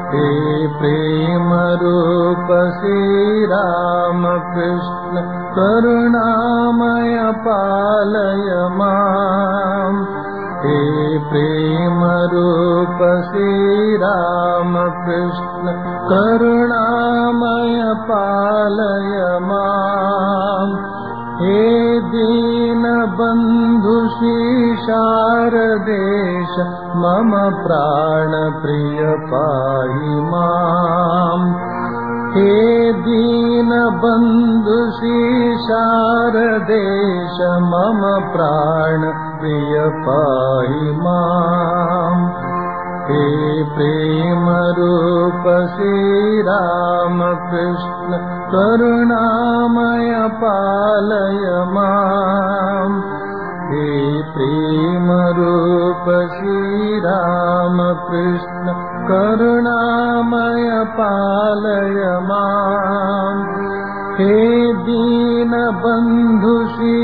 हे प्रेम रूप श्रीरामकृष्ण करुणामय पालय माम् हे प्रेम रूप श्रीरामकृष्ण करुणामय पालय माम् हे दीनबन्धु शारदेश मम प्राणप्रिय पाहि माम् हे दीनबन्धु शारदेश मम प्राणप्रिय पाहि माम् हे प्रेमरूप श्रीरामकृष्ण करुणामय पालय माम् हे प्रेमरूप श्रीरामकृष्ण करुणामय पालय माम् हे दीनबन्धु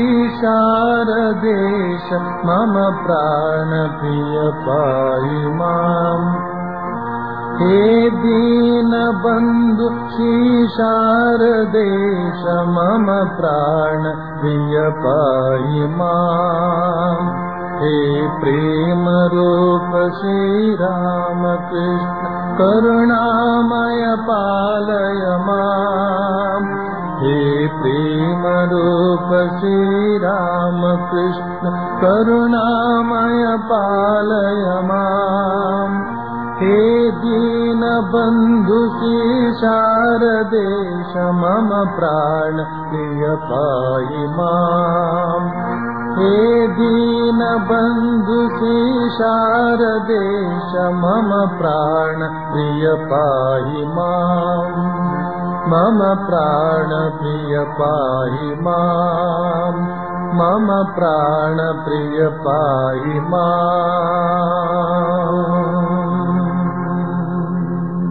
शारदेश मम प्राणप्रिय पाहि माम् हे दीनबन्धु शारदेश मम प्राणप्रिय पाहि माम् हे प्रेमरूप श्रीरामकृष्ण करुणामय पालय माम् हे प्रेमरूप श्रीरामकृष्ण करुणामय पालय माम् हे दीनबन्धु शारदेश मम प्राण प्रिय पाहि माम् हे दीनबन्धु शारदेश मम प्राण प्रिय पाहि माम् मम प्राण प्रिय पाहि माम् मम प्राण प्रिय पाहि माम्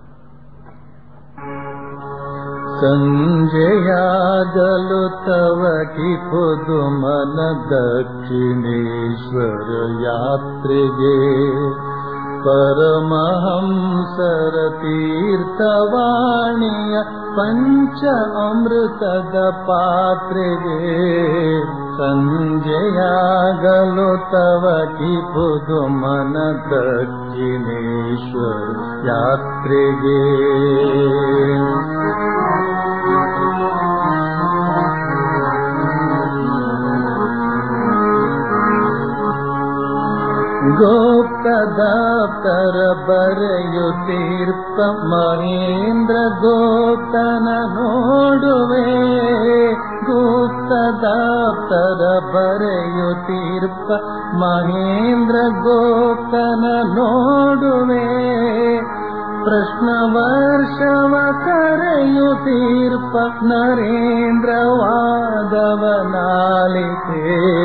ಸಂಜೆಯಾಗಲು ತವ ಕಿಪುದು ಮನ ದಕ್ಷಿಣೇಶ್ವರ ಯಾತ್ರೆಗೆ ಪರಮಹಂಸರ ತೀರ್ಥವಾಣಿಯ ಪಂಚ ಅಮೃತದ ಪಾತ್ರೆಗೆ ಸಂಜೆಯಾಗಲು ತವ ಕಿಪುದು ಮನ ದಕ್ಷಿಣೇಶ್ವರ ಯಾತ್ರೆಗೆ ಗೋಪ್ತದಾಪ್ತರ ಬರೆಯುತ್ತೀರ್ಪ ಮಹೇಂದ್ರ ಗೋಪ್ತನ ನೋಡುವೆ ಗುಪ್ತದಾಪ್ತರ ಬರೆಯುತ್ತೀರ್ಪ ಮಹೇಂದ್ರ ಗೋಪ್ತನ ನೋಡುವೆ ಪ್ರಶ್ನ ವರ್ಷವ ಕರೆಯುತ್ತೀರ್ಪ ನರೇಂದ್ರ ವಾದವನಾಲಿತೆ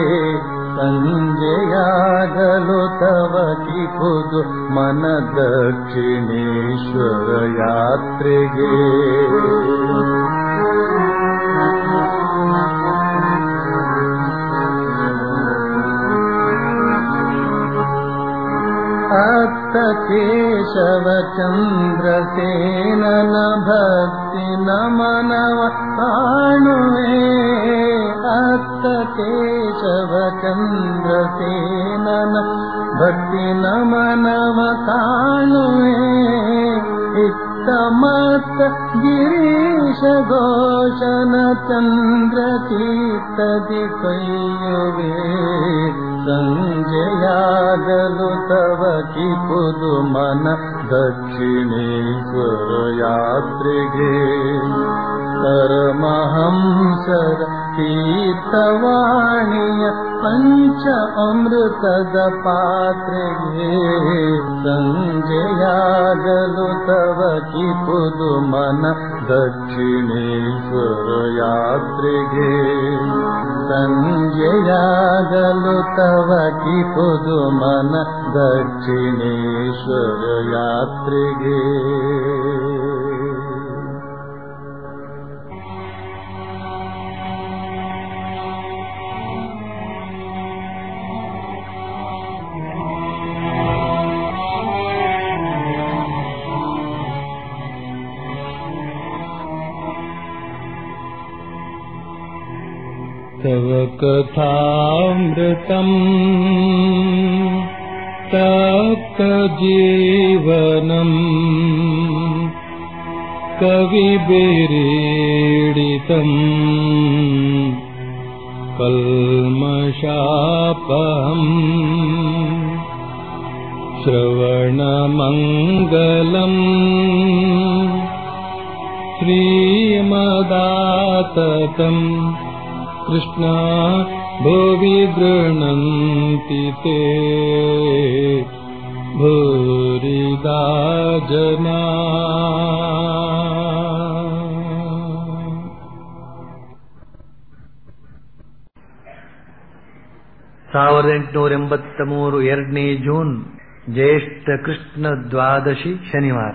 ಸಂಜೆಯಾಗಲು ತವ ಕಿಪುದು ಮನ ದಕ್ಷಿಣೇಶ್ವರ ಯಾತ್ರೆಗೆ ಅತ್ತ ಕೇಶವ ಚಂದ್ರಸೇನನ ಭಕ್ತಿ ನಮನವ ಕಾಣುವೆ ಅತ್ತ ಕೇಶವ ಚಂದ್ರಸೇನನ ಭಕ್ತಿ ನಮನವ ಕಾಣುವೆ ಇತ್ತ ಮತ್ತ ಗಿರೀಶ ಘೋಷನ ಚಂದ್ರ ಚೀತದಿ ಕೈಯುವೆ ಸಂಜೆಯಾಗಲು ತವ ಕಿಪುದು ಮನ ದಕ್ಷಿಣೇಶ್ವರ ಯಾತ್ರೆಗೆ ಪರಮಹಂಸರ ತೀರ್ಥವಾಣಿಯ ಪಂಚ ಅಮೃತದ ಪಾತ್ರೆಗೆ ಸಂಜೆಯಾಗಲು ತವ ಕಿಪುದು ಮನ ದಕ್ಷಿಣೇಶ್ವರ ಯಾತ್ರೆಗೆ ಸಂಜೆಯಾಗಲು ತವ ಕಿಪುದು ಮನ ದಕ್ಷಿಣೇಶ್ವರ ಯಾತ್ರೆಗೆ तव कथामृतम् तप्तजीवनम् कविभिरीडितम् कल्मषापहम् श्रवणमङ्गलम् श्रीमदाततम् कृष्णा भुवि गृह्णन्ति ते भूरिदा जना ಸಾವಿರದ ಎಂಟುನೂರ ಎಂಬತ್ತ ಮೂರು ಎರಡನೇ ಜೂನ್ ಜ್ಯೇಷ್ಠ ಕೃಷ್ಣ ದ್ವಾದಶಿ ಶನಿವಾರ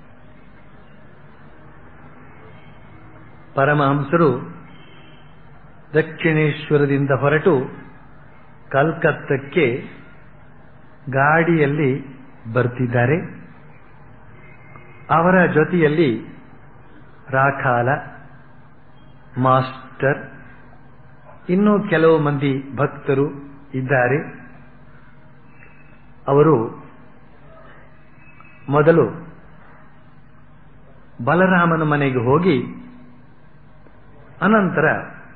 ಪರಮಹಂಸರು ದಕ್ಷಿಣೇಶ್ವರದಿಂದ ಹೊರಟು ಕಲ್ಕತ್ತಕ್ಕೆ ಗಾಡಿಯಲ್ಲಿ ಬರ್ತಿದ್ದಾರೆ ಅವರ ಜೊತೆಯಲ್ಲಿ ರಾಖಾಲ ಮಾಸ್ಟರ್ ಇನ್ನೂ ಕೆಲವು ಮಂದಿ ಭಕ್ತರು ಇದ್ದಾರೆ ಅವರು ಮೊದಲು ಬಲರಾಮನ ಮನೆಗೆ ಹೋಗಿ ಅನಂತರ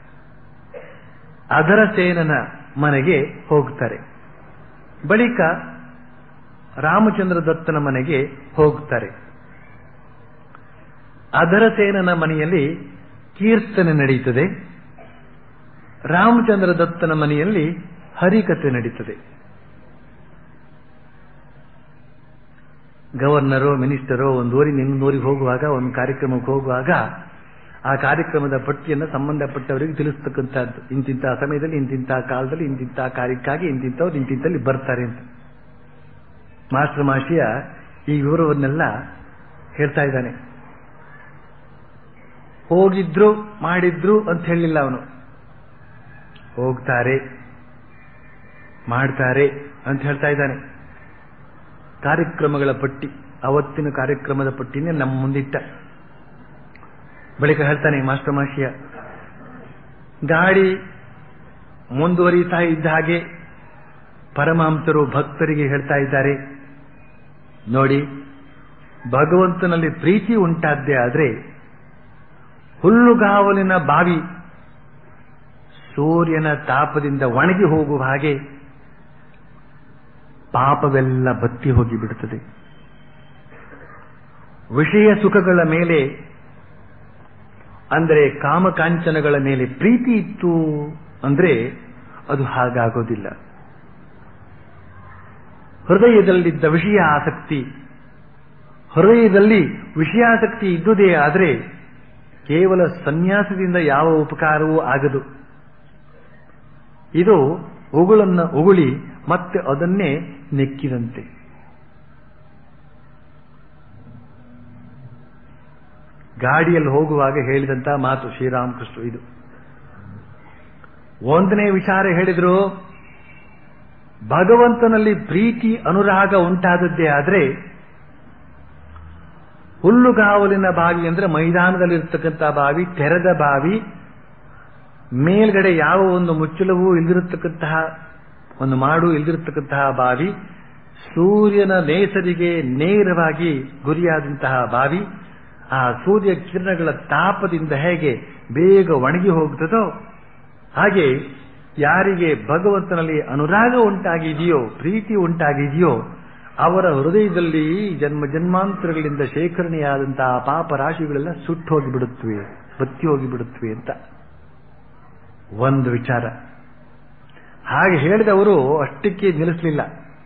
ಅದರ ಸೇನನ ಮನೆಗೆ ಹೋಗ್ತಾರೆ ಬಳಿಕ ರಾಮಚಂದ್ರ ದತ್ತನ ಮನೆಗೆ ಹೋಗ್ತಾರೆ ಅದರ ಸೇನನ ಮನೆಯಲ್ಲಿ ಕೀರ್ತನೆ ನಡೀತದೆ ರಾಮಚಂದ್ರ ದತ್ತನ ಮನೆಯಲ್ಲಿ ಹರಿಕತೆ ನಡೀತದೆ ಗವರ್ನರೋ ಮಿನಿಸ್ಟರೋ ಒಂದು ಊರಿನ ಇನ್ನೊಂದು ಊರಿಗೆ ಹೋಗುವಾಗ ಒಂದು ಕಾರ್ಯಕ್ರಮಕ್ಕೆ ಹೋಗುವಾಗ ಆ ಕಾರ್ಯಕ್ರಮದ ಪಟ್ಟಿಯನ್ನು ಸಂಬಂಧಪಟ್ಟವರಿಗೆ ತಿಳಿಸ್ತಕ್ಕಂಥದ್ದು ಇಂತಿಂಥ ಸಮಯದಲ್ಲಿ ಇಂತಿಂಥ ಕಾಲದಲ್ಲಿ ಇಂತಿಂಥ ಕಾರ್ಯಕ್ಕಾಗಿ ಇಂತಿಂಥವ್ರು ಇಂತಿಂತಲ್ಲಿ ಬರ್ತಾರೆ ಅಂತ ಮಾಸ್ಟರ್ ಮಾಷಿಯ ಈ ವಿವರವನ್ನೆಲ್ಲ ಹೇಳ್ತಾ ಇದ್ದಾನೆ ಹೋಗಿದ್ರು ಮಾಡಿದ್ರು ಅಂತ ಹೇಳಿಲ್ಲ ಅವನು ಹೋಗ್ತಾರೆ ಮಾಡ್ತಾರೆ ಅಂತ ಹೇಳ್ತಾ ಇದ್ದಾನೆ ಕಾರ್ಯಕ್ರಮಗಳ ಪಟ್ಟಿ ಅವತ್ತಿನ ಕಾರ್ಯಕ್ರಮದ ಪಟ್ಟಿನೇ ನಮ್ಮ ಮುಂದಿಟ್ಟ ಬಳಿಕ ಹೇಳ್ತಾನೆ ಮಾಸ್ಟರ್ ಮಾಷಿಯ ಗಾಡಿ ಮುಂದುವರಿತಾ ಇದ್ದ ಹಾಗೆ ಪರಮಹಂಸರು ಭಕ್ತರಿಗೆ ಹೇಳ್ತಾ ಇದ್ದಾರೆ ನೋಡಿ ಭಗವಂತನಲ್ಲಿ ಪ್ರೀತಿ ಉಂಟಾದ್ದೇ ಆದ್ರೆ ಹುಲ್ಲುಗಾವಲಿನ ಬಾವಿ ಸೂರ್ಯನ ತಾಪದಿಂದ ಒಣಗಿ ಹೋಗುವ ಹಾಗೆ ಪಾಪವೆಲ್ಲ ಬತ್ತಿ ಹೋಗಿಬಿಡುತ್ತದೆ ವಿಷಯ ಸುಖಗಳ ಮೇಲೆ ಅಂದರೆ ಕಾಮಕಾಂಚನಗಳ ಮೇಲೆ ಪ್ರೀತಿ ಇತ್ತು ಅಂದ್ರೆ ಅದು ಹಾಗಾಗೋದಿಲ್ಲ ಹೃದಯದಲ್ಲಿದ್ದ ವಿಷಯ ಆಸಕ್ತಿ ಹೃದಯದಲ್ಲಿ ವಿಷಯಾಸಕ್ತಿ ಇದ್ದುದೇ ಆದರೆ ಕೇವಲ ಸನ್ಯಾಸದಿಂದ ಯಾವ ಉಪಕಾರವೂ ಆಗದು ಇದು ಉಗುಳನ್ನ ಉಗುಳಿ ಮತ್ತೆ ಅದನ್ನೇ ನೆಕ್ಕಿದಂತೆ ಗಾಡಿಯಲ್ಲಿ ಹೋಗುವಾಗ ಹೇಳಿದಂತ ಮಾತು ಶ್ರೀರಾಮಕೃಷ್ಣ ಇದು ಒಂದನೇ ವಿಚಾರ ಹೇಳಿದ್ರು ಭಗವಂತನಲ್ಲಿ ಪ್ರೀತಿ ಅನುರಾಗ ಉಂಟಾದದ್ದೇ ಆದರೆ ಹುಲ್ಲುಗಾವಲಿನ ಬಾವಿ ಅಂದ್ರೆ ಮೈದಾನದಲ್ಲಿರ್ತಕ್ಕಂಥ ಬಾವಿ ತೆರೆದ ಬಾವಿ ಮೇಲ್ಗಡೆ ಯಾವ ಒಂದು ಮುಚ್ಚಳವೂ ಇಲ್ದಿರತಕ್ಕಂತಹ ಒಂದು ಮಾಡು ಇಲ್ದಿರತಕ್ಕಂತಹ ಬಾವಿ ಸೂರ್ಯನ ನೇಸರಿಗೆ ನೇರವಾಗಿ ಗುರಿಯಾದಂತಹ ಬಾವಿ ಆ ಸೂರ್ಯ ಕಿರಣಗಳ ತಾಪದಿಂದ ಹೇಗೆ ಬೇಗ ಒಣಗಿ ಹೋಗ್ತದೋ ಹಾಗೆ ಯಾರಿಗೆ ಭಗವಂತನಲ್ಲಿ ಅನುರಾಗ ಉಂಟಾಗಿದೆಯೋ ಪ್ರೀತಿ ಉಂಟಾಗಿದೆಯೋ ಅವರ ಹೃದಯದಲ್ಲಿ ಜನ್ಮ ಜನ್ಮಾಂತರಗಳಿಂದ ಶೇಖರಣೆಯಾದಂತಹ ಪಾಪ ರಾಶಿಗಳೆಲ್ಲ ಸುಟ್ಟು ಹೋಗಿಬಿಡುತ್ತವೆ ಬತ್ತಿ ಹೋಗಿಬಿಡುತ್ತವೆ ಅಂತ ಒಂದು ವಿಚಾರ ಹಾಗೆ ಹೇಳಿದವರು ಅಷ್ಟಕ್ಕೆ ನಿಲ್ಲಿಸಲಿಲ್ಲ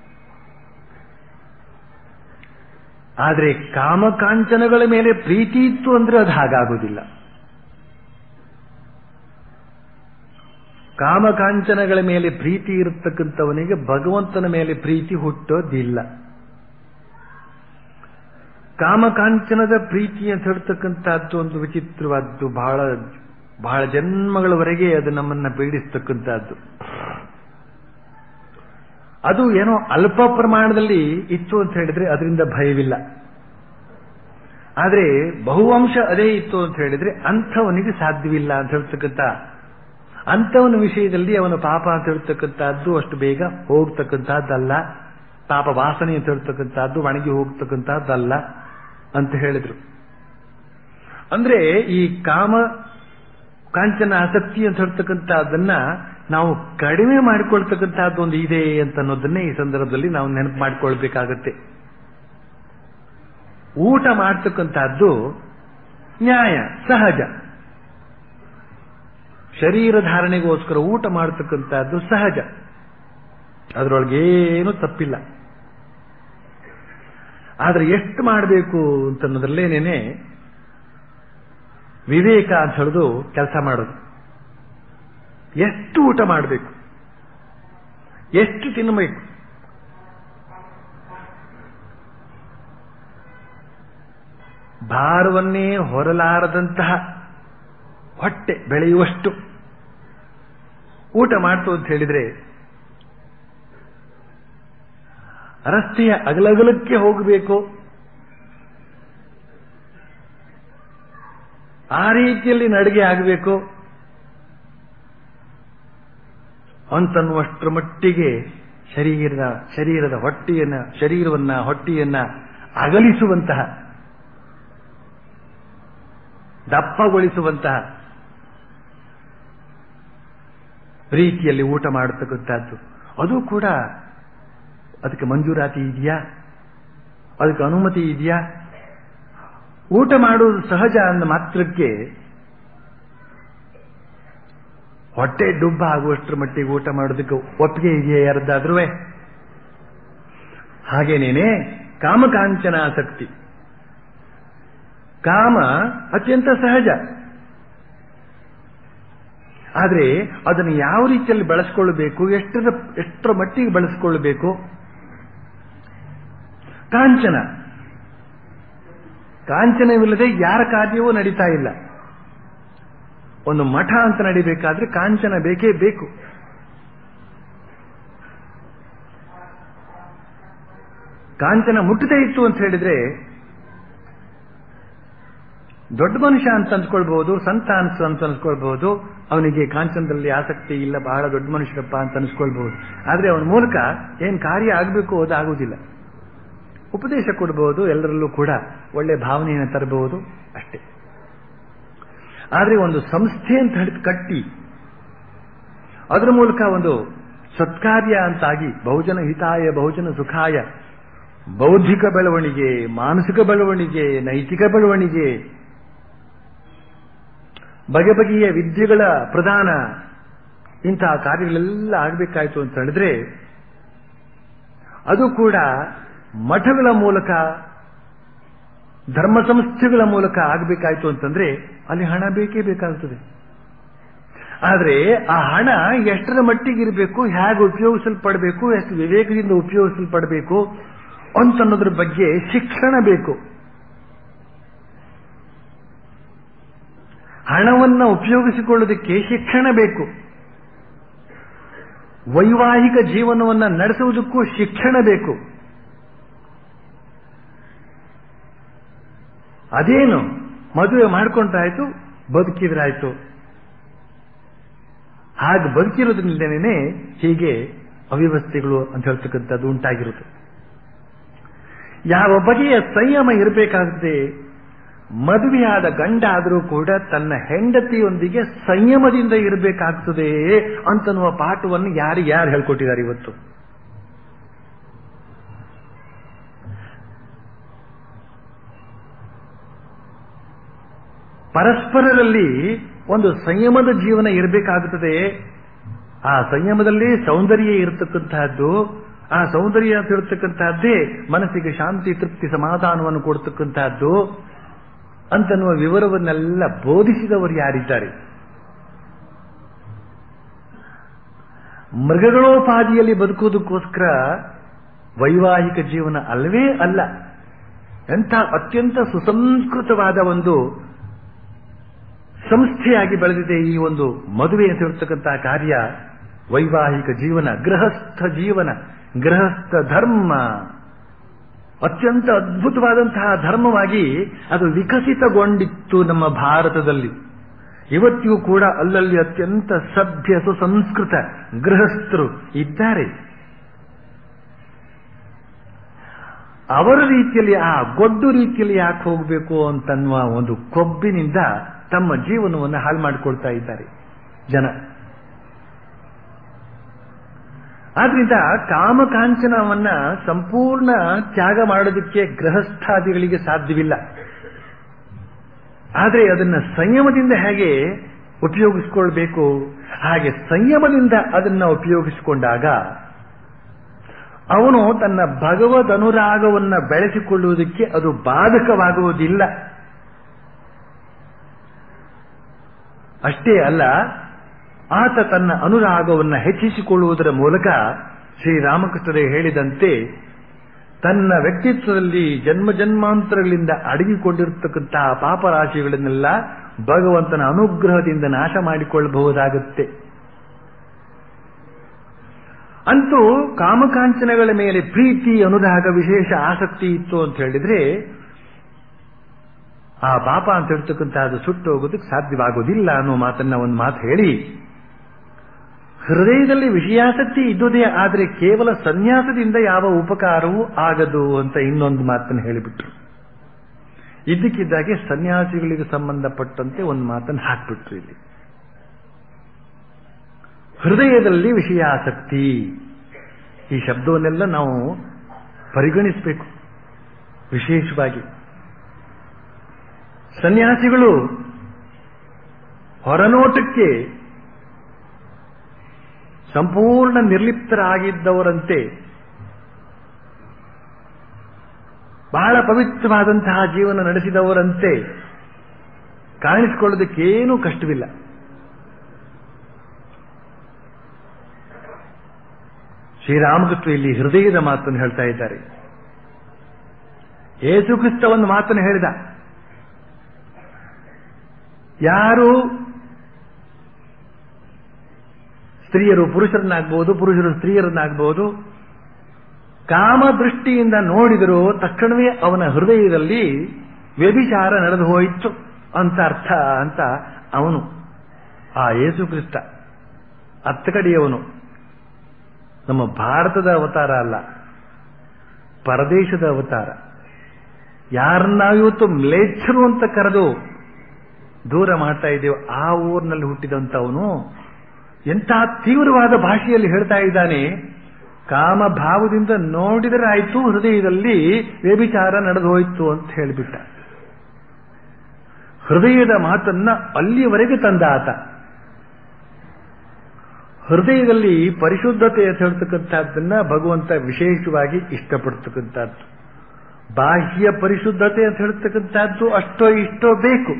ಆದರೆ ಕಾಮಕಾಂಚನಗಳ ಮೇಲೆ ಪ್ರೀತಿ ಇತ್ತು ಅಂದ್ರೆ ಅದು ಹಾಗಾಗುವುದಿಲ್ಲ ಕಾಮಕಾಂಚನಗಳ ಮೇಲೆ ಪ್ರೀತಿ ಇರತಕ್ಕಂಥವನಿಗೆ ಭಗವಂತನ ಮೇಲೆ ಪ್ರೀತಿ ಹುಟ್ಟೋದಿಲ್ಲ ಕಾಮಕಾಂಚನದ ಪ್ರೀತಿ ಅಂತ ಹೇಳ್ತಕ್ಕಂಥದ್ದು ಒಂದು ವಿಚಿತ್ರವಾದ್ದು ಬಹಳ ಬಹಳ ಜನ್ಮಗಳವರೆಗೆ ಅದು ನಮ್ಮನ್ನ ಪೀಡಿಸ್ತಕ್ಕಂಥದ್ದು ಅದು ಏನೋ ಅಲ್ಪ ಪ್ರಮಾಣದಲ್ಲಿ ಇತ್ತು ಅಂತ ಹೇಳಿದ್ರೆ ಅದರಿಂದ ಭಯವಿಲ್ಲ ಆದರೆ ಬಹುವಂಶ ಅದೇ ಇತ್ತು ಅಂತ ಹೇಳಿದ್ರೆ ಅಂಥವನಿಗೆ ಸಾಧ್ಯವಿಲ್ಲ ಅಂತ ಹೇಳ್ತಕ್ಕಂಥ ಅಂಥವನ ವಿಷಯದಲ್ಲಿ ಅವನ ಪಾಪ ಅಂತ ಹೇಳ್ತಕ್ಕಂಥದ್ದು ಅಷ್ಟು ಬೇಗ ಹೋಗ್ತಕ್ಕಂಥದ್ದಲ್ಲ ಪಾಪ ವಾಸನೆ ಅಂತ ಹೇಳ್ತಕ್ಕಂಥದ್ದು ಒಣಗಿ ಹೋಗ್ತಕ್ಕಂಥದ್ದಲ್ಲ ಅಂತ ಹೇಳಿದ್ರು ಅಂದ್ರೆ ಈ ಕಾಮ ಕಾಂಚನ ಆಸಕ್ತಿ ಅಂತ ಹೇಳ್ತಕ್ಕಂಥದ್ದನ್ನ ನಾವು ಕಡಿಮೆ ಮಾಡಿಕೊಳ್ತಕ್ಕಂಥದ್ದು ಒಂದು ಇದೆ ಅಂತ ಅನ್ನೋದನ್ನೇ ಈ ಸಂದರ್ಭದಲ್ಲಿ ನಾವು ನೆನಪು ಮಾಡಿಕೊಳ್ಬೇಕಾಗತ್ತೆ ಊಟ ಮಾಡ್ತಕ್ಕಂಥದ್ದು ನ್ಯಾಯ ಸಹಜ ಶರೀರ ಧಾರಣೆಗೋಸ್ಕರ ಊಟ ಮಾಡತಕ್ಕಂಥದ್ದು ಸಹಜ ಅದರೊಳಗೇನು ತಪ್ಪಿಲ್ಲ ಆದ್ರೆ ಎಷ್ಟು ಮಾಡಬೇಕು ಅಂತನ್ನೋದ್ರಲ್ಲೇನೇನೆ ವಿವೇಕ ಅಂತ ಹೇಳೋದು ಕೆಲಸ ಮಾಡೋದು ಎಷ್ಟು ಊಟ ಮಾಡಬೇಕು ಎಷ್ಟು ತಿನ್ನಬೇಕು ಭಾರವನ್ನೇ ಹೊರಲಾರದಂತಹ ಹೊಟ್ಟೆ ಬೆಳೆಯುವಷ್ಟು ಊಟ ಮಾಡ್ತು ಅಂತ ಹೇಳಿದ್ರೆ ರಸ್ತೆಯ ಅಗಲಗಲಕ್ಕೆ ಹೋಗಬೇಕು ಆ ರೀತಿಯಲ್ಲಿ ನಡಿಗೆ ಆಗಬೇಕು ಅಂತನ್ನುವಷ್ಟರ ಮಟ್ಟಿಗೆ ಶರೀರದ ಶರೀರದ ಹೊಟ್ಟೆಯನ್ನ ಶರೀರವನ್ನ ಹೊಟ್ಟೆಯನ್ನ ಅಗಲಿಸುವಂತಹ ದಪ್ಪಗೊಳಿಸುವಂತಹ ರೀತಿಯಲ್ಲಿ ಊಟ ಮಾಡತಕ್ಕಂಥದ್ದು ಅದು ಕೂಡ ಅದಕ್ಕೆ ಮಂಜೂರಾತಿ ಇದೆಯಾ ಅದಕ್ಕೆ ಅನುಮತಿ ಇದೆಯಾ ಊಟ ಮಾಡುವುದು ಸಹಜ ಅಂದ ಮಾತ್ರಕ್ಕೆ ಹೊಟ್ಟೆ ಡುಬ್ಬ ಆಗುವಷ್ಟರ ಮಟ್ಟಿಗೆ ಊಟ ಮಾಡೋದಕ್ಕೆ ಒಪ್ಪಿಗೆ ಇದೆಯಾ ಯಾರದ್ದಾದ್ರೂ ಹಾಗೇನೇನೆ ಕಾಮಕಾಂಚನ ಆಸಕ್ತಿ ಕಾಮ ಅತ್ಯಂತ ಸಹಜ ಆದರೆ ಅದನ್ನು ಯಾವ ರೀತಿಯಲ್ಲಿ ಬಳಸ್ಕೊಳ್ಬೇಕು ಎಷ್ಟರ ಎಷ್ಟರ ಮಟ್ಟಿಗೆ ಬಳಸ್ಕೊಳ್ಬೇಕು ಕಾಂಚನ ಕಾಂಚನವಿಲ್ಲದೆ ಯಾರ ಕಾರ್ಯವೂ ನಡೀತಾ ಇಲ್ಲ ಒಂದು ಮಠ ಅಂತ ನಡಿಬೇಕಾದ್ರೆ ಕಾಂಚನ ಬೇಕೇ ಬೇಕು ಕಾಂಚನ ಮುಟ್ಟದೇ ಇತ್ತು ಅಂತ ಹೇಳಿದ್ರೆ ದೊಡ್ಡ ಮನುಷ್ಯ ಅಂತ ಅನ್ಸ್ಕೊಳ್ಬಹುದು ಸಂತ ಅನ್ಸ್ ಅಂತ ಅನ್ಸ್ಕೊಳ್ಬಹುದು ಅವನಿಗೆ ಕಾಂಚನದಲ್ಲಿ ಆಸಕ್ತಿ ಇಲ್ಲ ಬಹಳ ದೊಡ್ಡ ಮನುಷ್ಯರಪ್ಪ ಅಂತ ಅನ್ಸ್ಕೊಳ್ಬಹುದು ಆದ್ರೆ ಅವನ ಮೂಲಕ ಏನ್ ಕಾರ್ಯ ಆಗಬೇಕು ಅದು ಆಗುವುದಿಲ್ಲ ಉಪದೇಶ ಕೊಡಬಹುದು ಎಲ್ಲರಲ್ಲೂ ಕೂಡ ಒಳ್ಳೆ ಭಾವನೆಯನ್ನು ತರಬಹುದು ಅಷ್ಟೇ ಆದ್ರೆ ಒಂದು ಸಂಸ್ಥೆ ಅಂತ ಹಿಡಿದು ಕಟ್ಟಿ ಅದರ ಮೂಲಕ ಒಂದು ಸತ್ಕಾರ್ಯ ಅಂತಾಗಿ ಬಹುಜನ ಹಿತಾಯ ಬಹುಜನ ಸುಖಾಯ ಬೌದ್ಧಿಕ ಬೆಳವಣಿಗೆ ಮಾನಸಿಕ ಬೆಳವಣಿಗೆ ನೈತಿಕ ಬೆಳವಣಿಗೆ ಬಗೆ ಬಗೆಯ ವಿದ್ಯೆಗಳ ಪ್ರದಾನ ಇಂತಹ ಕಾರ್ಯಗಳೆಲ್ಲ ಆಗಬೇಕಾಯ್ತು ಅಂತ ಹೇಳಿದ್ರೆ ಅದು ಕೂಡ ಮಠಗಳ ಮೂಲಕ ಧರ್ಮ ಸಂಸ್ಥೆಗಳ ಮೂಲಕ ಆಗಬೇಕಾಯ್ತು ಅಂತಂದ್ರೆ ಅಲ್ಲಿ ಹಣ ಬೇಕೇ ಬೇಕಾಗ್ತದೆ ಆದರೆ ಆ ಹಣ ಎಷ್ಟರ ಮಟ್ಟಿಗೆ ಇರಬೇಕು ಹೇಗೆ ಉಪಯೋಗಿಸಲ್ಪಡಬೇಕು ಎಷ್ಟು ವಿವೇಕದಿಂದ ಉಪಯೋಗಿಸಲ್ಪಡಬೇಕು ಅಂತನ್ನೋದ್ರ ಬಗ್ಗೆ ಶಿಕ್ಷಣ ಬೇಕು ಹಣವನ್ನು ಉಪಯೋಗಿಸಿಕೊಳ್ಳೋದಕ್ಕೆ ಶಿಕ್ಷಣ ಬೇಕು ವೈವಾಹಿಕ ಜೀವನವನ್ನು ನಡೆಸುವುದಕ್ಕೂ ಶಿಕ್ಷಣ ಬೇಕು ಅದೇನು ಮದುವೆ ಮಾಡ್ಕೊಂಡ್ರಾಯ್ತು ಬದುಕಿದ್ರಾಯ್ತು ಹಾಗೆ ಬದುಕಿರೋದ್ರಿಂದನೇ ಹೀಗೆ ಅವ್ಯವಸ್ಥೆಗಳು ಅಂತ ಹೇಳ್ತಕ್ಕಂಥದ್ದು ಉಂಟಾಗಿರುತ್ತೆ ಯಾವ ಬಗೆಯ ಸಂಯಮ ಇರಬೇಕಾಗುತ್ತೆ ಮದುವೆಯಾದ ಗಂಡ ಆದರೂ ಕೂಡ ತನ್ನ ಹೆಂಡತಿಯೊಂದಿಗೆ ಸಂಯಮದಿಂದ ಇರಬೇಕಾಗ್ತದೆ ಅಂತನ್ನುವ ಪಾಠವನ್ನು ಯಾರು ಯಾರು ಹೇಳ್ಕೊಟ್ಟಿದ್ದಾರೆ ಇವತ್ತು ಪರಸ್ಪರರಲ್ಲಿ ಒಂದು ಸಂಯಮದ ಜೀವನ ಇರಬೇಕಾಗುತ್ತದೆ ಆ ಸಂಯಮದಲ್ಲಿ ಸೌಂದರ್ಯ ಇರತಕ್ಕಂತಹದ್ದು ಆ ಸೌಂದರ್ಯ ಅಂತ ಹೇಳ್ತಕ್ಕಂತಹದ್ದೇ ಮನಸ್ಸಿಗೆ ಶಾಂತಿ ತೃಪ್ತಿ ಸಮಾಧಾನವನ್ನು ಕೊಡ್ತಕ್ಕಂತಹದ್ದು ಅಂತನ್ನುವ ವಿವರವನ್ನೆಲ್ಲ ಬೋಧಿಸಿದವರು ಯಾರಿದ್ದಾರೆ ಮೃಗಗಳೋಪಾದಿಯಲ್ಲಿ ಬದುಕುವುದಕ್ಕೋಸ್ಕರ ವೈವಾಹಿಕ ಜೀವನ ಅಲ್ಲವೇ ಅಲ್ಲ ಎಂಥ ಅತ್ಯಂತ ಸುಸಂಸ್ಕೃತವಾದ ಒಂದು ಸಂಸ್ಥೆಯಾಗಿ ಬೆಳೆದಿದೆ ಈ ಒಂದು ಮದುವೆ ಅಂತ ಹೇಳ್ತಕ್ಕಂತಹ ಕಾರ್ಯ ವೈವಾಹಿಕ ಜೀವನ ಗೃಹಸ್ಥ ಜೀವನ ಗೃಹಸ್ಥ ಧರ್ಮ ಅತ್ಯಂತ ಅದ್ಭುತವಾದಂತಹ ಧರ್ಮವಾಗಿ ಅದು ವಿಕಸಿತಗೊಂಡಿತ್ತು ನಮ್ಮ ಭಾರತದಲ್ಲಿ ಇವತ್ತಿಗೂ ಕೂಡ ಅಲ್ಲಲ್ಲಿ ಅತ್ಯಂತ ಸಭ್ಯ ಸುಸಂಸ್ಕೃತ ಗೃಹಸ್ಥರು ಇದ್ದಾರೆ ಅವರ ರೀತಿಯಲ್ಲಿ ಆ ಗೊಡ್ಡು ರೀತಿಯಲ್ಲಿ ಯಾಕೆ ಹೋಗಬೇಕು ಅಂತನ್ನುವ ಒಂದು ಕೊಬ್ಬಿನಿಂದ ತಮ್ಮ ಜೀವನವನ್ನು ಹಾಳು ಮಾಡಿಕೊಳ್ತಾ ಇದ್ದಾರೆ ಜನ ಆದ್ರಿಂದ ಕಾಮಕಾಂಚನವನ್ನ ಸಂಪೂರ್ಣ ತ್ಯಾಗ ಮಾಡೋದಕ್ಕೆ ಗೃಹಸ್ಥಾದಿಗಳಿಗೆ ಸಾಧ್ಯವಿಲ್ಲ ಆದರೆ ಅದನ್ನ ಸಂಯಮದಿಂದ ಹೇಗೆ ಉಪಯೋಗಿಸಿಕೊಳ್ಬೇಕು ಹಾಗೆ ಸಂಯಮದಿಂದ ಅದನ್ನ ಉಪಯೋಗಿಸಿಕೊಂಡಾಗ ಅವನು ತನ್ನ ಭಗವದ್ ಅನುರಾಗವನ್ನ ಬೆಳೆಸಿಕೊಳ್ಳುವುದಕ್ಕೆ ಅದು ಬಾಧಕವಾಗುವುದಿಲ್ಲ ಅಷ್ಟೇ ಅಲ್ಲ ಆತ ತನ್ನ ಅನುರಾಗವನ್ನು ಹೆಚ್ಚಿಸಿಕೊಳ್ಳುವುದರ ಮೂಲಕ ಶ್ರೀರಾಮಕೃಷ್ಣರೇ ಹೇಳಿದಂತೆ ತನ್ನ ವ್ಯಕ್ತಿತ್ವದಲ್ಲಿ ಜನ್ಮ ಜನ್ಮಾಂತರಗಳಿಂದ ಅಡಗಿಕೊಂಡಿರತಕ್ಕಂತಹ ಪಾಪರಾಶಿಗಳನ್ನೆಲ್ಲ ಭಗವಂತನ ಅನುಗ್ರಹದಿಂದ ನಾಶ ಮಾಡಿಕೊಳ್ಳಬಹುದಾಗುತ್ತೆ ಅಂತೂ ಕಾಮಕಾಂಚನಗಳ ಮೇಲೆ ಪ್ರೀತಿ ಅನುರಾಗ ವಿಶೇಷ ಆಸಕ್ತಿ ಇತ್ತು ಅಂತ ಹೇಳಿದ್ರೆ ಆ ಪಾಪ ಅಂತ ಹೇಳ್ತಕ್ಕಂಥದ್ದು ಸುಟ್ಟು ಹೋಗೋದಕ್ಕೆ ಸಾಧ್ಯವಾಗೋದಿಲ್ಲ ಅನ್ನೋ ಮಾತನ್ನ ಒಂದು ಮಾತು ಹೇಳಿ ಹೃದಯದಲ್ಲಿ ವಿಷಯಾಸಕ್ತಿ ಇದ್ದುದೇ ಆದರೆ ಕೇವಲ ಸನ್ಯಾಸದಿಂದ ಯಾವ ಉಪಕಾರವೂ ಆಗದು ಅಂತ ಇನ್ನೊಂದು ಮಾತನ್ನು ಹೇಳಿಬಿಟ್ರು ಇದ್ದಕ್ಕಿದ್ದಾಗೆ ಸನ್ಯಾಸಿಗಳಿಗೆ ಸಂಬಂಧಪಟ್ಟಂತೆ ಒಂದು ಮಾತನ್ನು ಹಾಕ್ಬಿಟ್ರು ಇಲ್ಲಿ ಹೃದಯದಲ್ಲಿ ವಿಷಯಾಸಕ್ತಿ ಈ ಶಬ್ದವನ್ನೆಲ್ಲ ನಾವು ಪರಿಗಣಿಸಬೇಕು ವಿಶೇಷವಾಗಿ ಸನ್ಯಾಸಿಗಳು ಹೊರನೋಟಕ್ಕೆ ಸಂಪೂರ್ಣ ನಿರ್ಲಿಪ್ತರಾಗಿದ್ದವರಂತೆ ಬಹಳ ಪವಿತ್ರವಾದಂತಹ ಜೀವನ ನಡೆಸಿದವರಂತೆ ಕಾಣಿಸಿಕೊಳ್ಳೋದಕ್ಕೇನೂ ಕಷ್ಟವಿಲ್ಲ ಶ್ರೀರಾಮಕೃಷ್ಣ ಇಲ್ಲಿ ಹೃದಯದ ಮಾತನ್ನು ಹೇಳ್ತಾ ಇದ್ದಾರೆ ಯೇಸು ಕ್ರಿಸ್ತ ಒಂದು ಮಾತನ್ನು ಹೇಳಿದ ಯಾರು ಸ್ತ್ರೀಯರು ಪುರುಷರನ್ನಾಗಬಹುದು ಪುರುಷರು ಸ್ತ್ರೀಯರನ್ನಾಗಬಹುದು ಕಾಮ ದೃಷ್ಟಿಯಿಂದ ನೋಡಿದರೂ ತಕ್ಷಣವೇ ಅವನ ಹೃದಯದಲ್ಲಿ ವ್ಯಭಿಚಾರ ನಡೆದು ಹೋಯಿತು ಅಂತ ಅರ್ಥ ಅಂತ ಅವನು ಆ ಯೇಸು ಕ್ರಿಸ್ತ ಅತ್ತ ಕಡೆಯವನು ನಮ್ಮ ಭಾರತದ ಅವತಾರ ಅಲ್ಲ ಪರದೇಶದ ಅವತಾರ ಯಾರನ್ನಾವಿವತ್ತು ಮ್ಲೇಚ್ಛರು ಅಂತ ಕರೆದು ದೂರ ಮಾಡ್ತಾ ಇದ್ದೇವೆ ಆ ಊರಿನಲ್ಲಿ ಹುಟ್ಟಿದಂಥವನು ಎಂತಹ ತೀವ್ರವಾದ ಭಾಷೆಯಲ್ಲಿ ಹೇಳ್ತಾ ಇದ್ದಾನೆ ಕಾಮಭಾವದಿಂದ ನೋಡಿದರೆ ಆಯ್ತು ಹೃದಯದಲ್ಲಿ ವ್ಯಭಿಚಾರ ನಡೆದು ಹೋಯ್ತು ಅಂತ ಹೇಳಿಬಿಟ್ಟ ಹೃದಯದ ಮಾತನ್ನ ಅಲ್ಲಿಯವರೆಗೆ ತಂದ ಆತ ಹೃದಯದಲ್ಲಿ ಪರಿಶುದ್ಧತೆ ಅಂತ ಹೇಳ್ತಕ್ಕಂಥದ್ದನ್ನ ಭಗವಂತ ವಿಶೇಷವಾಗಿ ಇಷ್ಟಪಡ್ತಕ್ಕಂಥದ್ದು ಬಾಹ್ಯ ಪರಿಶುದ್ಧತೆ ಅಂತ ಹೇಳ್ತಕ್ಕಂಥದ್ದು ಅಷ್ಟೋ ಇಷ್ಟೋ ಬೇಕು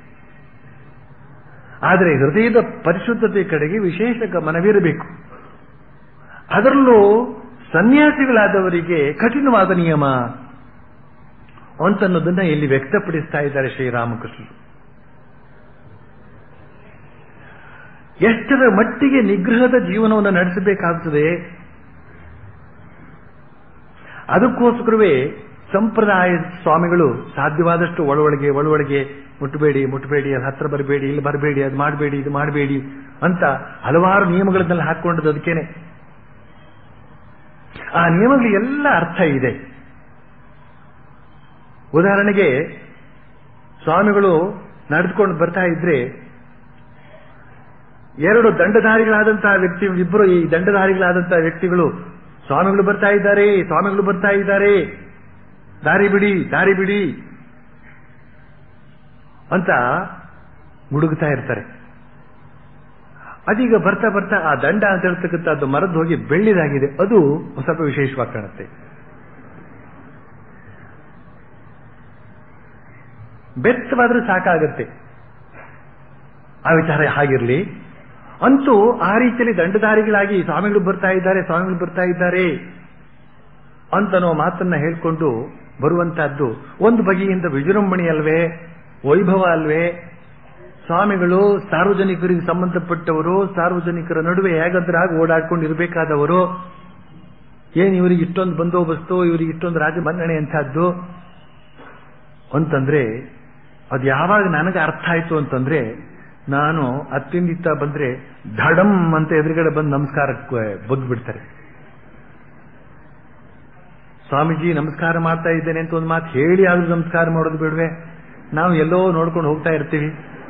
ಆದರೆ ಹೃದಯದ ಪರಿಶುದ್ಧತೆ ಕಡೆಗೆ ವಿಶೇಷ ಗಮನವಿರಬೇಕು ಅದರಲ್ಲೂ ಸನ್ಯಾಸಿಗಳಾದವರಿಗೆ ಕಠಿಣವಾದ ನಿಯಮ ಅಂತನ್ನೋದನ್ನ ಇಲ್ಲಿ ವ್ಯಕ್ತಪಡಿಸ್ತಾ ಇದ್ದಾರೆ ಶ್ರೀರಾಮಕೃಷ್ಣರು ಎಷ್ಟರ ಮಟ್ಟಿಗೆ ನಿಗ್ರಹದ ಜೀವನವನ್ನು ನಡೆಸಬೇಕಾಗುತ್ತದೆ ಅದಕ್ಕೋಸ್ಕರವೇ ಸಂಪ್ರದಾಯ ಸ್ವಾಮಿಗಳು ಸಾಧ್ಯವಾದಷ್ಟು ಒಳೊಳಗೆ ಒಳೊಳಗೆ ಮುಟ್ಟಬೇಡಿ ಮುಟ್ಟಬೇಡಿ ಅದು ಹತ್ರ ಬರಬೇಡಿ ಇಲ್ಲಿ ಬರಬೇಡಿ ಅದು ಮಾಡಬೇಡಿ ಇದು ಮಾಡಬೇಡಿ ಅಂತ ಹಲವಾರು ನಿಯಮಗಳನ್ನೆಲ್ಲ ಹಾಕೊಂಡದ್ದು ಅದಕ್ಕೇನೆ ಆ ನಿಯಮಗಳಿಗೆ ಎಲ್ಲ ಅರ್ಥ ಇದೆ ಉದಾಹರಣೆಗೆ ಸ್ವಾಮಿಗಳು ನಡೆದುಕೊಂಡು ಬರ್ತಾ ಇದ್ರೆ ಎರಡು ದಂಡಧಾರಿಗಳಾದಂತಹ ವ್ಯಕ್ತಿ ಇಬ್ಬರು ಈ ದಂಡಧಾರಿಗಳಾದಂತಹ ವ್ಯಕ್ತಿಗಳು ಸ್ವಾಮಿಗಳು ಬರ್ತಾ ಇದ್ದಾರೆ ಸ್ವಾಮಿಗಳು ಬರ್ತಾ ಇದ್ದಾರೆ ದಾರಿ ಬಿಡಿ ದಾರಿ ಬಿಡಿ ಅಂತ ಗುಡುಗುತ್ತಾ ಇರ್ತಾರೆ ಅದೀಗ ಬರ್ತಾ ಬರ್ತಾ ಆ ದಂಡ ಅಂತ ಹೇಳ್ತಕ್ಕಂಥದ್ದು ಮರದ್ದು ಹೋಗಿ ಬೆಳ್ಳಿದಾಗಿದೆ ಅದು ಸ್ವಲ್ಪ ವಿಶೇಷವಾಗಿ ಕಾಣುತ್ತೆ ಬೆತ್ತವಾದ್ರೆ ಸಾಕಾಗತ್ತೆ ಆ ವಿಚಾರ ಹಾಗಿರ್ಲಿ ಅಂತೂ ಆ ರೀತಿಯಲ್ಲಿ ದಂಡಧಾರಿಗಳಾಗಿ ಸ್ವಾಮಿಗಳು ಬರ್ತಾ ಇದ್ದಾರೆ ಸ್ವಾಮಿಗಳು ಬರ್ತಾ ಇದ್ದಾರೆ ಅಂತನೋ ಮಾತನ್ನ ಹೇಳ್ಕೊಂಡು ಬರುವಂತಹದ್ದು ಒಂದು ಬಗೆಯಿಂದ ವಿಜೃಂಭಣೆ ಅಲ್ವೇ ವೈಭವ ಅಲ್ವೇ ಸ್ವಾಮಿಗಳು ಸಾರ್ವಜನಿಕರಿಗೆ ಸಂಬಂಧಪಟ್ಟವರು ಸಾರ್ವಜನಿಕರ ನಡುವೆ ಹೇಗಂದ್ರೆ ಹಾಗೆ ಓಡಾಡ್ಕೊಂಡು ಇರಬೇಕಾದವರು ಏನ್ ಇವರಿಗೆ ಇಷ್ಟೊಂದು ಬಂದೋಬಸ್ತು ಇವರಿಗೆ ಇಷ್ಟೊಂದು ರಾಜ ಮನ್ನಣೆ ಅಂತಹದ್ದು ಅಂತಂದ್ರೆ ಅದು ಯಾವಾಗ ನನಗೆ ಅರ್ಥ ಆಯ್ತು ಅಂತಂದ್ರೆ ನಾನು ಅತ್ತಿಂದಿತ್ತ ಬಂದ್ರೆ ಧಡಂ ಅಂತ ಎದುರುಗಡೆ ಬಂದು ನಮಸ್ಕಾರಕ್ಕೆ ಬಗ್ಗಿ ಬಿಡ್ತಾರೆ ಸ್ವಾಮೀಜಿ ನಮಸ್ಕಾರ ಮಾಡ್ತಾ ಇದ್ದೇನೆ ಅಂತ ಒಂದು ಮಾತು ಹೇಳಿ ಆದ್ರೂ ನಮಸ್ಕಾರ ಮಾಡೋದು ಬಿಡ್ವೆ ನಾವು ಎಲ್ಲೋ ನೋಡ್ಕೊಂಡು ಹೋಗ್ತಾ ಇರ್ತೀವಿ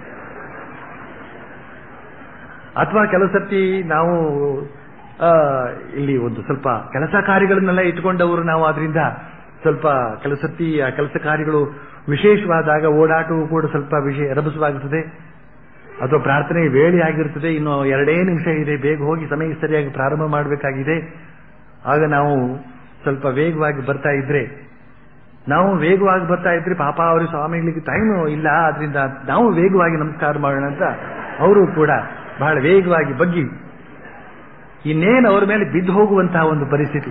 ಅಥವಾ ಕೆಲವು ಸರ್ತಿ ನಾವು ಆ, ಇಲ್ಲಿ ಒಂದು ಸ್ವಲ್ಪ ಕೆಲಸ ಕಾರ್ಯಗಳನ್ನೆಲ್ಲ ಇಟ್ಕೊಂಡವರು ನಾವು ಅದರಿಂದ ಸ್ವಲ್ಪ ಕೆಲವು ಸರ್ತಿ ಆ ಕೆಲಸ ಕಾರ್ಯಗಳು ವಿಶೇಷವಾದಾಗ ಓಡಾಟವು ಕೂಡ ಸ್ವಲ್ಪ ವಿಶೇಷ ರಭಸವಾಗುತ್ತದೆ ಅಥವಾ ಪ್ರಾರ್ಥನೆ ವೇಳೆ ಆಗಿರ್ತದೆ ಇನ್ನು ಎರಡೇ ನಿಮಿಷ ಇದೆ ಬೇಗ ಹೋಗಿ ಸಮಯ ಸರಿಯಾಗಿ ಪ್ರಾರಂಭ ಮಾಡಬೇಕಾಗಿದೆ ಆಗ ನಾವು ಸ್ವಲ್ಪ ವೇಗವಾಗಿ ಬರ್ತಾ ಇದ್ರೆ ನಾವು ವೇಗವಾಗಿ ಬರ್ತಾ ಇದ್ರೆ ಪಾಪ ಅವರು ಸ್ವಾಮಿಗಳಿಗೆ ಟೈಮು ಇಲ್ಲ ಆದ್ರಿಂದ ನಾವು ವೇಗವಾಗಿ ನಮಸ್ಕಾರ ಮಾಡೋಣ ಅಂತ ಅವರು ಕೂಡ ಬಹಳ ವೇಗವಾಗಿ ಬಗ್ಗಿ ಇನ್ನೇನು ಅವರ ಮೇಲೆ ಬಿದ್ದು ಹೋಗುವಂತಹ ಒಂದು ಪರಿಸ್ಥಿತಿ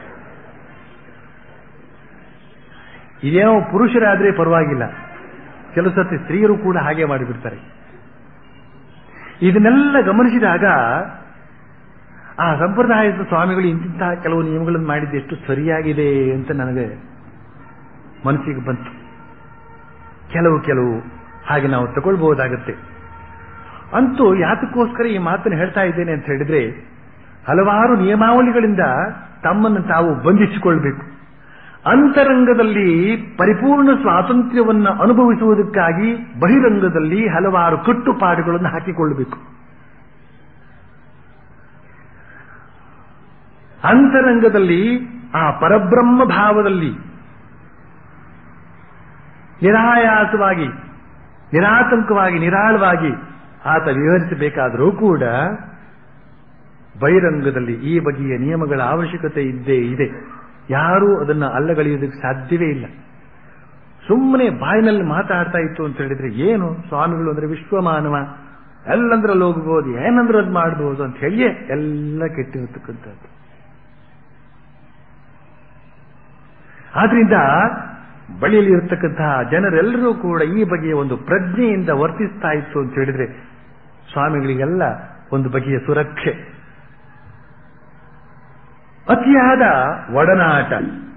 ಇದೇನೋ ಪುರುಷರಾದ್ರೆ ಪರವಾಗಿಲ್ಲ ಕೆಲವು ಸರ್ತಿ ಸ್ತ್ರೀಯರು ಕೂಡ ಹಾಗೆ ಮಾಡಿಬಿಡ್ತಾರೆ ಇದನ್ನೆಲ್ಲ ಗಮನಿಸಿದಾಗ ಆ ಸಂಪ್ರದಾಯದ ಸ್ವಾಮಿಗಳು ಇಂತಿಂತಹ ಕೆಲವು ನಿಯಮಗಳನ್ನು ಮಾಡಿದ್ದು ಎಷ್ಟು ಸರಿಯಾಗಿದೆ ಅಂತ ನನಗೆ ಮನಸ್ಸಿಗೆ ಬಂತು ಕೆಲವು ಕೆಲವು ಹಾಗೆ ನಾವು ತಗೊಳ್ಬಹುದಾಗತ್ತೆ ಅಂತೂ ಯಾತಕ್ಕೋಸ್ಕರ ಈ ಮಾತನ್ನು ಹೇಳ್ತಾ ಇದ್ದೇನೆ ಅಂತ ಹೇಳಿದ್ರೆ ಹಲವಾರು ನಿಯಮಾವಳಿಗಳಿಂದ ತಮ್ಮನ್ನು ತಾವು ಬಂಧಿಸಿಕೊಳ್ಬೇಕು ಅಂತರಂಗದಲ್ಲಿ ಪರಿಪೂರ್ಣ ಸ್ವಾತಂತ್ರ್ಯವನ್ನು ಅನುಭವಿಸುವುದಕ್ಕಾಗಿ ಬಹಿರಂಗದಲ್ಲಿ ಹಲವಾರು ಕಟ್ಟುಪಾಡುಗಳನ್ನು ಹಾಕಿಕೊಳ್ಳಬೇಕು ಅಂತರಂಗದಲ್ಲಿ ಆ ಪರಬ್ರಹ್ಮ ಭಾವದಲ್ಲಿ ನಿರಾಯಾಸವಾಗಿ ನಿರಾತಂಕವಾಗಿ ನಿರಾಳವಾಗಿ ಆತ ವಿವರಿಸಬೇಕಾದರೂ ಕೂಡ ಬಹಿರಂಗದಲ್ಲಿ ಈ ಬಗೆಯ ನಿಯಮಗಳ ಅವಶ್ಯಕತೆ ಇದ್ದೇ ಇದೆ ಯಾರೂ ಅದನ್ನು ಅಲ್ಲಗಳೆಯುವುದಕ್ಕೆ ಸಾಧ್ಯವೇ ಇಲ್ಲ ಸುಮ್ಮನೆ ಬಾಯಿನಲ್ಲಿ ಮಾತಾಡ್ತಾ ಇತ್ತು ಅಂತ ಹೇಳಿದ್ರೆ ಏನು ಸ್ವಾಮಿಗಳು ಅಂದ್ರೆ ವಿಶ್ವಮಾನವ ಎಲ್ಲಂದ್ರಲ್ಲಿ ಹೋಗ್ಬೋದು ಏನಂದ್ರೆ ಅದು ಮಾಡ್ಬೋದು ಅಂತ ಹೇಳಿಯೇ ಎಲ್ಲ ಕೆಟ್ಟಿರತಕ್ಕಂಥದ್ದು ಆದ್ರಿಂದ ಬಳಿಯಲ್ಲಿ ಇರತಕ್ಕಂತಹ ಜನರೆಲ್ಲರೂ ಕೂಡ ಈ ಬಗೆಯ ಒಂದು ಪ್ರಜ್ಞೆಯಿಂದ ವರ್ತಿಸ್ತಾ ಇತ್ತು ಅಂತ ಹೇಳಿದ್ರೆ ಸ್ವಾಮಿಗಳಿಗೆಲ್ಲ ಒಂದು ಬಗೆಯ ಸುರಕ್ಷೆ ಅತಿಯಾದ ಒಡನಾಟ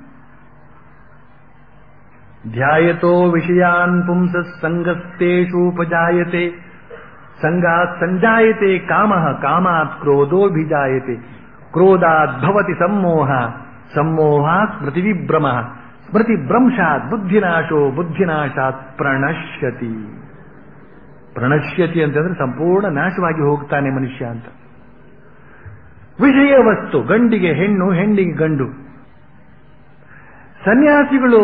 ಧ್ಯಾಯತೋ ವಿಷಯಾನ್ ಪುಂಸ ಸಂಗಸ್ತೇಷೂಪಜಾಯತೆ ಸಂಗಾತ್ ಸಂಜಾಯತೆ ಕಾಮ ಕಾಮಾತ್ ಕ್ರೋಧೋಭಿಜಾಯತೆ ಕ್ರೋಧಾತ್ ಭವತಿ ಸಮ್ಮೋಹ ಸಮ್ಮೋಹಾತ್ ಸ್ಮೃತಿ ವಿಭ್ರಮ ಸ್ಮೃತಿ ಭ್ರಂಶಾತ್ ಬುದ್ಧಿನಾಶೋ ಬುದ್ಧಿನಾಶಾತ್ ಪ್ರಣಶ್ಯತಿ ಪ್ರಣಶ್ಯತಿ ಅಂತಂದ್ರೆ ಸಂಪೂರ್ಣ ನಾಶವಾಗಿ ಹೋಗ್ತಾನೆ ಮನುಷ್ಯ ಅಂತ ವಿಷಯ ವಸ್ತು ಗಂಡಿಗೆ ಹೆಣ್ಣು ಹೆಣ್ಣಿಗೆ ಗಂಡು ಸನ್ಯಾಸಿಗಳು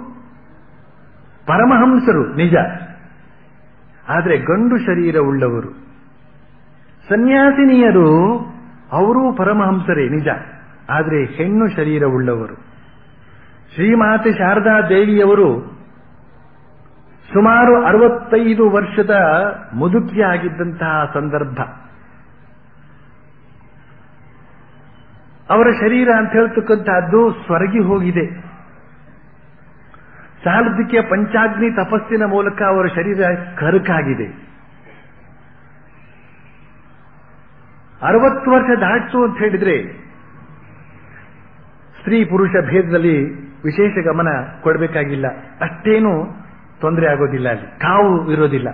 ಪರಮಹಂಸರು ನಿಜ ಆದರೆ ಗಂಡು ಶರೀರ ಉಳ್ಳವರು ಸನ್ಯಾಸಿನಿಯರು ಅವರೂ ಪರಮಹಂಸರೇ ನಿಜ ಆದರೆ ಹೆಣ್ಣು ಶರೀರ ಉಳ್ಳವರು ಶ್ರೀಮಾತೆ ಶಾರದಾ ದೇವಿಯವರು ಸುಮಾರು ಅರವತ್ತೈದು ವರ್ಷದ ಮುದುಕಿಯಾಗಿದ್ದಂತಹ ಸಂದರ್ಭ ಅವರ ಶರೀರ ಅಂತ ಹೇಳ್ತಕ್ಕಂತಹದ್ದು ಸ್ವರ್ಗಿ ಹೋಗಿದೆ ಸಾಲದಕ್ಕೆ ಪಂಚಾಗ್ನಿ ತಪಸ್ಸಿನ ಮೂಲಕ ಅವರ ಶರೀರ ಕರಕಾಗಿದೆ ಅರವತ್ತು ವರ್ಷ ದಾಟಿತು ಅಂತ ಹೇಳಿದ್ರೆ ಸ್ತ್ರೀ ಪುರುಷ ಭೇದದಲ್ಲಿ ವಿಶೇಷ ಗಮನ ಕೊಡಬೇಕಾಗಿಲ್ಲ ಅಷ್ಟೇನು ತೊಂದರೆ ಆಗೋದಿಲ್ಲ ಅಲ್ಲಿ ಕಾವು ಇರೋದಿಲ್ಲ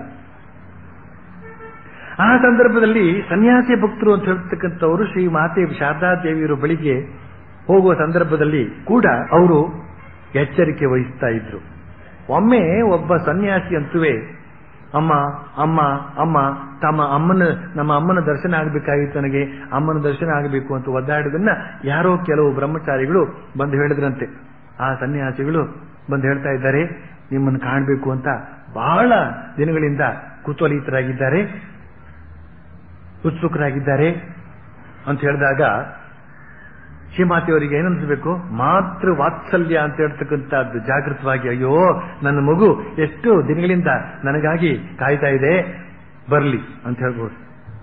ಆ ಸಂದರ್ಭದಲ್ಲಿ ಸನ್ಯಾಸಿ ಭಕ್ತರು ಅಂತ ಹೇಳ್ತಕ್ಕಂಥವರು ಶ್ರೀ ಮಾತೆ ಶಾರದಾ ದೇವಿಯರ ಬಳಿಗೆ ಹೋಗುವ ಸಂದರ್ಭದಲ್ಲಿ ಕೂಡ ಅವರು ಎಚ್ಚರಿಕೆ ವಹಿಸ್ತಾ ಇದ್ರು ಒಮ್ಮೆ ಒಬ್ಬ ಸನ್ಯಾಸಿ ಅಂತುವೇ ಅಮ್ಮ ಅಮ್ಮ ಅಮ್ಮ ತಮ್ಮ ಅಮ್ಮನ ನಮ್ಮ ಅಮ್ಮನ ದರ್ಶನ ಆಗಬೇಕಾಗಿತ್ತು ನನಗೆ ಅಮ್ಮನ ದರ್ಶನ ಆಗಬೇಕು ಅಂತ ಒದ್ದಾಡಿದನ್ನ ಯಾರೋ ಕೆಲವು ಬ್ರಹ್ಮಚಾರಿಗಳು ಬಂದು ಹೇಳಿದ್ರಂತೆ ಆ ಸನ್ಯಾಸಿಗಳು ಬಂದು ಹೇಳ್ತಾ ಇದ್ದಾರೆ ನಿಮ್ಮನ್ನು ಕಾಣಬೇಕು ಅಂತ ಬಹಳ ದಿನಗಳಿಂದ ಕುತೂಹಲಿತರಾಗಿದ್ದಾರೆ ಉತ್ಸುಕರಾಗಿದ್ದಾರೆ ಅಂತ ಹೇಳಿದಾಗ ಶ್ರೀಮಾತೆಯವರಿಗೆ ಏನನ್ಸ್ಬೇಕು ಮಾತೃ ವಾತ್ಸಲ್ಯ ಅಂತ ಹೇಳ್ತಕ್ಕಂಥದ್ದು ಜಾಗೃತವಾಗಿ ಅಯ್ಯೋ ನನ್ನ ಮಗು ಎಷ್ಟು ದಿನಗಳಿಂದ ನನಗಾಗಿ ಕಾಯ್ತಾ ಇದೆ ಬರಲಿ ಅಂತ ಹೇಳ್ಬೋದು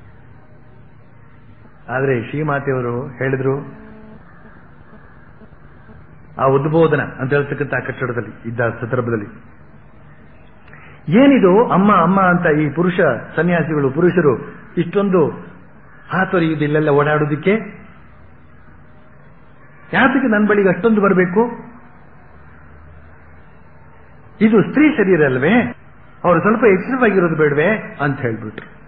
ಆದ್ರೆ ಶ್ರೀಮಾತೆಯವರು ಹೇಳಿದ್ರು ಆ ಉದ್ಬೋಧನ ಅಂತ ಹೇಳ್ತಕ್ಕಂಥ ಕಟ್ಟಡದಲ್ಲಿ ಇದ್ದ ಸಂದರ್ಭದಲ್ಲಿ ಏನಿದು ಅಮ್ಮ ಅಮ್ಮ ಅಂತ ಈ ಪುರುಷ ಸನ್ಯಾಸಿಗಳು ಪುರುಷರು ಇಷ್ಟೊಂದು ಹಾತೊರೆಯುವುದು ಇಲ್ಲೆಲ್ಲ ಓಡಾಡೋದಿಕ್ಕೆ ಯಾತಕ್ಕೆ ನನ್ನ ಬಳಿಗೆ ಅಷ್ಟೊಂದು ಬರಬೇಕು ಇದು ಸ್ತ್ರೀ ಶರೀರ ಅಲ್ವೇ ಅವರು ಸ್ವಲ್ಪ ಎಚ್ಚರವಾಗಿರೋದು ಬೇಡವೆ ಅಂತ ಹೇಳ್ಬಿಟ್ರು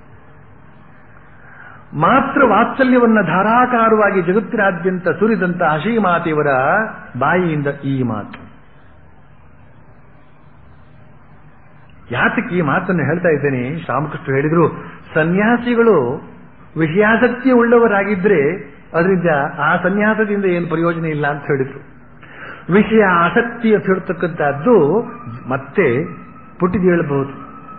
ಮಾತ್ರ ವಾತ್ಸಲ್ಯವನ್ನ ಧಾರಾಕಾರವಾಗಿ ಜಗತ್ತಿನಾದ್ಯಂತ ಸುರಿದಂತ ಹಸೀಮಾತೆಯವರ ಬಾಯಿಯಿಂದ ಈ ಮಾತು ಯಾತಕ್ಕೆ ಈ ಮಾತನ್ನು ಹೇಳ್ತಾ ಇದ್ದೇನೆ ಶ್ರೀರಾಮಕೃಷ್ಣ ಹೇಳಿದ್ರು ಸನ್ಯಾಸಿಗಳು ವಿಷಯಾಸಕ್ತಿ ಉಳ್ಳವರಾಗಿದ್ರೆ ಅದರಿಂದ ಆ ಸನ್ಯಾಸದಿಂದ ಏನು ಪ್ರಯೋಜನ ಇಲ್ಲ ಅಂತ ಹೇಳಿದ್ರು ವಿಷಯ ಆಸಕ್ತಿ ಅಂತ ಹೇಳ್ತಕ್ಕಂಥದ್ದು ಮತ್ತೆ ಪುಟ್ಟಿದು ಹೇಳಬಹುದು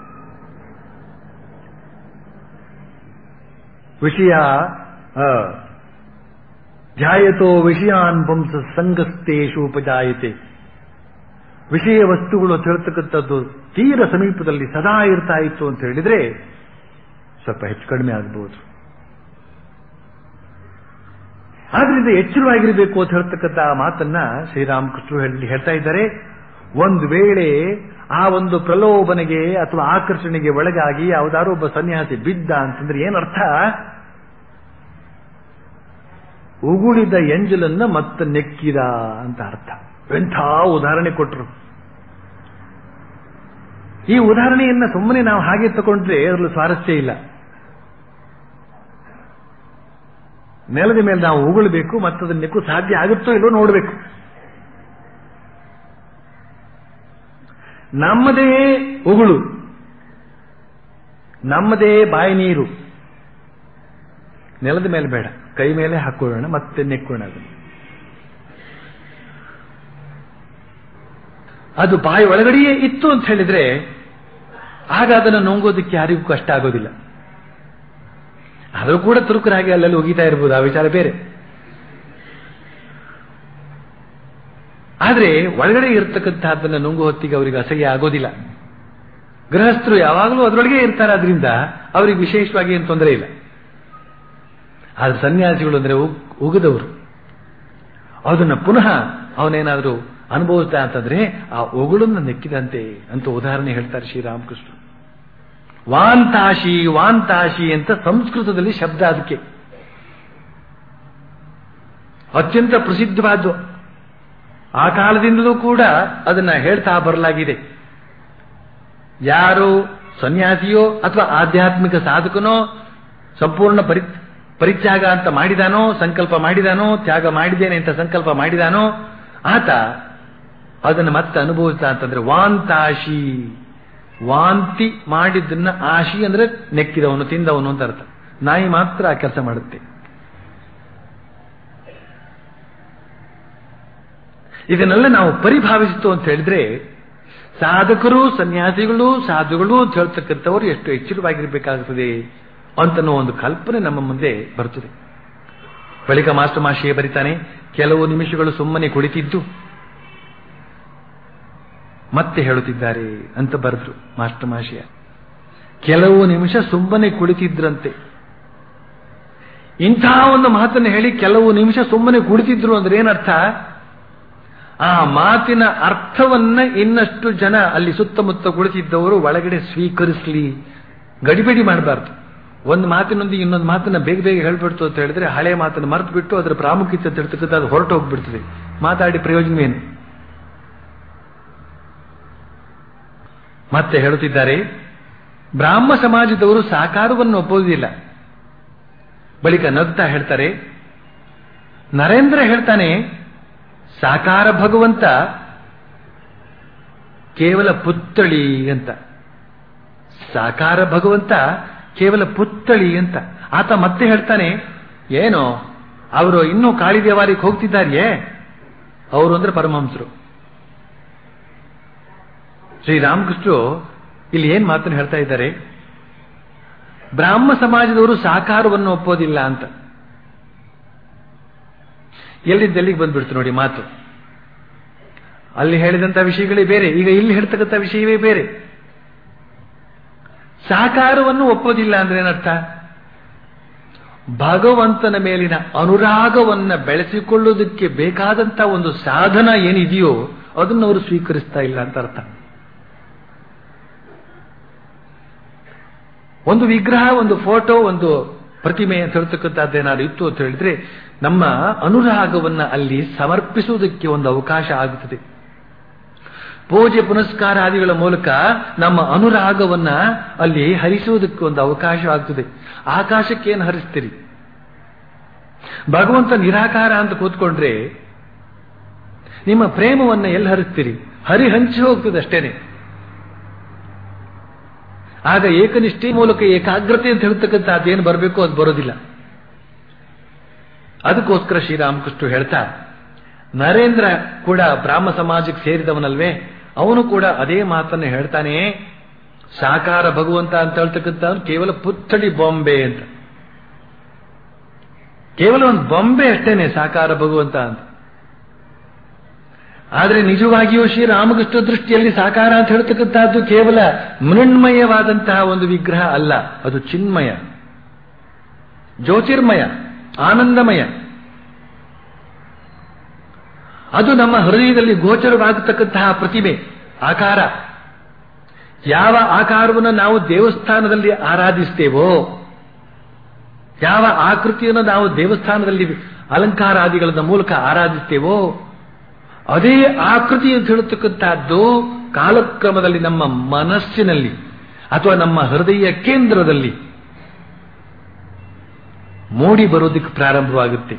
ವಿಷಯ ಆ, ಧ್ಯಾಯತೋ ವಿಷಯಾನ್ ಪಂಸ ಸಂಗಸ್ತೇಶು ಉಪಜಾಯತೆ ವಿಷಯ ವಸ್ತುಗಳು ಅಂತ ಹೇಳ್ತಕ್ಕಂಥದ್ದು ತೀರ ಸಮೀಪದಲ್ಲಿ ಸದಾ ಇರ್ತಾ ಇತ್ತು ಅಂತ ಹೇಳಿದ್ರೆ ಸ್ವಲ್ಪ ಹೆಚ್ಚು ಕಡಿಮೆ ಆಗಬಹುದು ಆದ್ರಿಂದ ಎಚ್ಚರವಾಗಿರಬೇಕು ಅಂತ ಹೇಳ್ತಕ್ಕಂಥ ಆ ಮಾತನ್ನ ಶ್ರೀರಾಮಕೃಷ್ಣರು ಹೇಳಿ ಹೇಳ್ತಾ ಇದ್ದಾರೆ ಒಂದು ವೇಳೆ ಆ ಒಂದು ಪ್ರಲೋಭನೆಗೆ ಅಥವಾ ಆಕರ್ಷಣೆಗೆ ಒಳಗಾಗಿ ಯಾವುದಾದ್ರು ಒಬ್ಬ ಸನ್ಯಾಸಿ ಬಿದ್ದ ಅಂತಂದ್ರೆ ಏನರ್ಥ ಉಗುಳಿದ ಎಂಜಲನ್ನ ಮತ್ತೆ ನೆಕ್ಕಿದ ಅಂತ ಅರ್ಥ ಎಂಥ ಉದಾಹರಣೆ ಕೊಟ್ಟರು ಈ ಉದಾಹರಣೆಯನ್ನ ಸುಮ್ಮನೆ ನಾವು ಹಾಗೆ ತಗೊಂಡ್ರೆ ಅದರಲ್ಲಿ ಸ್ವಾರಸ್ಯ ಇಲ್ಲ ನೆಲದ ಮೇಲೆ ನಾವು ಉಗುಳಬೇಕು ಮತ್ತು ಅದನ್ನ ನೆಕ್ಕು ಸಾಧ್ಯ ಆಗುತ್ತೋ ಇಲ್ಲೋ ನೋಡಬೇಕು ನಮ್ಮದೇ ಉಗುಳು ನಮ್ಮದೇ ಬಾಯಿ ನೀರು ನೆಲದ ಮೇಲೆ ಬೇಡ ಕೈ ಮೇಲೆ ಹಾಕೊಳ್ಳೋಣ ಮತ್ತೆ ನೆಕ್ಕೋಣ ಅದನ್ನು ಅದು ಬಾಯಿ ಒಳಗಡೆಯೇ ಇತ್ತು ಅಂತ ಹೇಳಿದ್ರೆ ಆಗ ಅದನ್ನು ನುಂಗೋದಕ್ಕೆ ಯಾರಿಗೂ ಕಷ್ಟ ಆಗೋದಿಲ್ಲ ಆದರೂ ಕೂಡ ತುರುಕರಾಗಿ ಅಲ್ಲಲ್ಲಿ ಒಗಿತಾ ಇರ್ಬೋದು ಆ ವಿಚಾರ ಬೇರೆ ಆದ್ರೆ ಒಳಗಡೆ ಇರತಕ್ಕಂತಹದ್ದನ್ನು ನುಂಗು ಹೊತ್ತಿಗೆ ಅವರಿಗೆ ಅಸಹ್ಯ ಆಗೋದಿಲ್ಲ ಗೃಹಸ್ಥರು ಯಾವಾಗಲೂ ಅದರೊಳಗೆ ಇರ್ತಾರೆ ಅದರಿಂದ ಅವರಿಗೆ ವಿಶೇಷವಾಗಿ ಏನು ತೊಂದರೆ ಇಲ್ಲ ಆದ್ರೆ ಸನ್ಯಾಸಿಗಳು ಅಂದ್ರೆ ಉಗ್- ಉಗಿದವರು ಅದನ್ನ ಪುನಃ ಅವನೇನಾದರೂ ಅನುಭವಿಸ್ತಾ ಅಂತಂದ್ರೆ ಆ ಉಗುಳನ್ನು ನೆಕ್ಕಿದಂತೆ ಅಂತ ಉದಾಹರಣೆ ಹೇಳ್ತಾರೆ ಶ್ರೀರಾಮಕೃಷ್ಣ ವಾಂತಾಶಿ ವಾಂತಾಶಿ ಅಂತ ಸಂಸ್ಕೃತದಲ್ಲಿ ಶಬ್ದ ಅದಕ್ಕೆ ಅತ್ಯಂತ ಪ್ರಸಿದ್ಧವಾದ್ದು ಆ ಕಾಲದಿಂದಲೂ ಕೂಡ ಅದನ್ನ ಹೇಳ್ತಾ ಬರಲಾಗಿದೆ ಯಾರು ಸನ್ಯಾಸಿಯೋ ಅಥವಾ ಆಧ್ಯಾತ್ಮಿಕ ಸಾಧಕನೋ ಸಂಪೂರ್ಣ ಪರಿ ಪರಿತ್ಯಾಗ ಅಂತ ಮಾಡಿದಾನೋ ಸಂಕಲ್ಪ ಮಾಡಿದಾನೋ ತ್ಯಾಗ ಮಾಡಿದ್ದೇನೆ ಅಂತ ಸಂಕಲ್ಪ ಮಾಡಿದಾನೋ ಆತ ಅದನ್ನು ಮತ್ತೆ ಅನುಭವಿಸ್ತಾ ಅಂತಂದ್ರೆ ವಾಂತಾಶಿ ವಾಂತಿ ಮಾಡಿದ್ದನ್ನ ಆಶಿ ಅಂದ್ರೆ ನೆಕ್ಕಿದವನು ತಿಂದವನು ಅಂತ ಅರ್ಥ ನಾಯಿ ಮಾತ್ರ ಆ ಕೆಲಸ ಮಾಡುತ್ತೆ ಇದನ್ನೆಲ್ಲ ನಾವು ಪರಿಭಾವಿಸಿತು ಅಂತ ಹೇಳಿದ್ರೆ ಸಾಧಕರು ಸನ್ಯಾಸಿಗಳು ಸಾಧುಗಳು ಅಂತ ಹೇಳ್ತಕ್ಕಂಥವ್ರು ಎಷ್ಟು ಎಚ್ಚರವಾಗಿರ್ಬೇಕಾಗುತ್ತದೆ ಅಂತನೋ ಒಂದು ಕಲ್ಪನೆ ನಮ್ಮ ಮುಂದೆ ಬರುತ್ತದೆ ಬಳಿಕ ಮಾಸ್ಟರ್ ಮಾಶಿಯೇ ಬರಿತಾನೆ ಕೆಲವು ನಿಮಿಷಗಳು ಸುಮ್ಮನೆ ಕುಳಿತಿದ್ದು ಮತ್ತೆ ಹೇಳುತ್ತಿದ್ದಾರೆ ಅಂತ ಬರೆದ್ರು ಮಾಸ್ಟರ್ ಮಾಶಿಯ ಕೆಲವು ನಿಮಿಷ ಸುಮ್ಮನೆ ಕುಳಿತಿದ್ರಂತೆ ಇಂತಹ ಒಂದು ಮಾತನ್ನು ಹೇಳಿ ಕೆಲವು ನಿಮಿಷ ಸುಮ್ಮನೆ ಕುಳಿತಿದ್ರು ಅಂದ್ರೆ ಏನರ್ಥ ಆ ಮಾತಿನ ಅರ್ಥವನ್ನ ಇನ್ನಷ್ಟು ಜನ ಅಲ್ಲಿ ಸುತ್ತಮುತ್ತ ಕುಳಿತಿದ್ದವರು ಒಳಗಡೆ ಸ್ವೀಕರಿಸಲಿ ಗಡಿಬಿಡಿ ಮಾಡಬಾರ್ದು ಒಂದು ಮಾತಿನೊಂದಿಗೆ ಇನ್ನೊಂದು ಮಾತನ್ನ ಬೇಗ ಬೇಗ ಹೇಳ್ಬಿಡ್ತು ಅಂತ ಹೇಳಿದ್ರೆ ಹಳೆ ಮಾತನ್ನು ಮರೆತು ಬಿಟ್ಟು ಅದರ ಪ್ರಾಮುಖ್ಯತೆ ತಿಳ್ತಕ್ಕಂಥ ಅದು ಹೊರಟು ಹೋಗ್ಬಿಡ್ತದೆ ಮಾತಾಡಿ ಪ್ರಯೋಜನವೇನು ಮತ್ತೆ ಹೇಳುತ್ತಿದ್ದಾರೆ ಬ್ರಾಹ್ಮ ಸಮಾಜದವರು ಸಾಕಾರವನ್ನು ಒಪ್ಪುವುದಿಲ್ಲ ಬಳಿಕ ನಗ್ತಾ ಹೇಳ್ತಾರೆ ನರೇಂದ್ರ ಹೇಳ್ತಾನೆ ಸಾಕಾರ ಭಗವಂತ ಕೇವಲ ಪುತ್ಥಳಿ ಅಂತ ಸಾಕಾರ ಭಗವಂತ ಕೇವಲ ಪುತ್ಥಳಿ ಅಂತ ಆತ ಮತ್ತೆ ಹೇಳ್ತಾನೆ ಏನೋ ಅವರು ಇನ್ನೂ ಕಾಳಿದೇವಾರಿಗೆ ಹೋಗ್ತಿದ್ದಾರೆಯೇ ಅವರು ಅಂದ್ರೆ ಪರಮಹಂಸರು ಶ್ರೀರಾಮಕೃಷ್ಣರು ಇಲ್ಲಿ ಏನ್ ಮಾತನ್ನು ಹೇಳ್ತಾ ಇದ್ದಾರೆ ಬ್ರಾಹ್ಮ ಸಮಾಜದವರು ಸಾಕಾರವನ್ನು ಒಪ್ಪೋದಿಲ್ಲ ಅಂತ ಎಲ್ಲಿಂದ ಎಲ್ಲಿಗೆ ಬಂದ್ಬಿಡ್ತು ನೋಡಿ ಮಾತು ಅಲ್ಲಿ ಹೇಳಿದಂತ ವಿಷಯಗಳೇ ಬೇರೆ ಈಗ ಇಲ್ಲಿ ಹೇಳ್ತಕ್ಕಂಥ ವಿಷಯವೇ ಬೇರೆ ಸಾಕಾರವನ್ನು ಒಪ್ಪೋದಿಲ್ಲ ಅಂದ್ರೆ ಏನರ್ಥ ಭಗವಂತನ ಮೇಲಿನ ಅನುರಾಗವನ್ನ ಬೆಳೆಸಿಕೊಳ್ಳುವುದಕ್ಕೆ ಬೇಕಾದಂತ ಒಂದು ಸಾಧನ ಏನಿದೆಯೋ ಅದನ್ನು ಅವರು ಸ್ವೀಕರಿಸ್ತಾ ಇಲ್ಲ ಅಂತ ಅರ್ಥ ಒಂದು ವಿಗ್ರಹ ಒಂದು ಫೋಟೋ ಒಂದು ಪ್ರತಿಮೆ ಅಂತ ಹೇಳ್ತಕ್ಕಂಥದ್ದೇನಾದ್ರು ಇತ್ತು ಅಂತ ಹೇಳಿದ್ರೆ ನಮ್ಮ ಅನುರಾಗವನ್ನ ಅಲ್ಲಿ ಸಮರ್ಪಿಸುವುದಕ್ಕೆ ಒಂದು ಅವಕಾಶ ಆಗುತ್ತದೆ ಪೂಜೆ ಪುನಸ್ಕಾರ ಆದಿಗಳ ಮೂಲಕ ನಮ್ಮ ಅನುರಾಗವನ್ನ ಅಲ್ಲಿ ಹರಿಸುವುದಕ್ಕೆ ಒಂದು ಅವಕಾಶವಾಗ್ತದೆ ಆಕಾಶಕ್ಕೇನು ಹರಿಸ್ತೀರಿ ಭಗವಂತ ನಿರಾಕಾರ ಅಂತ ಕೂತ್ಕೊಂಡ್ರೆ ನಿಮ್ಮ ಪ್ರೇಮವನ್ನ ಎಲ್ಲಿ ಹರಿಸ್ತೀರಿ ಹರಿ ಹಂಚಿ ಹೋಗ್ತದೆ ಅಷ್ಟೇನೆ ಆಗ ಏಕನಿಷ್ಠೆ ಮೂಲಕ ಏಕಾಗ್ರತೆ ಅಂತ ಹೇಳ್ತಕ್ಕಂಥ ಅದೇನು ಬರಬೇಕು ಅದು ಬರೋದಿಲ್ಲ ಅದಕ್ಕೋಸ್ಕರ ಶ್ರೀರಾಮಕೃಷ್ಣ ಹೇಳ್ತಾ ನರೇಂದ್ರ ಕೂಡ ಬ್ರಾಹ್ಮ ಸಮಾಜಕ್ಕೆ ಸೇರಿದವನಲ್ವೇ ಅವನು ಕೂಡ ಅದೇ ಮಾತನ್ನು ಹೇಳ್ತಾನೆ ಸಾಕಾರ ಭಗವಂತ ಅಂತ ಹೇಳ್ತಕ್ಕಂಥ ಕೇವಲ ಪುತ್ಥಳಿ ಬಾಂಬೆ ಅಂತ ಕೇವಲ ಒಂದು ಬೊಂಬೆ ಅಷ್ಟೇನೆ ಸಾಕಾರ ಭಗವಂತ ಅಂತ ಆದರೆ ನಿಜವಾಗಿಯೂ ಶ್ರೀರಾಮಕೃಷ್ಣ ದೃಷ್ಟಿಯಲ್ಲಿ ಸಾಕಾರ ಅಂತ ಹೇಳ್ತಕ್ಕಂಥದ್ದು ಕೇವಲ ಮೃಣ್ಮಯವಾದಂತಹ ಒಂದು ವಿಗ್ರಹ ಅಲ್ಲ ಅದು ಚಿನ್ಮಯ ಜ್ಯೋತಿರ್ಮಯ ಆನಂದಮಯ ಅದು ನಮ್ಮ ಹೃದಯದಲ್ಲಿ ಗೋಚರವಾಗತಕ್ಕಂತಹ ಪ್ರತಿಮೆ ಆಕಾರ ಯಾವ ಆಕಾರವನ್ನು ನಾವು ದೇವಸ್ಥಾನದಲ್ಲಿ ಆರಾಧಿಸ್ತೇವೋ ಯಾವ ಆಕೃತಿಯನ್ನು ನಾವು ದೇವಸ್ಥಾನದಲ್ಲಿ ಅಲಂಕಾರಾದಿಗಳ ಮೂಲಕ ಆರಾಧಿಸ್ತೇವೋ ಅದೇ ಆಕೃತಿ ಅಂತ ಹೇಳತಕ್ಕಂತಹದ್ದು ಕಾಲಕ್ರಮದಲ್ಲಿ ನಮ್ಮ ಮನಸ್ಸಿನಲ್ಲಿ ಅಥವಾ ನಮ್ಮ ಹೃದಯ ಕೇಂದ್ರದಲ್ಲಿ ಮೂಡಿ ಬರೋದಕ್ಕೆ ಪ್ರಾರಂಭವಾಗುತ್ತೆ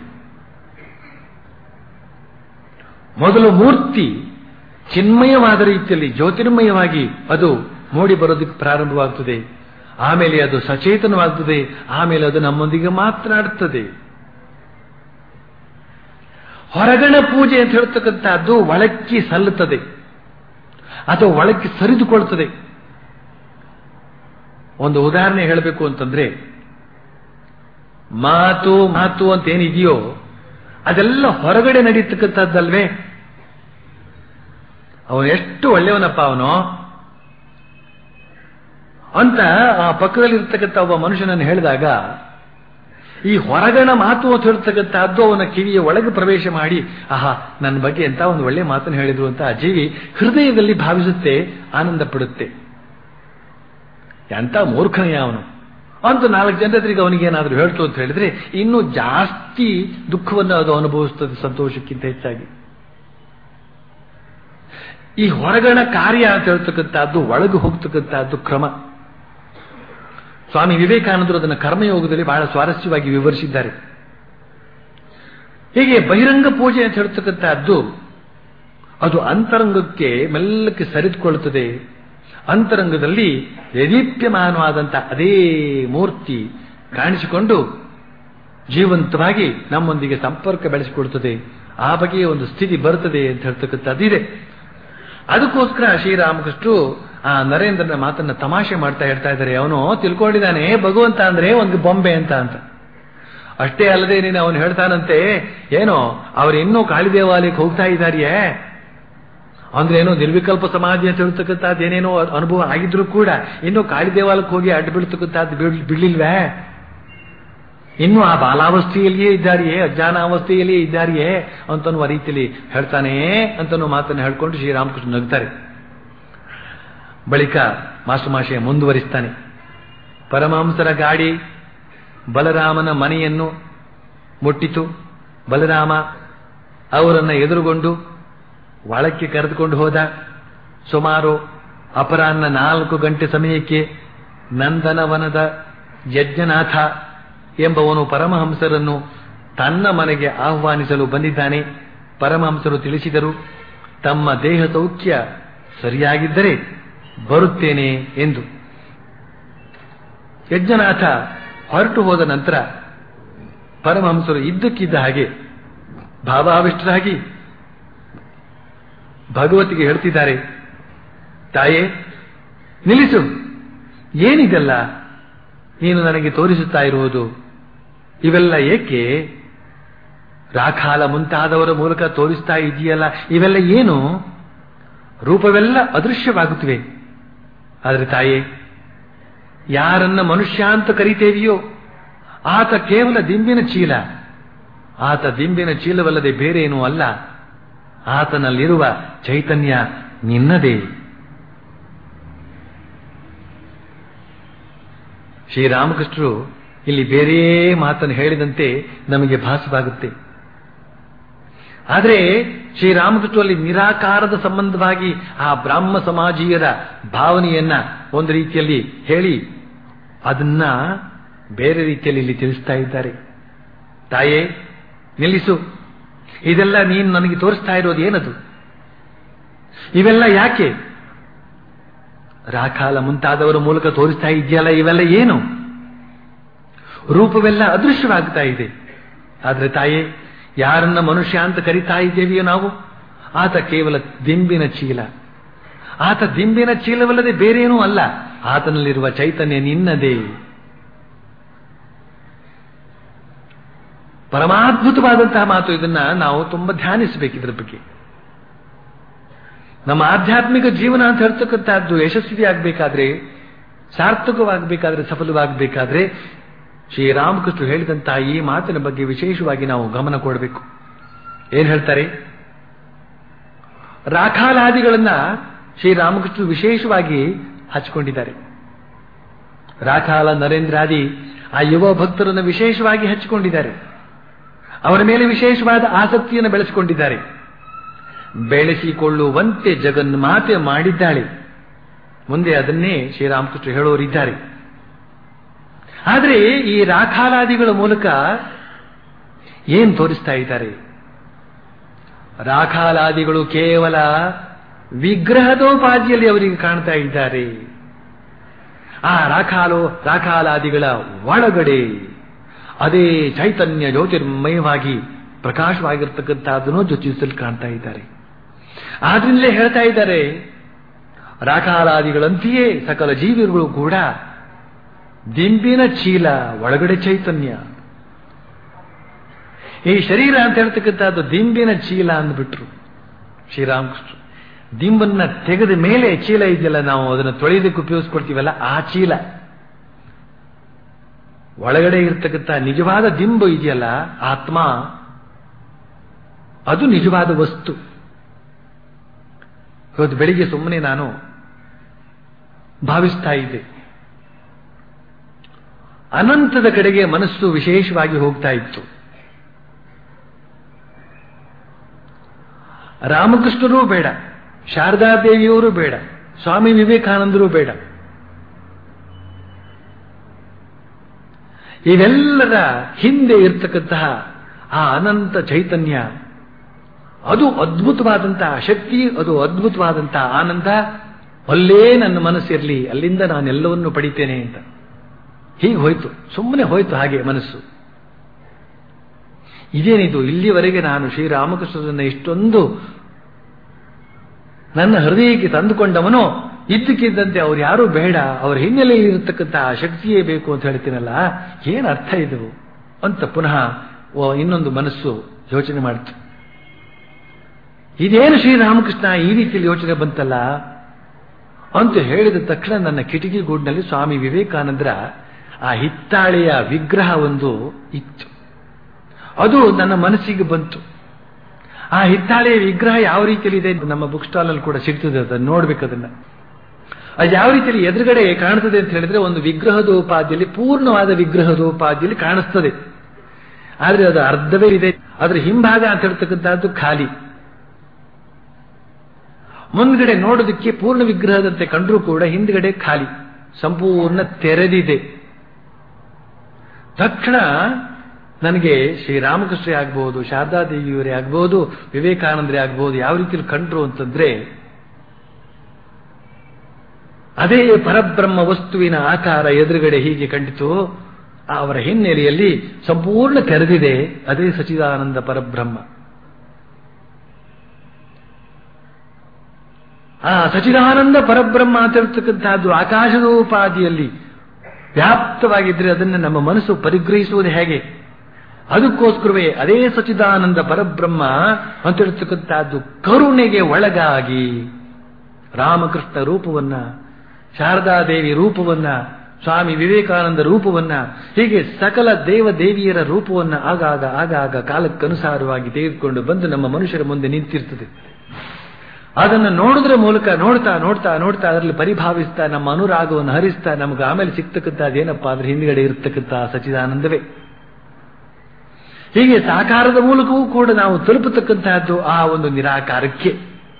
ಮೊದಲು ಮೂರ್ತಿ ಚಿನ್ಮಯವಾದ ರೀತಿಯಲ್ಲಿ ಜ್ಯೋತಿರ್ಮಯವಾಗಿ ಅದು ಮೂಡಿ ಬರೋದಕ್ಕೆ ಪ್ರಾರಂಭವಾಗ್ತದೆ ಆಮೇಲೆ ಅದು ಸಚೇತನವಾಗ್ತದೆ ಆಮೇಲೆ ಅದು ನಮ್ಮೊಂದಿಗೆ ಮಾತನಾಡುತ್ತದೆ ಹೊರಗಣ ಪೂಜೆ ಅಂತ ಹೇಳ್ತಕ್ಕಂಥದ್ದು ಒಳಕ್ಕಿ ಸಲ್ಲುತ್ತದೆ ಅಥವಾ ಒಳಕ್ಕೆ ಸರಿದುಕೊಳ್ತದೆ ಒಂದು ಉದಾಹರಣೆ ಹೇಳಬೇಕು ಅಂತಂದ್ರೆ ಮಾತು ಮಾತು ಅಂತ ಏನಿದೆಯೋ ಅದೆಲ್ಲ ಹೊರಗಡೆ ನಡೀತಕ್ಕಂಥದ್ದಲ್ವೇ ಅವನು ಎಷ್ಟು ಒಳ್ಳೆಯವನಪ್ಪ ಅವನು ಅಂತ ಆ ಪಕ್ಕದಲ್ಲಿರ್ತಕ್ಕಂಥ ಒಬ್ಬ ಮನುಷ್ಯನನ್ನು ಹೇಳಿದಾಗ ಈ ಹೊರಗಣ ಮಾತು ಅಂತ ಹೇಳ್ತಕ್ಕಂಥದ್ದು ಅವನ ಕಿವಿಯ ಒಳಗೆ ಪ್ರವೇಶ ಮಾಡಿ ಆಹಾ ನನ್ನ ಬಗ್ಗೆ ಎಂತ ಒಂದು ಒಳ್ಳೆ ಮಾತನ್ನು ಹೇಳಿದ್ರು ಅಂತ ಆ ಜೀವಿ ಹೃದಯದಲ್ಲಿ ಭಾವಿಸುತ್ತೆ ಆನಂದ ಪಡುತ್ತೆ ಎಂತ ಮೂರ್ಖನೆಯ ಅವನು ಅಂತ ನಾಲ್ಕು ಜನರಿಗೆ ಅವನಿಗೆ ಏನಾದರೂ ಹೇಳ್ತು ಅಂತ ಹೇಳಿದ್ರೆ ಇನ್ನೂ ಜಾಸ್ತಿ ದುಃಖವನ್ನು ಅದು ಅನುಭವಿಸ್ತದೆ ಸಂತೋಷಕ್ಕಿಂತ ಹೆಚ್ಚಾಗಿ ಈ ಹೊರಗಣ ಕಾರ್ಯ ಅಂತ ಹೇಳ್ತಕ್ಕಂಥದ್ದು ಒಳಗೆ ಹೋಗ್ತಕ್ಕಂಥದ್ದು ಕ್ರಮ ಸ್ವಾಮಿ ವಿವೇಕಾನಂದರು ಅದನ್ನು ಕರ್ಮಯೋಗದಲ್ಲಿ ಬಹಳ ಸ್ವಾರಸ್ಯವಾಗಿ ವಿವರಿಸಿದ್ದಾರೆ ಹೀಗೆ ಬಹಿರಂಗ ಪೂಜೆ ಅಂತ ಹೇಳ್ತಕ್ಕಂಥದ್ದು ಅದು ಅಂತರಂಗಕ್ಕೆ ಮೆಲ್ಲಕ್ಕೆ ಸರಿದುಕೊಳ್ಳುತ್ತದೆ ಅಂತರಂಗದಲ್ಲಿ ಯದೀಪ್ಯಮಾನವಾದಂಥ ಅದೇ ಮೂರ್ತಿ ಕಾಣಿಸಿಕೊಂಡು ಜೀವಂತವಾಗಿ ನಮ್ಮೊಂದಿಗೆ ಸಂಪರ್ಕ ಬೆಳೆಸಿಕೊಡುತ್ತದೆ ಆ ಬಗೆಯ ಒಂದು ಸ್ಥಿತಿ ಬರುತ್ತದೆ ಅಂತ ಹೇಳ್ತಕ್ಕಂಥದ್ದಿದೆ ಅದಕ್ಕೋಸ್ಕರ ಶ್ರೀರಾಮಕೃಷ್ಣರು ಆ ನರೇಂದ್ರನ ಮಾತನ್ನ ತಮಾಷೆ ಮಾಡ್ತಾ ಹೇಳ್ತಾ ಇದ್ದಾರೆ ಅವನು ತಿಳ್ಕೊಂಡಿದ್ದಾನೆ ಭಗವಂತ ಅಂದ್ರೆ ಒಂದು ಬೊಂಬೆ ಅಂತ ಅಂತ ಅಷ್ಟೇ ಅಲ್ಲದೆ ನೀನು ಅವನು ಹೇಳ್ತಾನಂತೆ ಏನೋ ಅವ್ರು ಇನ್ನೂ ಕಾಳಿ ದೇವಾಲಯಕ್ಕೆ ಹೋಗ್ತಾ ಇದ್ದಾರಿಯೇ ಅಂದ್ರೆ ಏನೋ ನಿರ್ವಿಕಲ್ಪ ಸಮಾಧಿ ಅಂತ ಹೇಳ್ತಕ್ಕಂಥದ್ದು ಏನೇನೋ ಅನುಭವ ಆಗಿದ್ರು ಕೂಡ ಇನ್ನೂ ಕಾಳಿ ದೇವಾಲಯಕ್ಕೆ ಹೋಗಿ ಅಡ್ಡ ಬೀಳ್ತಕ್ಕಂಥದ್ದು ಬಿಡ್ಲಿಲ್ವೇ ಇನ್ನು ಆ ಬಾಲಾವಸ್ಥೆಯಲ್ಲಿಯೇ ಇದ್ದಾರಿಯೇ ಅಜ್ಞಾನಾವಸ್ಥೆಯಲ್ಲಿಯೇ ಇದ್ದಾರಿಯೇ ಅಂತನ್ನುವ ರೀತಿಯಲ್ಲಿ ಹೇಳ್ತಾನೆ ಅಂತನೋ ಮಾತನ್ನು ಹೇಳ್ಕೊಂಡು ಶ್ರೀರಾಮಕೃಷ್ಣ ನಗ್ತಾರೆ ಬಳಿಕ ಮಾಸ್ಟರ್ ಮುಂದುವರಿಸ್ತಾನೆ ಪರಮಹಂಸರ ಗಾಡಿ ಬಲರಾಮನ ಮನೆಯನ್ನು ಮುಟ್ಟಿತು ಬಲರಾಮ ಅವರನ್ನ ಎದುರುಗೊಂಡು ಒಳಕ್ಕೆ ಕರೆದುಕೊಂಡು ಹೋದ ಸುಮಾರು ಅಪರಾಹ್ನ ನಾಲ್ಕು ಗಂಟೆ ಸಮಯಕ್ಕೆ ನಂದನವನದ ಯಜ್ಞನಾಥ ಎಂಬವನು ಪರಮಹಂಸರನ್ನು ತನ್ನ ಮನೆಗೆ ಆಹ್ವಾನಿಸಲು ಬಂದಿದ್ದಾನೆ ಪರಮಹಂಸರು ತಿಳಿಸಿದರು ತಮ್ಮ ದೇಹ ಸೌಖ್ಯ ಸರಿಯಾಗಿದ್ದರೆ ಬರುತ್ತೇನೆ ಎಂದು ಯಜ್ಞನಾಥ ಹೊರಟು ಹೋದ ನಂತರ ಪರಮಹಂಸರು ಇದ್ದಕ್ಕಿದ್ದ ಹಾಗೆ ಭಾವಾವಿಷ್ಟರಾಗಿ ಭಗವತಿಗೆ ಹೇಳ್ತಿದ್ದಾರೆ ತಾಯೇ ನಿಲ್ಲಿಸು ಏನಿದೆಲ್ಲ ನೀನು ನನಗೆ ತೋರಿಸುತ್ತಾ ಇರುವುದು ಇವೆಲ್ಲ ಏಕೆ ರಾಖಾಲ ಮುಂತಾದವರ ಮೂಲಕ ತೋರಿಸ್ತಾ ಇದೆಯಲ್ಲ ಇವೆಲ್ಲ ಏನು ರೂಪವೆಲ್ಲ ಅದೃಶ್ಯವಾಗುತ್ತಿವೆ ಆದರೆ ತಾಯೇ ಯಾರನ್ನ ಮನುಷ್ಯ ಅಂತ ಕರಿತೇವಿಯೋ ಆತ ಕೇವಲ ದಿಂಬಿನ ಚೀಲ ಆತ ದಿಂಬಿನ ಚೀಲವಲ್ಲದೆ ಬೇರೇನೂ ಅಲ್ಲ ಆತನಲ್ಲಿರುವ ಚೈತನ್ಯ ನಿನ್ನದೇ ಶ್ರೀರಾಮಕೃಷ್ಣರು ಇಲ್ಲಿ ಬೇರೆ ಮಾತನ್ನು ಹೇಳಿದಂತೆ ನಮಗೆ ಭಾಸವಾಗುತ್ತೆ ಆದರೆ ಶ್ರೀರಾಮಕೃಷ್ಣರಲ್ಲಿ ನಿರಾಕಾರದ ಸಂಬಂಧವಾಗಿ ಆ ಬ್ರಾಹ್ಮ ಸಮಾಜೀಯರ ಭಾವನೆಯನ್ನ ಒಂದು ರೀತಿಯಲ್ಲಿ ಹೇಳಿ ಅದನ್ನ ಬೇರೆ ರೀತಿಯಲ್ಲಿ ಇಲ್ಲಿ ತಿಳಿಸ್ತಾ ಇದ್ದಾರೆ ತಾಯೇ ನಿಲ್ಲಿಸು ಇದೆಲ್ಲ ನೀನು ನನಗೆ ತೋರಿಸ್ತಾ ಇರೋದು ಏನದು ಇವೆಲ್ಲ ಯಾಕೆ ರಾಖಾಲ ಮುಂತಾದವರ ಮೂಲಕ ತೋರಿಸ್ತಾ ಇದೆಯಲ್ಲ ಇವೆಲ್ಲ ಏನು ರೂಪವೆಲ್ಲ ಅದೃಶ್ಯವಾಗ್ತಾ ಇದೆ ಆದ್ರೆ ತಾಯೇ ಯಾರನ್ನ ಮನುಷ್ಯ ಅಂತ ಕರಿತಾ ಇದ್ದೇವೆಯೋ ನಾವು ಆತ ಕೇವಲ ದಿಂಬಿನ ಚೀಲ ಆತ ದಿಂಬಿನ ಚೀಲವಲ್ಲದೆ ಬೇರೇನೂ ಅಲ್ಲ ಆತನಲ್ಲಿರುವ ಚೈತನ್ಯ ನಿನ್ನದೇ ಪರಮಾದ್ಭುತವಾದಂತಹ ಮಾತು ಇದನ್ನ ನಾವು ತುಂಬಾ ಧ್ಯಾನಿಸಬೇಕು ಇದ್ರ ಬಗ್ಗೆ ನಮ್ಮ ಆಧ್ಯಾತ್ಮಿಕ ಜೀವನ ಅಂತ ಹೇಳ್ತಕ್ಕಂಥದ್ದು ಯಶಸ್ವಿ ಆಗಬೇಕಾದ್ರೆ ಸಾರ್ಥಕವಾಗಬೇಕಾದ್ರೆ ಸಫಲವಾಗಬೇಕಾದ್ರೆ ಶ್ರೀರಾಮಕೃಷ್ಣ ಹೇಳಿದಂತಹ ಈ ಮಾತಿನ ಬಗ್ಗೆ ವಿಶೇಷವಾಗಿ ನಾವು ಗಮನ ಕೊಡಬೇಕು ಏನ್ ಹೇಳ್ತಾರೆ ರಾಖಾಲಾದಿಗಳನ್ನ ಶ್ರೀರಾಮಕೃಷ್ಣ ವಿಶೇಷವಾಗಿ ಹಚ್ಕೊಂಡಿದ್ದಾರೆ ರಾಖಾಲ ನರೇಂದ್ರಾದಿ ಆ ಯುವ ಭಕ್ತರನ್ನು ವಿಶೇಷವಾಗಿ ಹಚ್ಚಿಕೊಂಡಿದ್ದಾರೆ ಅವರ ಮೇಲೆ ವಿಶೇಷವಾದ ಆಸಕ್ತಿಯನ್ನು ಬೆಳೆಸಿಕೊಂಡಿದ್ದಾರೆ ಬೆಳೆಸಿಕೊಳ್ಳುವಂತೆ ಜಗನ್ಮಾತೆ ಮಾಡಿದ್ದಾಳೆ ಮುಂದೆ ಅದನ್ನೇ ಶ್ರೀರಾಮಕೃಷ್ಣ ಹೇಳೋರಿದ್ದಾರೆ ಆದರೆ ಈ ರಾಖಾಲಾದಿಗಳ ಮೂಲಕ ಏನ್ ತೋರಿಸ್ತಾ ಇದ್ದಾರೆ ರಾಖಾಲಾದಿಗಳು ಕೇವಲ ವಿಗ್ರಹದೋಪಾದಿಯಲ್ಲಿ ಅವರಿಗೆ ಕಾಣ್ತಾ ಇದ್ದಾರೆ ಆ ರಾಖಾಲೋ ರಾಖಾಲಾದಿಗಳ ಒಳಗಡೆ ಅದೇ ಚೈತನ್ಯ ಜ್ಯೋತಿರ್ಮಯವಾಗಿ ಪ್ರಕಾಶವಾಗಿರ್ತಕ್ಕಂಥದ್ದನ್ನು ಜೊಚಿಸಲು ಕಾಣ್ತಾ ಇದ್ದಾರೆ ಆದ್ರಿಂದಲೇ ಹೇಳ್ತಾ ಇದ್ದಾರೆ ರಾಖಾಲಾದಿಗಳಂತೆಯೇ ಸಕಲ ಜೀವಿಗಳು ಕೂಡ ದಿಂಬಿನ ಚೀಲ ಒಳಗಡೆ ಚೈತನ್ಯ ಈ ಶರೀರ ಅಂತ ಹೇಳ್ತಕ್ಕಂಥದ್ದು ದಿಂಬಿನ ಚೀಲ ಅಂದ್ಬಿಟ್ರು ಶ್ರೀರಾಮಕೃಷ್ಣ ದಿಂಬನ್ನ ತೆಗೆದ ಮೇಲೆ ಚೀಲ ಇದೆಯಲ್ಲ ನಾವು ಅದನ್ನು ತೊಳೆಯೋದಕ್ಕೆ ಉಪಯೋಗಿಸ್ಕೊಳ್ತೀವಲ್ಲ ಆ ಚೀಲ ಒಳಗಡೆ ಇರ್ತಕ್ಕಂಥ ನಿಜವಾದ ದಿಂಬು ಇದೆಯಲ್ಲ ಆತ್ಮ ಅದು ನಿಜವಾದ ವಸ್ತು ಇವತ್ತು ಬೆಳಿಗ್ಗೆ ಸುಮ್ಮನೆ ನಾನು ಭಾವಿಸ್ತಾ ಇದ್ದೆ ಅನಂತದ ಕಡೆಗೆ ಮನಸ್ಸು ವಿಶೇಷವಾಗಿ ಹೋಗ್ತಾ ಇತ್ತು ರಾಮಕೃಷ್ಣರೂ ಬೇಡ ಶಾರದಾದೇವಿಯವರು ಬೇಡ ಸ್ವಾಮಿ ವಿವೇಕಾನಂದರು ಬೇಡ ಇವೆಲ್ಲರ ಹಿಂದೆ ಇರ್ತಕ್ಕಂತಹ ಆ ಅನಂತ ಚೈತನ್ಯ ಅದು ಅದ್ಭುತವಾದಂತಹ ಶಕ್ತಿ ಅದು ಅದ್ಭುತವಾದಂತಹ ಆನಂದ ಅಲ್ಲೇ ನನ್ನ ಮನಸ್ಸಿರಲಿ ಅಲ್ಲಿಂದ ನಾನೆಲ್ಲವನ್ನು ಪಡಿತೇನೆ ಅಂತ ಹೀಗೆ ಹೋಯ್ತು ಸುಮ್ಮನೆ ಹೋಯ್ತು ಹಾಗೆ ಮನಸ್ಸು ಇದೇನಿದು ಇಲ್ಲಿವರೆಗೆ ನಾನು ಶ್ರೀರಾಮಕೃಷ್ಣರನ್ನ ಇಷ್ಟೊಂದು ನನ್ನ ಹೃದಯಕ್ಕೆ ತಂದುಕೊಂಡವನೋ ಇದ್ದಕ್ಕಿದ್ದಂತೆ ಅವ್ರು ಯಾರೂ ಬೇಡ ಅವರ ಹಿನ್ನೆಲೆಯಲ್ಲಿ ಇರತಕ್ಕಂಥ ಆ ಶಕ್ತಿಯೇ ಬೇಕು ಅಂತ ಹೇಳ್ತೀನಲ್ಲ ಏನು ಅರ್ಥ ಇದು ಅಂತ ಪುನಃ ಓ ಇನ್ನೊಂದು ಮನಸ್ಸು ಯೋಚನೆ ಮಾಡಿತು ಇದೇನು ಶ್ರೀರಾಮಕೃಷ್ಣ ಈ ರೀತಿಯಲ್ಲಿ ಯೋಚನೆ ಬಂತಲ್ಲ ಅಂತ ಹೇಳಿದ ತಕ್ಷಣ ನನ್ನ ಕಿಟಕಿ ಗೂಡಿನಲ್ಲಿ ಸ್ವಾಮಿ ವಿವೇಕಾನಂದರ ಆ ಹಿತ್ತಾಳೆಯ ವಿಗ್ರಹ ಒಂದು ಇತ್ತು ಅದು ನನ್ನ ಮನಸ್ಸಿಗೆ ಬಂತು ಆ ಹಿತ್ತಾಳೆಯ ವಿಗ್ರಹ ಯಾವ ರೀತಿಯಲ್ಲಿ ಇದೆ ನಮ್ಮ ಬುಕ್ ಸ್ಟಾಲ್ ಅಲ್ಲಿ ಕೂಡ ಸಿಗ್ತದೆ ಅದನ್ನು ನೋಡ್ಬೇಕು ಅದನ್ನ ಅದು ಯಾವ ರೀತಿಯಲ್ಲಿ ಎದುರುಗಡೆ ಕಾಣ್ತದೆ ಅಂತ ಹೇಳಿದ್ರೆ ಒಂದು ವಿಗ್ರಹದೋಪಾದಿಯಲ್ಲಿ ಪೂರ್ಣವಾದ ವಿಗ್ರಹದೋಪಾದಿಯಲ್ಲಿ ಕಾಣಿಸ್ತದೆ ಆದ್ರೆ ಅದು ಅರ್ಧವೇ ಇದೆ ಅದರ ಹಿಂಭಾಗ ಅಂತ ಹೇಳ್ತಕ್ಕಂಥದ್ದು ಖಾಲಿ ಮುಂದ್ಗಡೆ ನೋಡೋದಕ್ಕೆ ಪೂರ್ಣ ವಿಗ್ರಹದಂತೆ ಕಂಡ್ರೂ ಕೂಡ ಹಿಂದ್ಗಡೆ ಖಾಲಿ ಸಂಪೂರ್ಣ ತೆರೆದಿದೆ ತಕ್ಷಣ ನನಗೆ ಶ್ರೀರಾಮಕೃಷ್ಣ ಆಗ್ಬಹುದು ಶಾರದಾದೇವಿಯವರೇ ಆಗ್ಬಹುದು ವಿವೇಕಾನಂದರೇ ಆಗ್ಬಹುದು ಯಾವ ರೀತಿಯಲ್ಲಿ ಕಂಡ್ರು ಅಂತಂದ್ರೆ ಅದೇ ಪರಬ್ರಹ್ಮ ವಸ್ತುವಿನ ಆಕಾರ ಎದುರುಗಡೆ ಹೀಗೆ ಕಂಡಿತು ಅವರ ಹಿನ್ನೆಲೆಯಲ್ಲಿ ಸಂಪೂರ್ಣ ತೆರೆದಿದೆ ಅದೇ ಸಚಿದಾನಂದ ಪರಬ್ರಹ್ಮ ಆ ಸಚಿದಾನಂದ ಪರಬ್ರಹ್ಮ ಅಂತ ಹೇಳ್ತಕ್ಕಂಥದ್ದು ಆಕಾಶದ ಉಪಾದಿಯಲ್ಲಿ ವ್ಯಾಪ್ತವಾಗಿದ್ರೆ ಅದನ್ನು ನಮ್ಮ ಮನಸ್ಸು ಪರಿಗ್ರಹಿಸುವುದು ಹೇಗೆ ಅದಕ್ಕೋಸ್ಕರವೇ ಅದೇ ಸಚಿದಾನಂದ ಪರಬ್ರಹ್ಮ ಅಂತ ಹೇಳ್ತಕ್ಕಂಥದ್ದು ಕರುಣೆಗೆ ಒಳಗಾಗಿ ರಾಮಕೃಷ್ಣ ರೂಪವನ್ನ ಶಾರದಾದೇವಿ ರೂಪವನ್ನ ಸ್ವಾಮಿ ವಿವೇಕಾನಂದ ರೂಪವನ್ನ ಹೀಗೆ ಸಕಲ ದೇವ ದೇವಿಯರ ರೂಪವನ್ನ ಆಗಾಗ ಆಗಾಗ ಕಾಲಕ್ಕನುಸಾರವಾಗಿ ತೆಗೆದುಕೊಂಡು ಬಂದು ನಮ್ಮ ಮನುಷ್ಯರ ಮುಂದೆ ನಿಂತಿರ್ತದೆ ಅದನ್ನು ನೋಡುವುದರ ಮೂಲಕ ನೋಡ್ತಾ ನೋಡ್ತಾ ನೋಡ್ತಾ ಅದರಲ್ಲಿ ಪರಿಭಾವಿಸ್ತಾ ನಮ್ಮ ಅನುರಾಗವನ್ನು ಹರಿಸ್ತಾ ನಮಗೆ ಆಮೇಲೆ ಸಿಗ್ತಕ್ಕಂಥದ್ದೇನಪ್ಪ ಅದ್ರ ಹಿಂದ್ಗಡೆ ಇರ್ತಕ್ಕಂಥ ಸಚಿದಾನಂದವೇ ಹೀಗೆ ಸಾಕಾರದ ಮೂಲಕವೂ ಕೂಡ ನಾವು ತಲುಪತಕ್ಕಂತಹದ್ದು ಆ ಒಂದು ನಿರಾಕಾರಕ್ಕೆ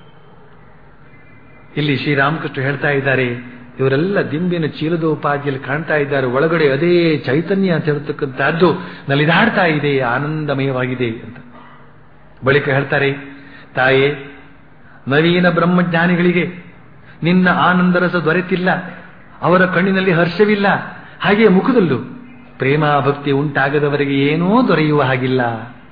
ಇಲ್ಲಿ ಶ್ರೀರಾಮಕೃಷ್ಣ ಹೇಳ್ತಾ ಇದ್ದಾರೆ ಇವರೆಲ್ಲ ದಿಂಬಿನ ಚೀಲದ ಉಪಾಧಿಯಲ್ಲಿ ಕಾಣ್ತಾ ಇದ್ದಾರೆ ಒಳಗಡೆ ಅದೇ ಚೈತನ್ಯ ಅಂತ ಹೇಳ್ತಕ್ಕಂತಹದ್ದು ನಲಿದಾಡ್ತಾ ಇದೆ ಆನಂದಮಯವಾಗಿದೆ ಅಂತ ಬಳಿಕ ಹೇಳ್ತಾರೆ ತಾಯೇ ನವೀನ ಬ್ರಹ್ಮಜ್ಞಾನಿಗಳಿಗೆ ನಿನ್ನ ಆನಂದರಸ ದೊರೆತಿಲ್ಲ ಅವರ ಕಣ್ಣಿನಲ್ಲಿ ಹರ್ಷವಿಲ್ಲ ಹಾಗೆ ಮುಖದಲ್ಲೂ ಪ್ರೇಮ ಭಕ್ತಿ ಉಂಟಾಗದವರಿಗೆ ಏನೂ ದೊರೆಯುವ ಹಾಗಿಲ್ಲ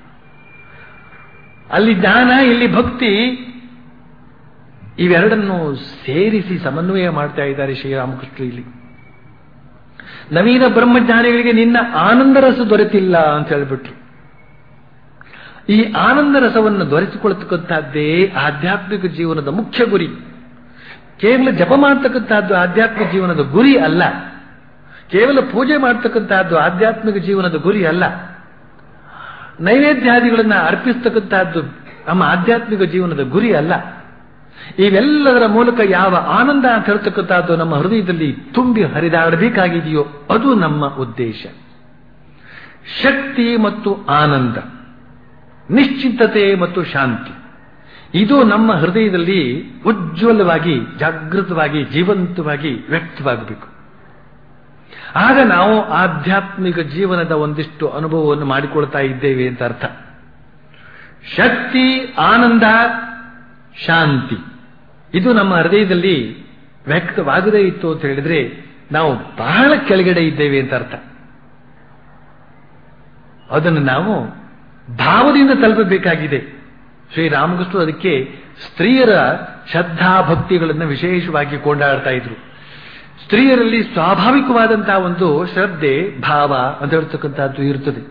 ಅಲ್ಲಿ ಜ್ಞಾನ ಇಲ್ಲಿ ಭಕ್ತಿ ಇವೆರಡನ್ನು ಸೇರಿಸಿ ಸಮನ್ವಯ ಮಾಡ್ತಾ ಇದ್ದಾರೆ ಶ್ರೀರಾಮಕೃಷ್ಣ ಇಲ್ಲಿ ನವೀನ ಬ್ರಹ್ಮಜ್ಞಾನಿಗಳಿಗೆ ನಿನ್ನ ಆನಂದ ರಸ ದೊರೆತಿಲ್ಲ ಅಂತ ಹೇಳ್ಬಿಟ್ರು ಈ ಆನಂದ ರಸವನ್ನು ದೊರೆಸಿಕೊಳ್ಳತಕ್ಕಂಥದ್ದೇ ಆಧ್ಯಾತ್ಮಿಕ ಜೀವನದ ಮುಖ್ಯ ಗುರಿ ಕೇವಲ ಜಪ ಮಾಡ್ತಕ್ಕಂಥದ್ದು ಆಧ್ಯಾತ್ಮಿಕ ಜೀವನದ ಗುರಿ ಅಲ್ಲ ಕೇವಲ ಪೂಜೆ ಮಾಡ್ತಕ್ಕಂಥದ್ದು ಆಧ್ಯಾತ್ಮಿಕ ಜೀವನದ ಗುರಿ ಅಲ್ಲ ನೈವೇದ್ಯಾದಿಗಳನ್ನ ಅರ್ಪಿಸ್ತಕ್ಕಂಥದ್ದು ನಮ್ಮ ಆಧ್ಯಾತ್ಮಿಕ ಜೀವನದ ಗುರಿ ಅಲ್ಲ ಇವೆಲ್ಲದರ ಮೂಲಕ ಯಾವ ಆನಂದ ಅಂತ ಹೇಳ್ತಕ್ಕಂಥದ್ದು ನಮ್ಮ ಹೃದಯದಲ್ಲಿ ತುಂಬಿ ಹರಿದಾಡಬೇಕಾಗಿದೆಯೋ ಅದು ನಮ್ಮ ಉದ್ದೇಶ ಶಕ್ತಿ ಮತ್ತು ಆನಂದ ನಿಶ್ಚಿಂತತೆ ಮತ್ತು ಶಾಂತಿ ಇದು ನಮ್ಮ ಹೃದಯದಲ್ಲಿ ಉಜ್ವಲವಾಗಿ ಜಾಗೃತವಾಗಿ ಜೀವಂತವಾಗಿ ವ್ಯಕ್ತವಾಗಬೇಕು ಆಗ ನಾವು ಆಧ್ಯಾತ್ಮಿಕ ಜೀವನದ ಒಂದಿಷ್ಟು ಅನುಭವವನ್ನು ಮಾಡಿಕೊಳ್ತಾ ಇದ್ದೇವೆ ಅಂತ ಅರ್ಥ ಶಕ್ತಿ ಆನಂದ ಶಾಂತಿ ಇದು ನಮ್ಮ ಹೃದಯದಲ್ಲಿ ವ್ಯಕ್ತವಾಗದೇ ಇತ್ತು ಅಂತ ಹೇಳಿದ್ರೆ ನಾವು ಬಹಳ ಕೆಳಗಡೆ ಇದ್ದೇವೆ ಅಂತ ಅರ್ಥ ಅದನ್ನು ನಾವು ಭಾವದಿಂದ ತಲುಪಬೇಕಾಗಿದೆ ಶ್ರೀರಾಮಕೃಷ್ಣ ಅದಕ್ಕೆ ಸ್ತ್ರೀಯರ ಶ್ರದ್ಧಾ ಭಕ್ತಿಗಳನ್ನು ವಿಶೇಷವಾಗಿ ಕೊಂಡಾಡ್ತಾ ಇದ್ರು ಸ್ತ್ರೀಯರಲ್ಲಿ ಸ್ವಾಭಾವಿಕವಾದಂತಹ ಒಂದು ಶ್ರದ್ಧೆ ಭಾವ ಅಂತ ಹೇಳ್ತಕ್ಕಂಥದ್ದು ಇರುತ್ತದೆ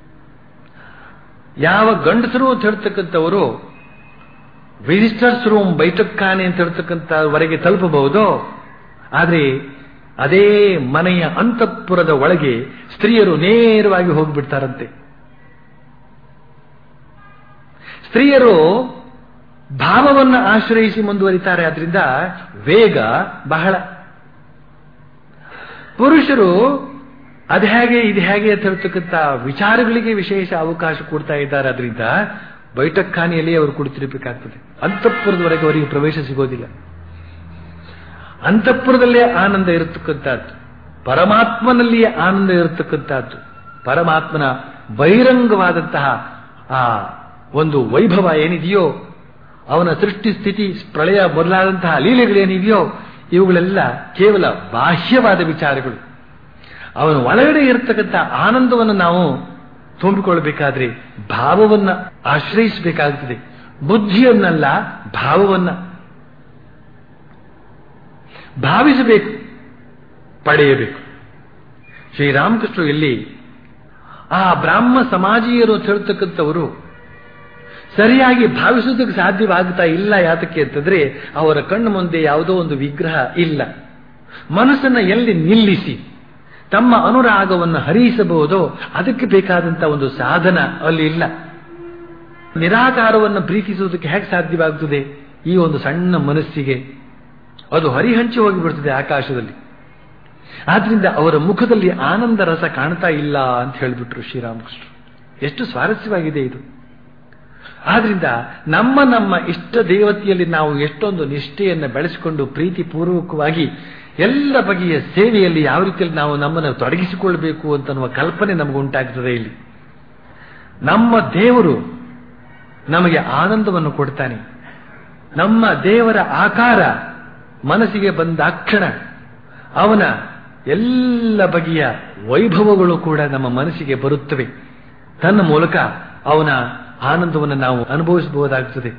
ಯಾವ ಗಂಡಸರು ಅಂತ ಹೇಳ್ತಕ್ಕಂಥವರು ವಿಸಿಟರ್ಸ್ ರೂಮ್ ಬೈಠಕ್ಖಾನೆ ಅಂತ ಹೇಳ್ತಕ್ಕಂಥವರೆಗೆ ತಲುಪಬಹುದು ಆದರೆ ಅದೇ ಮನೆಯ ಅಂತಃಪುರದ ಒಳಗೆ ಸ್ತ್ರೀಯರು ನೇರವಾಗಿ ಹೋಗಿಬಿಡ್ತಾರಂತೆ ಸ್ತ್ರೀಯರು ಭಾವವನ್ನು ಆಶ್ರಯಿಸಿ ಮುಂದುವರಿತಾರೆ ಆದ್ರಿಂದ ವೇಗ ಬಹಳ ಪುರುಷರು ಅದು ಹೇಗೆ ಇದು ಹೇಗೆ ಅಂತ ಹೇಳ್ತಕ್ಕಂಥ ವಿಚಾರಗಳಿಗೆ ವಿಶೇಷ ಅವಕಾಶ ಕೊಡ್ತಾ ಇದ್ದಾರೆ ಅದರಿಂದ ಬೈಠಕ್ಖಾನೆಯಲ್ಲಿ ಅವರು ಕುಳಿತಿರಬೇಕಾಗ್ತದೆ ಅಂತಃಪುರದವರೆಗೆ ಅವರಿಗೆ ಪ್ರವೇಶ ಸಿಗೋದಿಲ್ಲ ಅಂತಃಪುರದಲ್ಲೇ ಆನಂದ ಇರತಕ್ಕಂಥದ್ದು ಪರಮಾತ್ಮನಲ್ಲಿಯೇ ಆನಂದ ಇರತಕ್ಕಂಥದ್ದು ಪರಮಾತ್ಮನ ಬಹಿರಂಗವಾದಂತಹ ಆ ಒಂದು ವೈಭವ ಏನಿದೆಯೋ ಅವನ ಸೃಷ್ಟಿ ಸ್ಥಿತಿ ಪ್ರಳಯ ಮೊದಲಾದಂತಹ ಲೀಲೆಗಳೇನಿದೆಯೋ ಇವುಗಳೆಲ್ಲ ಕೇವಲ ಬಾಹ್ಯವಾದ ವಿಚಾರಗಳು ಅವನ ಒಳಗಡೆ ಇರತಕ್ಕಂಥ ಆನಂದವನ್ನು ನಾವು ತುಂಬಿಕೊಳ್ಬೇಕಾದ್ರೆ ಭಾವವನ್ನ ಆಶ್ರಯಿಸಬೇಕಾಗುತ್ತದೆ ಬುದ್ಧಿಯನ್ನಲ್ಲ ಭಾವವನ್ನ ಭಾವಿಸಬೇಕು ಪಡೆಯಬೇಕು ಶ್ರೀರಾಮಕೃಷ್ಣ ಇಲ್ಲಿ ಆ ಬ್ರಾಹ್ಮ ಸಮಾಜೀಯರು ಅಂತ ಹೇಳ್ತಕ್ಕಂಥವರು ಸರಿಯಾಗಿ ಭಾವಿಸುವುದಕ್ಕೆ ಸಾಧ್ಯವಾಗುತ್ತಾ ಇಲ್ಲ ಯಾತಕ್ಕೆ ಅಂತಂದ್ರೆ ಅವರ ಕಣ್ಣು ಮುಂದೆ ಯಾವುದೋ ಒಂದು ವಿಗ್ರಹ ಇಲ್ಲ ಮನಸ್ಸನ್ನ ಎಲ್ಲಿ ನಿಲ್ಲಿಸಿ ತಮ್ಮ ಅನುರಾಗವನ್ನು ಹರಿಸಬಹುದೋ ಅದಕ್ಕೆ ಬೇಕಾದಂತಹ ಒಂದು ಸಾಧನ ಅಲ್ಲಿ ಇಲ್ಲ ನಿರಾಕಾರವನ್ನು ಪ್ರೀತಿಸುವುದಕ್ಕೆ ಹೇಗೆ ಸಾಧ್ಯವಾಗುತ್ತದೆ ಈ ಒಂದು ಸಣ್ಣ ಮನಸ್ಸಿಗೆ ಅದು ಹರಿಹಂಚಿ ಹೋಗಿಬಿಡ್ತದೆ ಆಕಾಶದಲ್ಲಿ ಆದ್ರಿಂದ ಅವರ ಮುಖದಲ್ಲಿ ಆನಂದ ರಸ ಕಾಣ್ತಾ ಇಲ್ಲ ಅಂತ ಹೇಳಿಬಿಟ್ರು ಶ್ರೀರಾಮಕೃಷ್ಣ ಎಷ್ಟು ಸ್ವಾರಸ್ಯವಾಗಿದೆ ಇದು ಆದ್ರಿಂದ ನಮ್ಮ ನಮ್ಮ ಇಷ್ಟ ದೇವತೆಯಲ್ಲಿ ನಾವು ಎಷ್ಟೊಂದು ನಿಷ್ಠೆಯನ್ನು ಬೆಳೆಸಿಕೊಂಡು ಪ್ರೀತಿಪೂರ್ವಕವಾಗಿ ಎಲ್ಲ ಬಗೆಯ ಸೇವೆಯಲ್ಲಿ ಯಾವ ರೀತಿಯಲ್ಲಿ ನಾವು ನಮ್ಮನ್ನು ತೊಡಗಿಸಿಕೊಳ್ಬೇಕು ಅಂತನ್ನುವ ಕಲ್ಪನೆ ನಮಗುಂಟಾಗ್ತದೆ ಇಲ್ಲಿ ನಮ್ಮ ದೇವರು ನಮಗೆ ಆನಂದವನ್ನು ಕೊಡ್ತಾನೆ ನಮ್ಮ ದೇವರ ಆಕಾರ ಮನಸ್ಸಿಗೆ ಬಂದಾಕ್ಷಣ ಅವನ ಎಲ್ಲ ಬಗೆಯ ವೈಭವಗಳು ಕೂಡ ನಮ್ಮ ಮನಸ್ಸಿಗೆ ಬರುತ್ತವೆ ತನ್ನ ಮೂಲಕ ಅವನ ಆನಂದವನ್ನು ನಾವು ಅನುಭವಿಸಬಹುದಾಗುತ್ತದೆ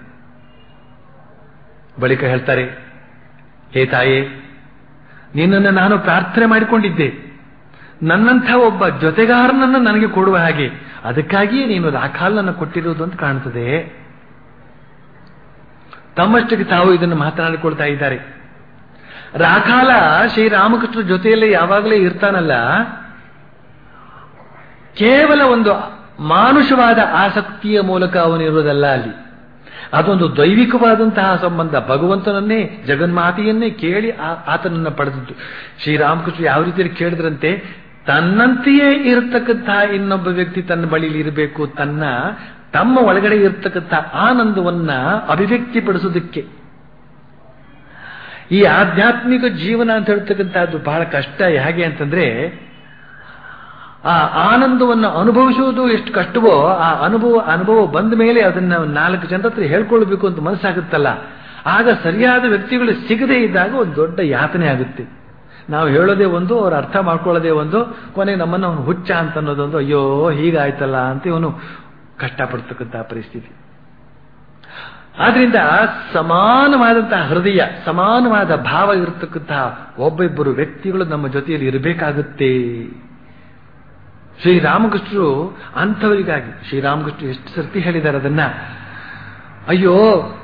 ಬಳಿಕ ಹೇಳ್ತಾರೆ ಹೇ ತಾಯೇ ನಿನ್ನನ್ನು ನಾನು ಪ್ರಾರ್ಥನೆ ಮಾಡಿಕೊಂಡಿದ್ದೆ ನನ್ನಂಥ ಒಬ್ಬ ಜೊತೆಗಾರನನ್ನು ನನಗೆ ಕೊಡುವ ಹಾಗೆ ಅದಕ್ಕಾಗಿಯೇ ನೀನು ರಾಖಾಲನ್ನು ಕೊಟ್ಟಿರುವುದು ಅಂತ ಕಾಣುತ್ತದೆ ತಮ್ಮಷ್ಟಕ್ಕೆ ತಾವು ಇದನ್ನು ಮಾತನಾಡಿಕೊಳ್ತಾ ಇದ್ದಾರೆ ರಾಖಾಲ ಶ್ರೀರಾಮಕೃಷ್ಣ ಜೊತೆಯಲ್ಲೇ ಯಾವಾಗಲೇ ಇರ್ತಾನಲ್ಲ ಕೇವಲ ಒಂದು ಮಾನುಷವಾದ ಆಸಕ್ತಿಯ ಮೂಲಕ ಅವನಿರುವುದಲ್ಲ ಅಲ್ಲಿ ಅದೊಂದು ದೈವಿಕವಾದಂತಹ ಸಂಬಂಧ ಭಗವಂತನನ್ನೇ ಜಗನ್ಮಾತೆಯನ್ನೇ ಕೇಳಿ ಆತನನ್ನ ಪಡೆದದ್ದು ಶ್ರೀರಾಮಕೃಷ್ಣ ಯಾವ ರೀತಿಯಲ್ಲಿ ಕೇಳಿದ್ರಂತೆ ತನ್ನಂತೆಯೇ ಇರತಕ್ಕಂತಹ ಇನ್ನೊಬ್ಬ ವ್ಯಕ್ತಿ ತನ್ನ ಬಳಿಲಿ ಇರಬೇಕು ತನ್ನ ತಮ್ಮ ಒಳಗಡೆ ಇರತಕ್ಕಂಥ ಆನಂದವನ್ನ ಅಭಿವ್ಯಕ್ತಿಪಡಿಸೋದಕ್ಕೆ ಈ ಆಧ್ಯಾತ್ಮಿಕ ಜೀವನ ಅಂತ ಹೇಳ್ತಕ್ಕಂಥದ್ದು ಬಹಳ ಕಷ್ಟ ಹೇಗೆ ಅಂತಂದ್ರೆ ಆ ಆನಂದವನ್ನು ಅನುಭವಿಸುವುದು ಎಷ್ಟು ಕಷ್ಟವೋ ಆ ಅನುಭವ ಅನುಭವ ಬಂದ ಮೇಲೆ ಅದನ್ನ ನಾಲ್ಕು ಜನರ ಹತ್ರ ಹೇಳ್ಕೊಳ್ಬೇಕು ಅಂತ ಮನಸ್ಸಾಗುತ್ತಲ್ಲ ಆಗ ಸರಿಯಾದ ವ್ಯಕ್ತಿಗಳು ಸಿಗದೇ ಇದ್ದಾಗ ಒಂದು ದೊಡ್ಡ ಯಾತನೆ ಆಗುತ್ತೆ ನಾವು ಹೇಳೋದೇ ಒಂದು ಅವ್ರು ಅರ್ಥ ಮಾಡ್ಕೊಳ್ಳೋದೇ ಒಂದು ಕೊನೆ ನಮ್ಮನ್ನು ಅವನು ಹುಚ್ಚ ಅಂತ ಅನ್ನೋದೊಂದು ಅಯ್ಯೋ ಹೀಗಾಯ್ತಲ್ಲ ಅಂತ ಇವನು ಕಷ್ಟಪಡ್ತಕ್ಕಂಥ ಪರಿಸ್ಥಿತಿ ಆದ್ರಿಂದ ಸಮಾನವಾದಂತಹ ಹೃದಯ ಸಮಾನವಾದ ಭಾವ ಇರತಕ್ಕಂತಹ ಒಬ್ಬೊಬ್ಬರು ವ್ಯಕ್ತಿಗಳು ನಮ್ಮ ಜೊತೆಯಲ್ಲಿ ಇರಬೇಕಾಗುತ್ತೆ ಶ್ರೀರಾಮಕೃಷ್ಣರು ಅಂಥವರಿಗಾಗಿ ಶ್ರೀರಾಮಕೃಷ್ಣ ಎಷ್ಟು ಸರ್ತಿ ಹೇಳಿದ್ದಾರೆ ಅದನ್ನ ಅಯ್ಯೋ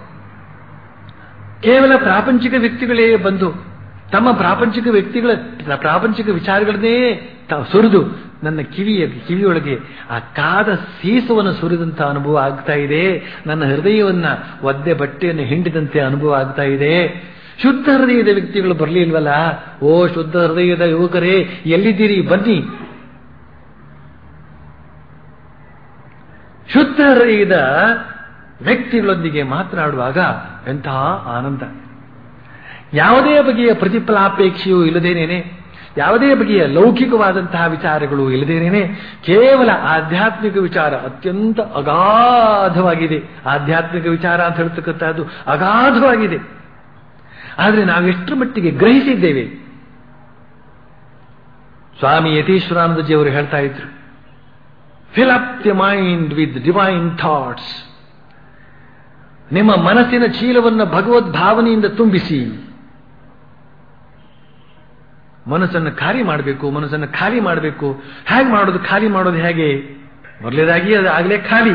ಕೇವಲ ಪ್ರಾಪಂಚಿಕ ವ್ಯಕ್ತಿಗಳೇ ಬಂದು ತಮ್ಮ ಪ್ರಾಪಂಚಿಕ ವ್ಯಕ್ತಿಗಳ ಪ್ರಾಪಂಚಿಕ ವಿಚಾರಗಳನ್ನೇ ಸುರಿದು ನನ್ನ ಕಿವಿಯ ಕಿವಿಯೊಳಗೆ ಆ ಕಾದ ಸೀಸವನ್ನು ಸುರಿದಂತ ಅನುಭವ ಆಗ್ತಾ ಇದೆ ನನ್ನ ಹೃದಯವನ್ನ ಒದ್ದೆ ಬಟ್ಟೆಯನ್ನು ಹಿಂಡಿದಂತೆ ಅನುಭವ ಆಗ್ತಾ ಇದೆ ಶುದ್ಧ ಹೃದಯದ ವ್ಯಕ್ತಿಗಳು ಬರಲಿಲ್ವಲ್ಲ ಓ ಶುದ್ಧ ಹೃದಯದ ಯುವಕರೇ ಎಲ್ಲಿದ್ದೀರಿ ಬನ್ನಿ ಶುದ್ಧ ಹೃದಯದ ವ್ಯಕ್ತಿಗಳೊಂದಿಗೆ ಮಾತನಾಡುವಾಗ ಎಂತಹ ಆನಂದ ಯಾವುದೇ ಬಗೆಯ ಪ್ರತಿಫಲಾಪೇಕ್ಷೆಯೂ ಇಲ್ಲದೇನೇನೆ ಯಾವುದೇ ಬಗೆಯ ಲೌಕಿಕವಾದಂತಹ ವಿಚಾರಗಳು ಇಲ್ಲದೇನೇನೆ ಕೇವಲ ಆಧ್ಯಾತ್ಮಿಕ ವಿಚಾರ ಅತ್ಯಂತ ಅಗಾಧವಾಗಿದೆ ಆಧ್ಯಾತ್ಮಿಕ ವಿಚಾರ ಅಂತ ಹೇಳ್ತಕ್ಕಂಥದ್ದು ಅಗಾಧವಾಗಿದೆ ಆದರೆ ನಾವು ಎಷ್ಟರ ಮಟ್ಟಿಗೆ ಗ್ರಹಿಸಿದ್ದೇವೆ ಸ್ವಾಮಿ ಯತೀಶ್ವರಾನಂದಜಿಯವರು ಹೇಳ್ತಾ ಇದ್ರು fill up the mind with divine thoughts ನಿಮ್ಮ ಮನಸ್ಸಿನ ಚೀಲವನ್ನು ಭಗವದ್ ಭಾವನೆಯಿಂದ ತುಂಬಿಸಿ ಮನಸ್ಸನ್ನು ಖಾಲಿ ಮಾಡಬೇಕು ಮನಸ್ಸನ್ನು ಖಾಲಿ ಮಾಡಬೇಕು ಹೇಗೆ ಮಾಡೋದು ಖಾಲಿ ಮಾಡೋದು ಹೇಗೆ ಮೊದಲೇದಾಗಿ ಅದು ಆಗಲೇ ಖಾಲಿ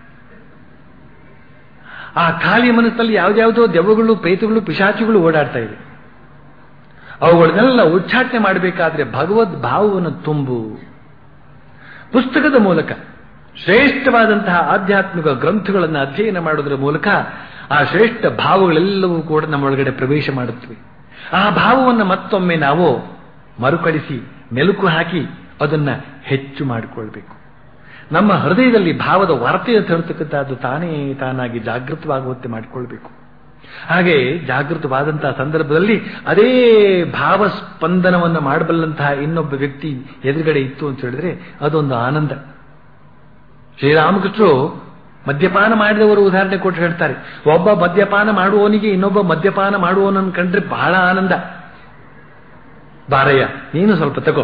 ಆ ಖಾಲಿ ಮನಸ್ಸಲ್ಲಿ ಯಾವ್ದ್ಯಾವುದೋ ದೆವ್ವಗಳು ಪ್ರೇತಗಳು ಪಿಶಾಚಿಗಳು ಓಡಾಡ್ತಾ ಇವೆ ಅವುಗಳನ್ನೆಲ್ಲ ಉಚ್ಚಾಟನೆ ಮಾಡಬೇಕಾದ್ರೆ ಭಗವದ್ ಭಾವವನ್ನು ತುಂಬು ಪುಸ್ತಕದ ಮೂಲಕ ಶ್ರೇಷ್ಠವಾದಂತಹ ಆಧ್ಯಾತ್ಮಿಕ ಗ್ರಂಥಗಳನ್ನು ಅಧ್ಯಯನ ಮಾಡೋದರ ಮೂಲಕ ಆ ಶ್ರೇಷ್ಠ ಭಾವಗಳೆಲ್ಲವೂ ಕೂಡ ನಮ್ಮೊಳಗಡೆ ಪ್ರವೇಶ ಮಾಡುತ್ತವೆ ಆ ಭಾವವನ್ನು ಮತ್ತೊಮ್ಮೆ ನಾವು ಮರುಕಳಿಸಿ ಮೆಲುಕು ಹಾಕಿ ಅದನ್ನ ಹೆಚ್ಚು ಮಾಡಿಕೊಳ್ಬೇಕು ನಮ್ಮ ಹೃದಯದಲ್ಲಿ ಭಾವದ ವಾರ್ತೆ ಅಂತ ಹೇಳ್ತಕ್ಕಂಥದ್ದು ತಾನೇ ತಾನಾಗಿ ಜಾಗೃತವಾಗುವಂತೆ ಮಾಡಿಕೊಳ್ಬೇಕು ಹಾಗೆ ಜಾಗೃತವಾದಂತಹ ಸಂದರ್ಭದಲ್ಲಿ ಅದೇ ಭಾವ ಸ್ಪಂದನವನ್ನು ಮಾಡಬಲ್ಲಂತಹ ಇನ್ನೊಬ್ಬ ವ್ಯಕ್ತಿ ಎದುರುಗಡೆ ಇತ್ತು ಅಂತ ಹೇಳಿದ್ರೆ ಅದೊಂದು ಆನಂದ ಶ್ರೀರಾಮಕೃಷ್ಣರು ಮದ್ಯಪಾನ ಮಾಡಿದವರು ಉದಾಹರಣೆ ಕೊಟ್ಟು ಹೇಳ್ತಾರೆ ಒಬ್ಬ ಮದ್ಯಪಾನ ಮಾಡುವವನಿಗೆ ಇನ್ನೊಬ್ಬ ಮದ್ಯಪಾನ ಮಾಡುವವನನ್ನು ಕಂಡ್ರೆ ಬಹಳ ಆನಂದ ಬಾರಯ್ಯ ನೀನು ಸ್ವಲ್ಪ ತಗೋ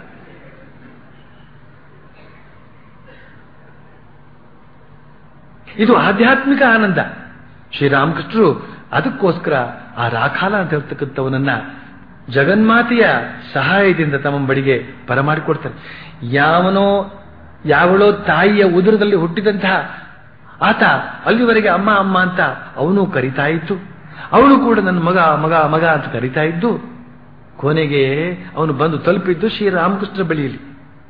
ಇದು ಆಧ್ಯಾತ್ಮಿಕ ಆನಂದ ಶ್ರೀರಾಮಕೃಷ್ಣರು ಅದಕ್ಕೋಸ್ಕರ ಆ ರಾಖಾಲ ಅಂತ ಹೇಳ್ತಕ್ಕಂಥವನನ್ನ ಜಗನ್ಮಾತೆಯ ಸಹಾಯದಿಂದ ತಮ್ಮ ಬಳಿಗೆ ಬರಮಾಡಿಕೊಡ್ತಾರೆ ಯಾವನೋ ಯಾವಳೋ ತಾಯಿಯ ಉದರದಲ್ಲಿ ಹುಟ್ಟಿದಂತಹ ಆತ ಅಲ್ಲಿವರೆಗೆ ಅಮ್ಮ ಅಮ್ಮ ಅಂತ ಅವನು ಕರಿತಾ ಇತ್ತು ಅವಳು ಕೂಡ ನನ್ನ ಮಗ ಮಗ ಮಗ ಅಂತ ಕರಿತಾ ಇದ್ದು ಕೊನೆಗೆ ಅವನು ಬಂದು ತಲುಪಿದ್ದು ಶ್ರೀರಾಮಕೃಷ್ಣ ಬಳಿಯಲ್ಲಿ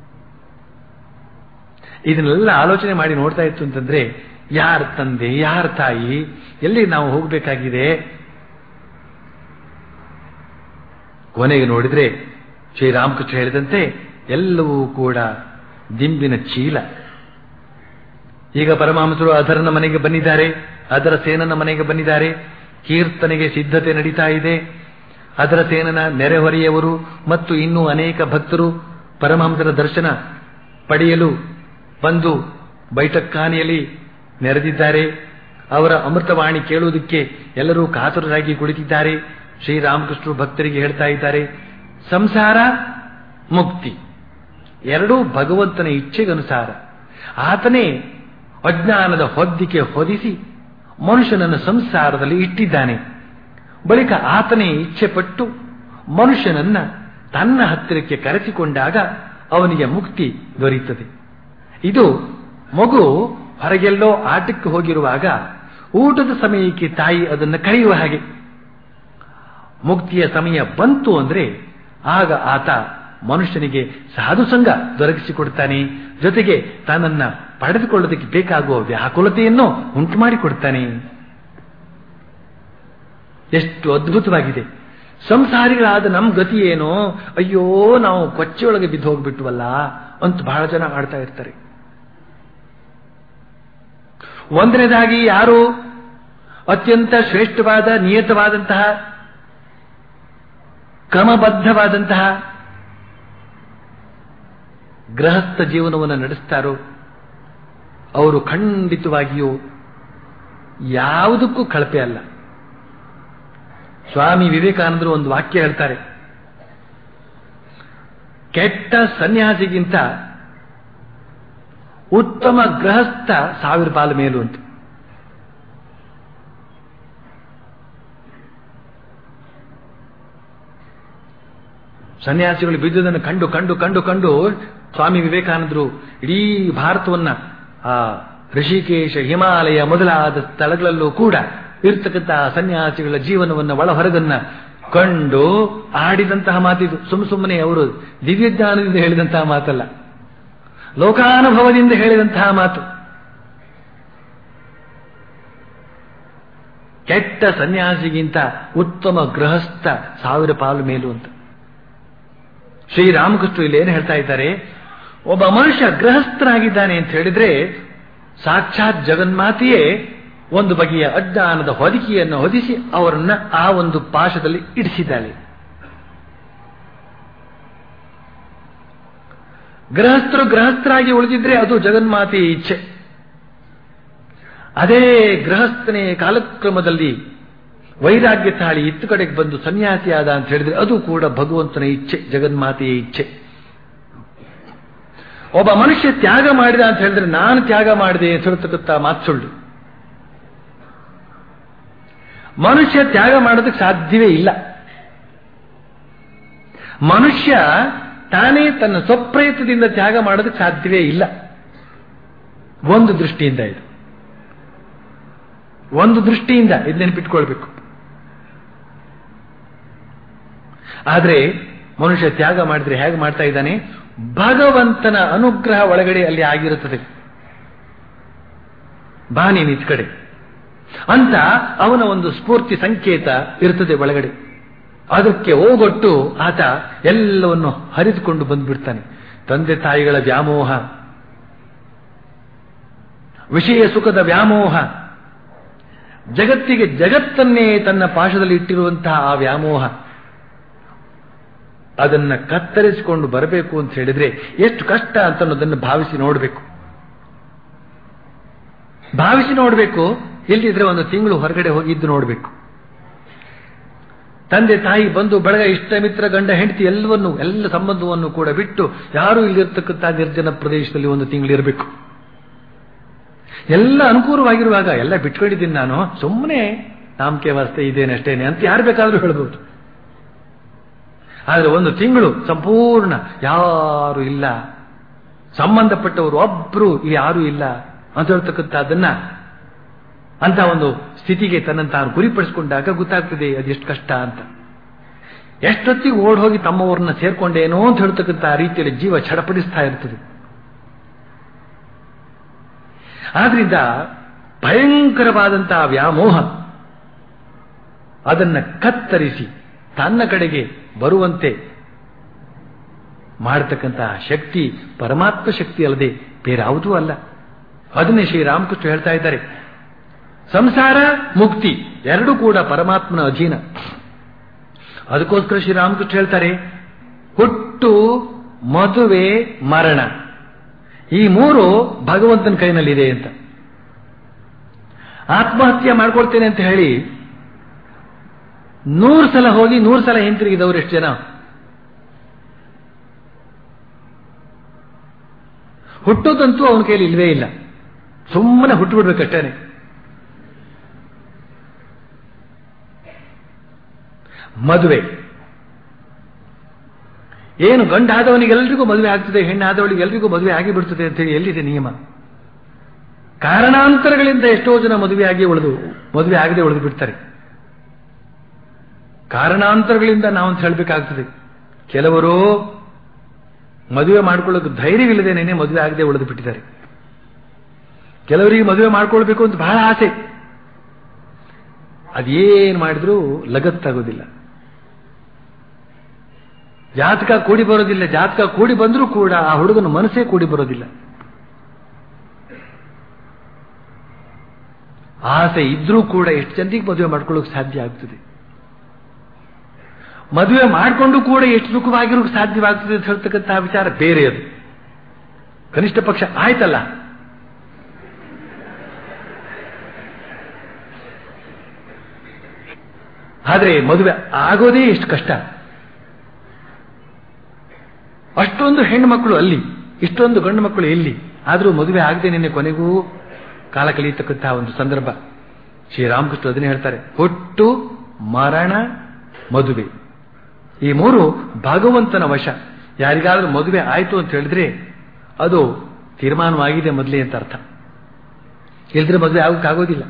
ಇದನ್ನೆಲ್ಲ ಆಲೋಚನೆ ಮಾಡಿ ನೋಡ್ತಾ ಇತ್ತು ಅಂತಂದ್ರೆ ಯಾರ ತಂದೆ ಯಾರ ತಾಯಿ ಎಲ್ಲಿ ನಾವು ಹೋಗಬೇಕಾಗಿದೆ ಕೊನೆಗೆ ನೋಡಿದ್ರೆ ಶ್ರೀರಾಮಕೃಷ್ಣ ಹೇಳಿದಂತೆ ಎಲ್ಲವೂ ಕೂಡ ದಿಂಬಿನ ಚೀಲ ಈಗ ಪರಮಹಂಸರು ಅದರನ ಮನೆಗೆ ಬಂದಿದ್ದಾರೆ ಅದರ ಸೇನನ ಮನೆಗೆ ಬಂದಿದ್ದಾರೆ ಕೀರ್ತನೆಗೆ ಸಿದ್ಧತೆ ನಡೀತಾ ಇದೆ ಅದರ ಸೇನನ ನೆರೆಹೊರೆಯವರು ಮತ್ತು ಇನ್ನೂ ಅನೇಕ ಭಕ್ತರು ಪರಮಹಂಸರ ದರ್ಶನ ಪಡೆಯಲು ಬಂದು ಬೈಠಕ್ಖಾನೆಯಲ್ಲಿ ನೆರೆದಿದ್ದಾರೆ ಅವರ ಅಮೃತವಾಣಿ ಕೇಳುವುದಕ್ಕೆ ಎಲ್ಲರೂ ಕಾತುರರಾಗಿ ಕುಳಿತಿದ್ದಾರೆ ಶ್ರೀರಾಮಕೃಷ್ಣರು ಭಕ್ತರಿಗೆ ಹೇಳ್ತಾ ಇದ್ದಾರೆ ಸಂಸಾರ ಮುಕ್ತಿ ಎರಡೂ ಭಗವಂತನ ಇಚ್ಛೆಗನುಸಾರ ಆತನೇ ಅಜ್ಞಾನದ ಹೊದ್ದಿಕೆ ಹೊದಿಸಿ ಮನುಷ್ಯನನ್ನು ಸಂಸಾರದಲ್ಲಿ ಇಟ್ಟಿದ್ದಾನೆ ಬಳಿಕ ಆತನೇ ಇಚ್ಛೆ ಪಟ್ಟು ಮನುಷ್ಯನನ್ನ ತನ್ನ ಹತ್ತಿರಕ್ಕೆ ಕರೆಸಿಕೊಂಡಾಗ ಅವನಿಗೆ ಮುಕ್ತಿ ದೊರೆಯುತ್ತದೆ ಇದು ಮಗು ಹೊರಗೆಲ್ಲೋ ಆಟಕ್ಕೆ ಹೋಗಿರುವಾಗ ಊಟದ ಸಮಯಕ್ಕೆ ತಾಯಿ ಅದನ್ನು ಕರೆಯುವ ಹಾಗೆ ಮುಕ್ತಿಯ ಸಮಯ ಬಂತು ಅಂದ್ರೆ ಆಗ ಆತ ಮನುಷ್ಯನಿಗೆ ಸಾಧು ಸಂಘ ದೊರಕಿಸಿಕೊಡ್ತಾನೆ ಜೊತೆಗೆ ತನ್ನನ್ನ ಪಡೆದುಕೊಳ್ಳೋದಕ್ಕೆ ಬೇಕಾಗುವ ವ್ಯಾಕುಲತೆಯನ್ನು ಉಂಟು ಮಾಡಿಕೊಡ್ತಾನೆ ಎಷ್ಟು ಅದ್ಭುತವಾಗಿದೆ ಸಂಸಾರಿಗಳಾದ ನಮ್ಮ ಗತಿ ಏನು ಅಯ್ಯೋ ನಾವು ಕೊಚ್ಚೆಯೊಳಗೆ ಬಿದ್ದು ಹೋಗ್ಬಿಟ್ವಲ್ಲ ಅಂತ ಬಹಳ ಜನ ಆಡ್ತಾ ಇರ್ತಾರೆ ಒಂದನೇದಾಗಿ ಯಾರು ಅತ್ಯಂತ ಶ್ರೇಷ್ಠವಾದ ನಿಯತವಾದಂತಹ ಕ್ರಮಬದ್ಧವಾದಂತಹ ಗೃಹಸ್ಥ ಜೀವನವನ್ನು ನಡೆಸ್ತಾರೋ ಅವರು ಖಂಡಿತವಾಗಿಯೂ ಯಾವುದಕ್ಕೂ ಕಳಪೆ ಅಲ್ಲ ಸ್ವಾಮಿ ವಿವೇಕಾನಂದರು ಒಂದು ವಾಕ್ಯ ಹೇಳ್ತಾರೆ ಕೆಟ್ಟ ಸನ್ಯಾಸಿಗಿಂತ ಉತ್ತಮ ಗೃಹಸ್ಥ ಸಾವಿರ ಪಾಲು ಮೇಲು ಅಂತ ಸನ್ಯಾಸಿಗಳು ಬಿದ್ದುದನ್ನು ಕಂಡು ಕಂಡು ಕಂಡು ಕಂಡು ಸ್ವಾಮಿ ವಿವೇಕಾನಂದರು ಇಡೀ ಭಾರತವನ್ನ ಆ ಋಷಿಕೇಶ ಹಿಮಾಲಯ ಮೊದಲಾದ ಸ್ಥಳಗಳಲ್ಲೂ ಕೂಡ ಇರ್ತಕ್ಕಂತಹ ಸನ್ಯಾಸಿಗಳ ಜೀವನವನ್ನ ಒಳ ಹೊರಗನ್ನ ಕಂಡು ಆಡಿದಂತಹ ಮಾತಿದು ಸುಮ್ಮ ಸುಮ್ಮನೆ ಅವರು ದಿವ್ಯಜ್ಞಾನದಿಂದ ಹೇಳಿದಂತಹ ಮಾತಲ್ಲ ಲೋಕಾನುಭವದಿಂದ ಹೇಳಿದಂತಹ ಮಾತು ಕೆಟ್ಟ ಸನ್ಯಾಸಿಗಿಂತ ಉತ್ತಮ ಗೃಹಸ್ಥ ಸಾವಿರ ಪಾಲು ಮೇಲು ಅಂತ ಶ್ರೀರಾಮಕೃಷ್ಣ ಇಲ್ಲಿ ಏನು ಹೇಳ್ತಾ ಇದ್ದಾರೆ ಒಬ್ಬ ಮನುಷ್ಯ ಗೃಹಸ್ಥನಾಗಿದ್ದಾನೆ ಅಂತ ಹೇಳಿದ್ರೆ ಸಾಕ್ಷಾತ್ ಜಗನ್ಮಾತೆಯೇ ಒಂದು ಬಗೆಯ ಅಜ್ಞಾನದ ಹೊದಿಕೆಯನ್ನು ಹೊದಿಸಿ ಅವರನ್ನ ಆ ಒಂದು ಪಾಶದಲ್ಲಿ ಇಡಿಸಿದ್ದಾಳೆ ಗೃಹಸ್ಥರು ಗೃಹಸ್ಥರಾಗಿ ಉಳಿದಿದ್ರೆ ಅದು ಜಗನ್ಮಾತೆಯ ಇಚ್ಛೆ ಅದೇ ಗೃಹಸ್ಥನೇ ಕಾಲಕ್ರಮದಲ್ಲಿ ವೈರಾಗ್ಯ ತಾಳಿ ಇತ್ತು ಕಡೆಗೆ ಬಂದು ಸನ್ಯಾಸಿಯಾದ ಅಂತ ಹೇಳಿದ್ರೆ ಅದು ಕೂಡ ಭಗವಂತನ ಇಚ್ಛೆ ಜಗನ್ಮಾತೆಯ ಇಚ್ಛೆ ಒಬ್ಬ ಮನುಷ್ಯ ತ್ಯಾಗ ಮಾಡಿದ ಅಂತ ಹೇಳಿದ್ರೆ ನಾನು ತ್ಯಾಗ ಮಾಡಿದೆ ಅಂತ ಹೇಳ್ತಕ್ಕಂಥ ಮಾತು ಸುಳ್ಳು ಮನುಷ್ಯ ತ್ಯಾಗ ಮಾಡೋದಕ್ಕೆ ಸಾಧ್ಯವೇ ಇಲ್ಲ ಮನುಷ್ಯ ತಾನೇ ತನ್ನ ಸ್ವಪ್ರಯತ್ನದಿಂದ ತ್ಯಾಗ ಮಾಡೋದಕ್ಕೆ ಸಾಧ್ಯವೇ ಇಲ್ಲ ಒಂದು ದೃಷ್ಟಿಯಿಂದ ಇದು ಒಂದು ದೃಷ್ಟಿಯಿಂದ ಇದು ನೆನಪಿಟ್ಕೊಳ್ಬೇಕು ಆದರೆ ಮನುಷ್ಯ ತ್ಯಾಗ ಮಾಡಿದ್ರೆ ಹೇಗೆ ಮಾಡ್ತಾ ಇದ್ದಾನೆ ಭಗವಂತನ ಅನುಗ್ರಹ ಒಳಗಡೆ ಅಲ್ಲಿ ಆಗಿರುತ್ತದೆ ಬಾ ನೀನು ಇತ್ ಕಡೆ ಅಂತ ಅವನ ಒಂದು ಸ್ಫೂರ್ತಿ ಸಂಕೇತ ಇರುತ್ತದೆ ಒಳಗಡೆ ಅದಕ್ಕೆ ಹೋಗೊಟ್ಟು ಆತ ಎಲ್ಲವನ್ನು ಹರಿದುಕೊಂಡು ಬಂದ್ಬಿಡ್ತಾನೆ ತಂದೆ ತಾಯಿಗಳ ವ್ಯಾಮೋಹ ವಿಷಯ ಸುಖದ ವ್ಯಾಮೋಹ ಜಗತ್ತಿಗೆ ಜಗತ್ತನ್ನೇ ತನ್ನ ಪಾಶದಲ್ಲಿ ಇಟ್ಟಿರುವಂತಹ ಆ ವ್ಯಾಮೋಹ ಅದನ್ನ ಕತ್ತರಿಸಿಕೊಂಡು ಬರಬೇಕು ಅಂತ ಹೇಳಿದ್ರೆ ಎಷ್ಟು ಕಷ್ಟ ಅಂತ ಅನ್ನೋದನ್ನು ಭಾವಿಸಿ ನೋಡಬೇಕು ಭಾವಿಸಿ ನೋಡಬೇಕು ಇಲ್ದಿದ್ರೆ ಒಂದು ತಿಂಗಳು ಹೊರಗಡೆ ಹೋಗಿದ್ದು ನೋಡಬೇಕು ತಂದೆ ತಾಯಿ ಬಂದು ಬೆಳಗ ಇಷ್ಟ ಮಿತ್ರ ಗಂಡ ಹೆಂಡತಿ ಎಲ್ಲವನ್ನು ಎಲ್ಲ ಸಂಬಂಧವನ್ನು ಕೂಡ ಬಿಟ್ಟು ಯಾರೂ ಇಲ್ಲಿರ್ತಕ್ಕಂಥ ನಿರ್ಜನ ಪ್ರದೇಶದಲ್ಲಿ ಒಂದು ತಿಂಗಳಿರಬೇಕು ಎಲ್ಲ ಅನುಕೂಲವಾಗಿರುವಾಗ ಎಲ್ಲ ಬಿಟ್ಕೊಂಡಿದ್ದೀನಿ ನಾನು ಸುಮ್ಮನೆ ನಾಮಕೆ ವಾಸ್ತೆ ಇದೇನೆ ಅಷ್ಟೇನೆ ಅಂತ ಯಾರು ಬೇಕಾದ್ರೂ ಹೇಳ್ಬೋದು ಆದರೆ ಒಂದು ತಿಂಗಳು ಸಂಪೂರ್ಣ ಯಾರು ಇಲ್ಲ ಸಂಬಂಧಪಟ್ಟವರು ಒಬ್ರು ಇಲ್ಲಿ ಯಾರೂ ಇಲ್ಲ ಅಂತ ಹೇಳ್ತಕ್ಕಂಥದ್ದನ್ನ ಅಂತ ಒಂದು ಸ್ಥಿತಿಗೆ ತನ್ನನ್ನು ತಾನು ಗುರಿಪಡಿಸಿಕೊಂಡಾಗ ಗೊತ್ತಾಗ್ತದೆ ಅದೆಷ್ಟು ಕಷ್ಟ ಅಂತ ಎಷ್ಟೊತ್ತಿಗೆ ಓಡ್ ಹೋಗಿ ತಮ್ಮವ್ರನ್ನ ಸೇರ್ಕೊಂಡೇನೋ ಅಂತ ಹೇಳ್ತಕ್ಕಂಥ ರೀತಿಯಲ್ಲಿ ಜೀವ ಚಡಪಡಿಸ್ತಾ ಇರ್ತದೆ ಆದ್ರಿಂದ ಭಯಂಕರವಾದಂತಹ ವ್ಯಾಮೋಹ ಅದನ್ನ ಕತ್ತರಿಸಿ ತನ್ನ ಕಡೆಗೆ ಬರುವಂತೆ ಮಾಡತಕ್ಕಂತಹ ಶಕ್ತಿ ಪರಮಾತ್ಮ ಶಕ್ತಿ ಅಲ್ಲದೆ ಬೇರಾವುದೂ ಅಲ್ಲ ಅದನ್ನೇ ಶ್ರೀರಾಮಕೃಷ್ಣ ಹೇಳ್ತಾ ಇದ್ದಾರೆ ಸಂಸಾರ ಮುಕ್ತಿ ಎರಡೂ ಕೂಡ ಪರಮಾತ್ಮನ ಅಧೀನ ಅದಕ್ಕೋಸ್ಕರ ಶ್ರೀರಾಮಕೃಷ್ಣ ಹೇಳ್ತಾರೆ ಹುಟ್ಟು ಮದುವೆ ಮರಣ ಈ ಮೂರು ಭಗವಂತನ ಕೈನಲ್ಲಿದೆ ಅಂತ ಆತ್ಮಹತ್ಯೆ ಮಾಡ್ಕೊಳ್ತೇನೆ ಅಂತ ಹೇಳಿ ನೂರು ಸಲ ಹೋಗಿ ನೂರು ಸಲ ಹಿಂತಿರುಗಿದವರು ಎಷ್ಟು ಜನ ಹುಟ್ಟೋದಂತೂ ಅವನ ಕೈಲಿ ಇಲ್ವೇ ಇಲ್ಲ ಸುಮ್ಮನೆ ಹುಟ್ಟು ಬಿಡ್ಬೇಕಷ್ಟೇನೆ ಮದುವೆ ಏನು ಗಂಡಾದವನಿಗೆಲ್ಲರಿಗೂ ಮದುವೆ ಆಗ್ತದೆ ಹೆಣ್ಣಾದವಳಿಗೆ ಎಲ್ರಿಗೂ ಮದುವೆ ಆಗಿ ಬಿಡ್ತದೆ ಅಂತೇಳಿ ಎಲ್ಲಿದೆ ನಿಯಮ ಕಾರಣಾಂತರಗಳಿಂದ ಎಷ್ಟೋ ಜನ ಮದುವೆ ಆಗಿ ಉಳಿದು ಮದುವೆ ಆಗದೆ ಉಳಿದು ಬಿಡ್ತಾರೆ ಕಾರಣಾಂತರಗಳಿಂದ ನಾವು ಅಂತ ಹೇಳಬೇಕಾಗ್ತದೆ ಕೆಲವರು ಮದುವೆ ಮಾಡ್ಕೊಳ್ಳೋಕೆ ಧೈರ್ಯವಿಲ್ಲದೇನೆ ಮದುವೆ ಆಗದೆ ಉಳಿದು ಬಿಟ್ಟಿದ್ದಾರೆ ಕೆಲವರಿಗೆ ಮದುವೆ ಮಾಡ್ಕೊಳ್ಬೇಕು ಅಂತ ಬಹಳ ಆಸೆ ಅದೇನು ಮಾಡಿದ್ರೂ ಲಗತ್ತಾಗೋದಿಲ್ಲ ಜಾತಕ ಕೂಡಿ ಬರೋದಿಲ್ಲ ಜಾತಕ ಕೂಡಿ ಬಂದರೂ ಕೂಡ ಆ ಹುಡುಗನ ಮನಸ್ಸೇ ಕೂಡಿ ಬರೋದಿಲ್ಲ ಆಸೆ ಇದ್ರೂ ಕೂಡ ಎಷ್ಟು ಜನರಿಗೆ ಮದುವೆ ಮಾಡ್ಕೊಳ್ಳೋಕೆ ಸಾಧ್ಯ ಆಗ್ತದೆ ಮದುವೆ ಮಾಡಿಕೊಂಡು ಕೂಡ ಎಷ್ಟು ಸುಖವಾಗಿರೋಕೆ ಸಾಧ್ಯವಾಗ್ತದೆ ಅಂತ ಹೇಳ್ತಕ್ಕಂತಹ ವಿಚಾರ ಬೇರೆ ಅದು ಕನಿಷ್ಠ ಪಕ್ಷ ಆಯ್ತಲ್ಲ ಆದರೆ ಮದುವೆ ಆಗೋದೇ ಎಷ್ಟು ಕಷ್ಟ ಅಷ್ಟೊಂದು ಹೆಣ್ಣು ಮಕ್ಕಳು ಅಲ್ಲಿ ಇಷ್ಟೊಂದು ಗಂಡು ಮಕ್ಕಳು ಎಲ್ಲಿ ಆದರೂ ಮದುವೆ ಆಗದೆ ನಿನ್ನೆ ಕೊನೆಗೂ ಕಾಲ ಕಳೆಯತಕ್ಕಂತಹ ಒಂದು ಸಂದರ್ಭ ಶ್ರೀರಾಮಕೃಷ್ಣ ಅದನ್ನೇ ಹೇಳ್ತಾರೆ ಹುಟ್ಟು ಮರಣ ಮದುವೆ ಈ ಮೂರು ಭಗವಂತನ ವಶ ಯಾರಿಗಾದ್ರೂ ಮದುವೆ ಆಯಿತು ಅಂತ ಹೇಳಿದ್ರೆ ಅದು ತೀರ್ಮಾನವಾಗಿದೆ ಮೊದಲೇ ಅಂತ ಅರ್ಥ ಇಲ್ದ್ರೆ ಮದುವೆ ಆಗೋಕ್ಕಾಗೋದಿಲ್ಲ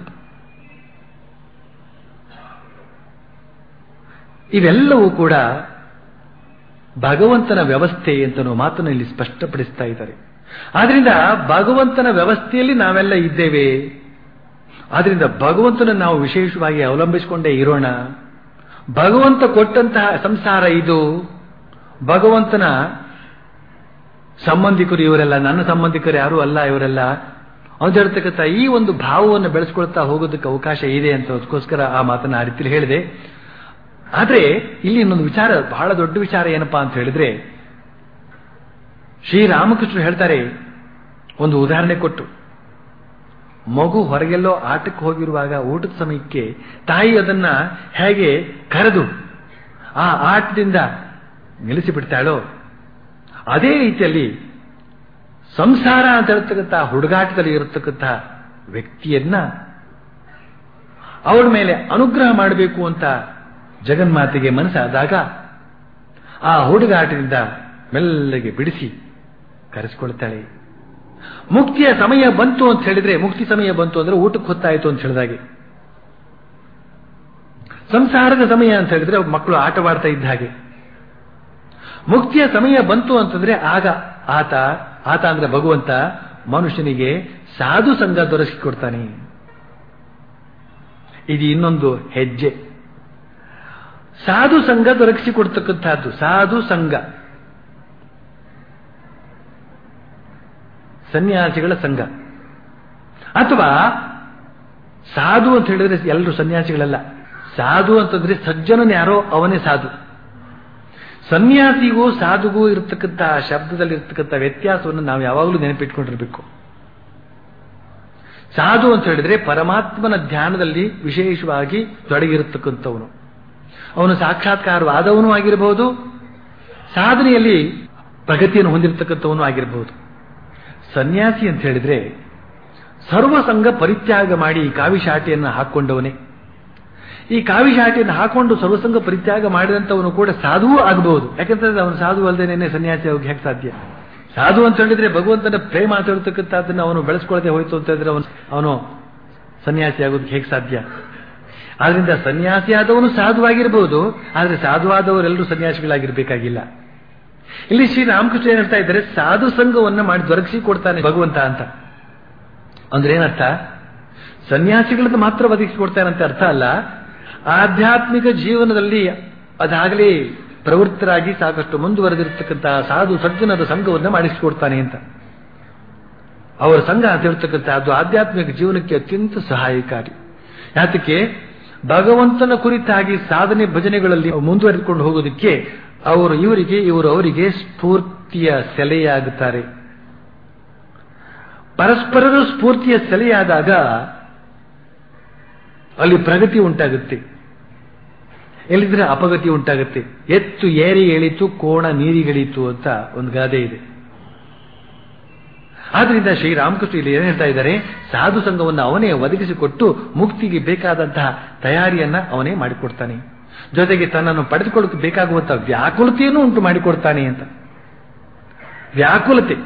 ಇವೆಲ್ಲವೂ ಕೂಡ ಭಗವಂತನ ವ್ಯವಸ್ಥೆ ಅಂತ ಮಾತನ್ನು ಇಲ್ಲಿ ಸ್ಪಷ್ಟಪಡಿಸ್ತಾ ಇದ್ದಾರೆ ಆದ್ರಿಂದ ಭಗವಂತನ ವ್ಯವಸ್ಥೆಯಲ್ಲಿ ನಾವೆಲ್ಲ ಇದ್ದೇವೆ ಆದ್ರಿಂದ ಭಗವಂತನ ನಾವು ವಿಶೇಷವಾಗಿ ಅವಲಂಬಿಸಿಕೊಂಡೇ ಇರೋಣ ಭಗವಂತ ಕೊಟ್ಟಂತಹ ಸಂಸಾರ ಇದು ಭಗವಂತನ ಸಂಬಂಧಿಕರು ಇವರೆಲ್ಲ ನನ್ನ ಸಂಬಂಧಿಕರು ಯಾರೂ ಅಲ್ಲ ಇವರೆಲ್ಲ ಅಂತ ಹೇಳ್ತಕ್ಕಂಥ ಈ ಒಂದು ಭಾವವನ್ನು ಬೆಳೆಸ್ಕೊಳ್ತಾ ಹೋಗೋದಕ್ಕೆ ಅವಕಾಶ ಇದೆ ಅಂತ ಅದಕ್ಕೋಸ್ಕರ ಆ ಮಾತನ್ನ ಆ ರೀತಿಯಲ್ಲಿ ಹೇಳಿದೆ ಆದರೆ ಇಲ್ಲಿ ಇನ್ನೊಂದು ವಿಚಾರ ಬಹಳ ದೊಡ್ಡ ವಿಚಾರ ಏನಪ್ಪಾ ಅಂತ ಹೇಳಿದ್ರೆ ಶ್ರೀರಾಮಕೃಷ್ಣರು ಹೇಳ್ತಾರೆ ಒಂದು ಉದಾಹರಣೆ ಕೊಟ್ಟು ಮಗು ಹೊರಗೆಲ್ಲೋ ಆಟಕ್ಕೆ ಹೋಗಿರುವಾಗ ಊಟದ ಸಮಯಕ್ಕೆ ತಾಯಿ ಅದನ್ನ ಹೇಗೆ ಕರೆದು ಆ ಆಟದಿಂದ ನಿಲ್ಲಿಸಿಬಿಡ್ತಾಳೋ ಅದೇ ರೀತಿಯಲ್ಲಿ ಸಂಸಾರ ಅಂತ ಹೇಳ್ತಕ್ಕಂಥ ಹುಡುಗಾಟದಲ್ಲಿ ಇರತಕ್ಕಂಥ ವ್ಯಕ್ತಿಯನ್ನ ಅವಳ ಮೇಲೆ ಅನುಗ್ರಹ ಮಾಡಬೇಕು ಅಂತ ಜಗನ್ಮಾತೆಗೆ ಮನಸ್ಸಾದಾಗ ಆ ಹುಡುಗಾಟದಿಂದ ಮೆಲ್ಲಗೆ ಬಿಡಿಸಿ ಕರೆಸ್ಕೊಳ್ತಾಳೆ ಮುಕ್ತಿಯ ಸಮಯ ಬಂತು ಅಂತ ಹೇಳಿದ್ರೆ ಮುಕ್ತಿ ಸಮಯ ಬಂತು ಅಂದ್ರೆ ಊಟಕ್ಕೆ ಹೊತ್ತಾಯಿತು ಅಂತ ಹೇಳಿದಾಗೆ ಸಂಸಾರದ ಸಮಯ ಅಂತ ಹೇಳಿದ್ರೆ ಮಕ್ಕಳು ಆಟವಾಡ್ತಾ ಇದ್ದ ಹಾಗೆ ಮುಕ್ತಿಯ ಸಮಯ ಬಂತು ಅಂತಂದ್ರೆ ಆಗ ಆತ ಆತ ಅಂದ್ರೆ ಭಗವಂತ ಮನುಷ್ಯನಿಗೆ ಸಾಧು ಸಂಘ ದೊರಕಿಕೊಡ್ತಾನೆ ಇದು ಇನ್ನೊಂದು ಹೆಜ್ಜೆ ಸಾಧು ಸಂಘ ದೊರಕಿಸಿಕೊಡ್ತಕ್ಕಂಥದ್ದು ಸಾಧು ಸಂಘ ಸನ್ಯಾಸಿಗಳ ಸಂಘ ಅಥವಾ ಸಾಧು ಅಂತ ಹೇಳಿದ್ರೆ ಎಲ್ಲರೂ ಸನ್ಯಾಸಿಗಳಲ್ಲ ಸಾಧು ಅಂತಂದ್ರೆ ಸಜ್ಜನನ್ ಯಾರೋ ಅವನೇ ಸಾಧು ಸನ್ಯಾಸಿಗೂ ಸಾಧುಗೂ ಇರತಕ್ಕಂಥ ಶಬ್ದದಲ್ಲಿ ಇರತಕ್ಕಂಥ ವ್ಯತ್ಯಾಸವನ್ನು ನಾವು ಯಾವಾಗಲೂ ನೆನಪಿಟ್ಕೊಂಡಿರ್ಬೇಕು ಸಾಧು ಅಂತ ಹೇಳಿದ್ರೆ ಪರಮಾತ್ಮನ ಧ್ಯಾನದಲ್ಲಿ ವಿಶೇಷವಾಗಿ ತೊಡಗಿರತಕ್ಕಂಥವನು ಅವನು ಸಾಕ್ಷಾತ್ಕಾರವಾದವನು ಆಗಿರಬಹುದು ಸಾಧನೆಯಲ್ಲಿ ಪ್ರಗತಿಯನ್ನು ಹೊಂದಿರತಕ್ಕಂಥವನು ಆಗಿರಬಹುದು ಸನ್ಯಾಸಿ ಅಂತ ಹೇಳಿದ್ರೆ ಸರ್ವಸಂಗ ಪರಿತ್ಯಾಗ ಮಾಡಿ ಈ ಕಾವಿಶಾಟಿಯನ್ನು ಹಾಕೊಂಡವನೇ ಈ ಕಾವಿಶಾಟಿಯನ್ನು ಹಾಕೊಂಡು ಸರ್ವಸಂಗ ಪರಿತ್ಯಾಗ ಮಾಡಿದಂಥವನು ಕೂಡ ಸಾಧುವೂ ಆಗಬಹುದು ಯಾಕಂತಂದ್ರೆ ಅವನು ಸಾಧು ಅಲ್ಲದೇನೆ ಸನ್ಯಾಸಿ ಆಗೋಕೆ ಹೇಗೆ ಸಾಧ್ಯ ಸಾಧು ಅಂತ ಹೇಳಿದ್ರೆ ಭಗವಂತನ ಪ್ರೇಮ ಅಂತ ಹೇಳ್ತಕ್ಕಂಥದ್ದನ್ನು ಅವನು ಬೆಳೆಸ್ಕೊಳ್ಳದೆ ಹೋಯ್ತು ಅಂತ ಹೇಳಿದ್ರೆ ಅವನು ಅವನು ಸನ್ಯಾಸಿ ಆಗೋದಕ್ಕೆ ಹೇಗೆ ಸಾಧ್ಯ ಆದ್ರಿಂದ ಸನ್ಯಾಸಿ ಆದವನು ಸಾಧುವಾಗಿರಬಹುದು ಆದರೆ ಸಾಧುವಾದವರೆಲ್ಲರೂ ಸನ್ಯಾಸಿಗಳಾಗಿರ್ಬೇಕಾಗಿಲ್ಲ ಇಲ್ಲಿ ಶ್ರೀ ರಾಮಕೃಷ್ಣ ಏನ್ ಹೇಳ್ತಾ ಇದ್ದಾರೆ ಸಾಧು ಸಂಘವನ್ನ ಮಾಡಿ ದೊರಕಿಸಿ ಕೊಡ್ತಾನೆ ಭಗವಂತ ಅಂತ ಅಂದ್ರೆ ಏನರ್ಥ ಸನ್ಯಾಸಿಗಳದ್ದು ಮಾತ್ರ ಒದಗಿಸಿಕೊಡ್ತಾನಂತ ಅರ್ಥ ಅಲ್ಲ ಆಧ್ಯಾತ್ಮಿಕ ಜೀವನದಲ್ಲಿ ಅದಾಗಲೇ ಪ್ರವೃತ್ತರಾಗಿ ಸಾಕಷ್ಟು ಮುಂದುವರೆದಿರ್ತಕ್ಕಂತಹ ಸಾಧು ಸಜ್ಜನರ ಸಂಘವನ್ನ ಮಾಡಿಸಿಕೊಡ್ತಾನೆ ಅಂತ ಅವರ ಸಂಘ ಅಂತ ಹೇಳ್ತಕ್ಕಂಥದ್ದು ಆಧ್ಯಾತ್ಮಿಕ ಜೀವನಕ್ಕೆ ಅತ್ಯಂತ ಸಹಾಯಕಾರಿ ಯಾತಕ್ಕೆ ಭಗವಂತನ ಕುರಿತಾಗಿ ಸಾಧನೆ ಭಜನೆಗಳಲ್ಲಿ ಮುಂದುವರೆದುಕೊಂಡು ಹೋಗೋದಕ್ಕೆ ಅವರು ಇವರಿಗೆ ಇವರು ಅವರಿಗೆ ಸ್ಫೂರ್ತಿಯ ಸೆಲೆಯಾಗುತ್ತಾರೆ ಪರಸ್ಪರರು ಸ್ಫೂರ್ತಿಯ ಸೆಲೆಯಾದಾಗ ಅಲ್ಲಿ ಪ್ರಗತಿ ಉಂಟಾಗುತ್ತೆ ಎಲ್ಲಿದ್ರೆ ಅಪಗತಿ ಉಂಟಾಗುತ್ತೆ ಎತ್ತು ಏರಿ ಎಳಿತು ಕೋಣ ನೀರಿಗಳಿತು ಅಂತ ಒಂದು ಗಾದೆ ಇದೆ ಆದ್ರಿಂದ ಶ್ರೀರಾಮಕೃಷ್ಣ ಇಲ್ಲಿ ಏನ್ ಹೇಳ್ತಾ ಇದ್ದಾರೆ ಸಾಧು ಸಂಘವನ್ನು ಅವನೇ ಒದಗಿಸಿಕೊಟ್ಟು ಮುಕ್ತಿಗೆ ಬೇಕಾದಂತಹ ತಯಾರಿಯನ್ನ ಅವನೇ ಮಾಡಿಕೊಡ್ತಾನೆ ಜೊತೆಗೆ ತನ್ನನ್ನು ಪಡೆದುಕೊಳ್ಳಕ್ಕೆ ಬೇಕಾಗುವಂತಹ ವ್ಯಾಕುಲತೆಯನ್ನು ಉಂಟು ಮಾಡಿಕೊಡ್ತಾನೆ ಅಂತ ವ್ಯಾಕುಲತೆ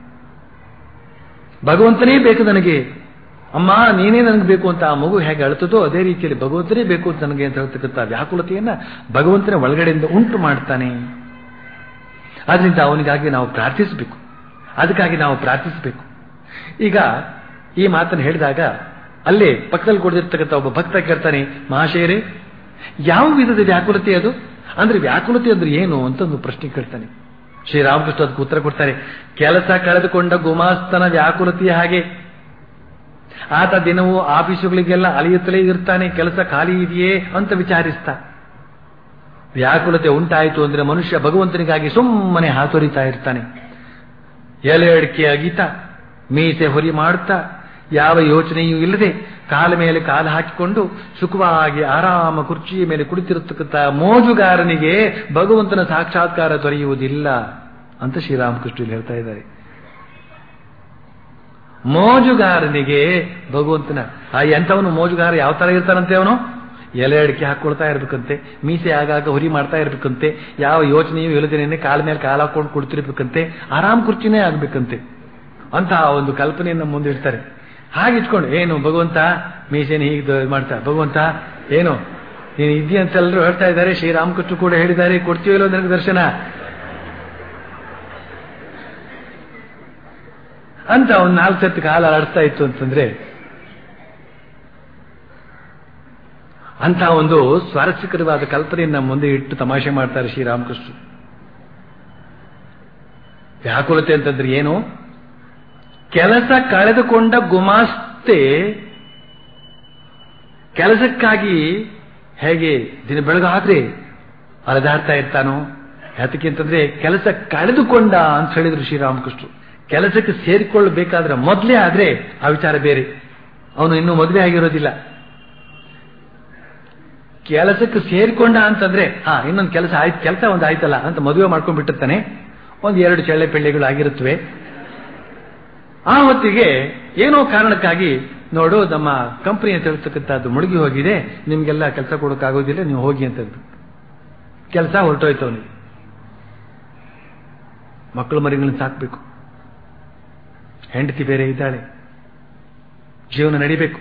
ಭಗವಂತನೇ ಬೇಕು ನನಗೆ ಅಮ್ಮ ನೀನೇ ನನಗೆ ಬೇಕು ಅಂತ ಆ ಮಗು ಹೇಗೆ ಅಳುತ್ತದೋ ಅದೇ ರೀತಿಯಲ್ಲಿ ಭಗವಂತನೇ ಬೇಕು ಅಂತ ನನಗೆ ಅಂತ ಹೇಳ್ತಕ್ಕಂಥ ವ್ಯಾಕುಲತೆಯನ್ನ ಭಗವಂತನ ಒಳಗಡೆಯಿಂದ ಉಂಟು ಮಾಡ್ತಾನೆ ಆದ್ರಿಂದ ಅವನಿಗಾಗಿ ನಾವು ಪ್ರಾರ್ಥಿಸಬೇಕು ಅದಕ್ಕಾಗಿ ನಾವು ಪ್ರಾರ್ಥಿಸಬೇಕು ಈಗ ಈ ಮಾತನ್ನು ಹೇಳಿದಾಗ ಅಲ್ಲೇ ಪಕ್ಕದಲ್ಲಿ ಕೊಡಿದಿರ್ತಕ್ಕಂಥ ಒಬ್ಬ ಭಕ್ತ ಕೇಳ್ತಾನೆ ಮಹಾಶಯರೇ ಯಾವ ವಿಧದ ವ್ಯಾಕುಲತೆ ಅದು ಅಂದ್ರೆ ವ್ಯಾಕುಲತೆ ಅಂದ್ರೆ ಏನು ಅಂತ ಒಂದು ಪ್ರಶ್ನೆ ಕೇಳ್ತಾನೆ ಶ್ರೀರಾಮಕೃಷ್ಣ ಅದಕ್ಕೆ ಉತ್ತರ ಕೊಡ್ತಾರೆ ಕೆಲಸ ಕಳೆದುಕೊಂಡ ಗುಮಾಸ್ತನ ವ್ಯಾಕುಲತೆಯ ಹಾಗೆ ಆತ ದಿನವೂ ಆಫೀಸುಗಳಿಗೆಲ್ಲ ಅಲಿಯುತ್ತಲೇ ಇರ್ತಾನೆ ಕೆಲಸ ಖಾಲಿ ಇದೆಯೇ ಅಂತ ವಿಚಾರಿಸ್ತಾ ವ್ಯಾಕುಲತೆ ಉಂಟಾಯಿತು ಅಂದ್ರೆ ಮನುಷ್ಯ ಭಗವಂತನಿಗಾಗಿ ಸುಮ್ಮನೆ ಹಾತೊರಿತಾ ಇರ್ತಾನೆ ಎಲೆ ಅಡಿಕೆ ಅಗಿತ ಮೀಸೆ ಹೊರಿ ಮಾಡುತ್ತಾ ಯಾವ ಯೋಚನೆಯೂ ಇಲ್ಲದೆ ಕಾಲ ಮೇಲೆ ಕಾಲು ಹಾಕಿಕೊಂಡು ಸುಖವಾಗಿ ಆರಾಮ ಕುರ್ಚಿಯ ಮೇಲೆ ಕುಳಿತಿರತಕ್ಕಂಥ ಮೋಜುಗಾರನಿಗೆ ಭಗವಂತನ ಸಾಕ್ಷಾತ್ಕಾರ ದೊರೆಯುವುದಿಲ್ಲ ಅಂತ ಶ್ರೀರಾಮಕೃಷ್ಣ ಇಲ್ಲಿ ಹೇಳ್ತಾ ಇದ್ದಾರೆ ಮೋಜುಗಾರನಿಗೆ ಭಗವಂತನ ಆ ಎಂಥವನು ಮೋಜುಗಾರ ಯಾವ ತರ ಇರ್ತಾನಂತೆ ಅವನು ಎಲೆ ಅಡಿಕೆ ಹಾಕೊಳ್ತಾ ಇರ್ಬೇಕಂತೆ ಮೀಸೆ ಆಗಾಗ ಹುರಿ ಮಾಡ್ತಾ ಇರ್ಬೇಕಂತೆ ಯಾವ ಯೋಚನೆಯೂ ಇಲ್ಲದೇನೆ ಕಾಲ ಮೇಲೆ ಕಾಲ ಹಾಕೊಂಡು ಕುಳಿತಿರ್ಬೇಕಂತೆ ಆರಾಮ್ ಕುರ್ಚಿನೇ ಆಗ್ಬೇಕಂತೆ ಅಂತಹ ಒಂದು ಕಲ್ಪನೆಯನ್ನ ಮುಂದಿಡ್ತಾರೆ ಹಾಗೆ ಇಟ್ಕೊಂಡು ಏನು ಭಗವಂತ ಮೀಸೆನ ಹೀಗೆ ಮಾಡ್ತಾ ಭಗವಂತ ಏನು ನೀನು ಇದ್ದೀಯ ಅಂತ ಎಲ್ಲರೂ ಹೇಳ್ತಾ ಇದ್ದಾರೆ ಶ್ರೀರಾಮಕೃಷ್ಣ ಕೂಡ ಹೇಳಿದ್ದಾರೆ ಕೊಡ್ತೀವಿಲ್ಲೋ ನನಗೆ ದರ್ಶನ ಅಂತ ಒಂದು ನಾಲ್ಕು ಸತ್ತು ಕಾಲ ಆಡಿಸ್ತಾ ಇತ್ತು ಅಂತಂದ್ರೆ ಅಂತ ಒಂದು ಸ್ವಾರಸ್ಯಕರವಾದ ಕಲ್ಪನೆಯನ್ನ ಮುಂದೆ ಇಟ್ಟು ತಮಾಷೆ ಮಾಡ್ತಾರೆ ಶ್ರೀರಾಮಕೃಷ್ಣ ವ್ಯಾಕುಲತೆ ಅಂತಂದ್ರೆ ಏನು ಕೆಲಸ ಕಳೆದುಕೊಂಡ ಗುಮಾಸ್ತೆ ಕೆಲಸಕ್ಕಾಗಿ ಹೇಗೆ ದಿನ ಬೆಳಗಾದ್ರೆ ಅಲೆದಾಡ್ತಾ ಇರ್ತಾನೋ ಯಾತಕ್ಕೆ ಅಂತಂದ್ರೆ ಕೆಲಸ ಕಳೆದುಕೊಂಡ ಅಂತ ಹೇಳಿದ್ರು ಶ್ರೀರಾಮಕೃಷ್ಣ ಕೆಲಸಕ್ಕೆ ಸೇರಿಕೊಳ್ಳಬೇಕಾದ್ರೆ ಮೊದಲೇ ಆದ್ರೆ ಆ ವಿಚಾರ ಬೇರೆ ಅವನು ಇನ್ನೂ ಮದುವೆ ಆಗಿರೋದಿಲ್ಲ ಕೆಲಸಕ್ಕೆ ಸೇರಿಕೊಂಡ ಅಂತಂದ್ರೆ ಹಾ ಇನ್ನೊಂದು ಕೆಲಸ ಆಯ್ತು ಕೆಲಸ ಒಂದು ಆಯ್ತಲ್ಲ ಅಂತ ಮದುವೆ ಮಾಡ್ಕೊಂಡು ಬಿಟ್ಟಿರ್ತಾನೆ ಒಂದು ಎರಡು ಚಳ್ಳೆ ಪೆಳ್ಳೆಗಳು ಆಗಿರುತ್ತವೆ ಆ ಹೊತ್ತಿಗೆ ಏನೋ ಕಾರಣಕ್ಕಾಗಿ ನೋಡು ನಮ್ಮ ಕಂಪನಿ ಅಂತ ಹೇಳ್ತಕ್ಕಂಥದ್ದು ಮುಳುಗಿ ಹೋಗಿದೆ ನಿಮ್ಗೆಲ್ಲ ಕೆಲಸ ಕೊಡೋಕ್ಕಾಗೋದಿಲ್ಲ ನೀವು ಹೋಗಿ ಅಂತ ಕೆಲಸ ಹೊರಟೋಯ್ತು ಅವನಿಗೆ ಮಕ್ಕಳು ಮರಿಗಳನ್ನ ಸಾಕ್ಬೇಕು ಹೆಂಡತಿ ಬೇರೆ ಇದ್ದಾಳೆ ಜೀವನ ನಡಿಬೇಕು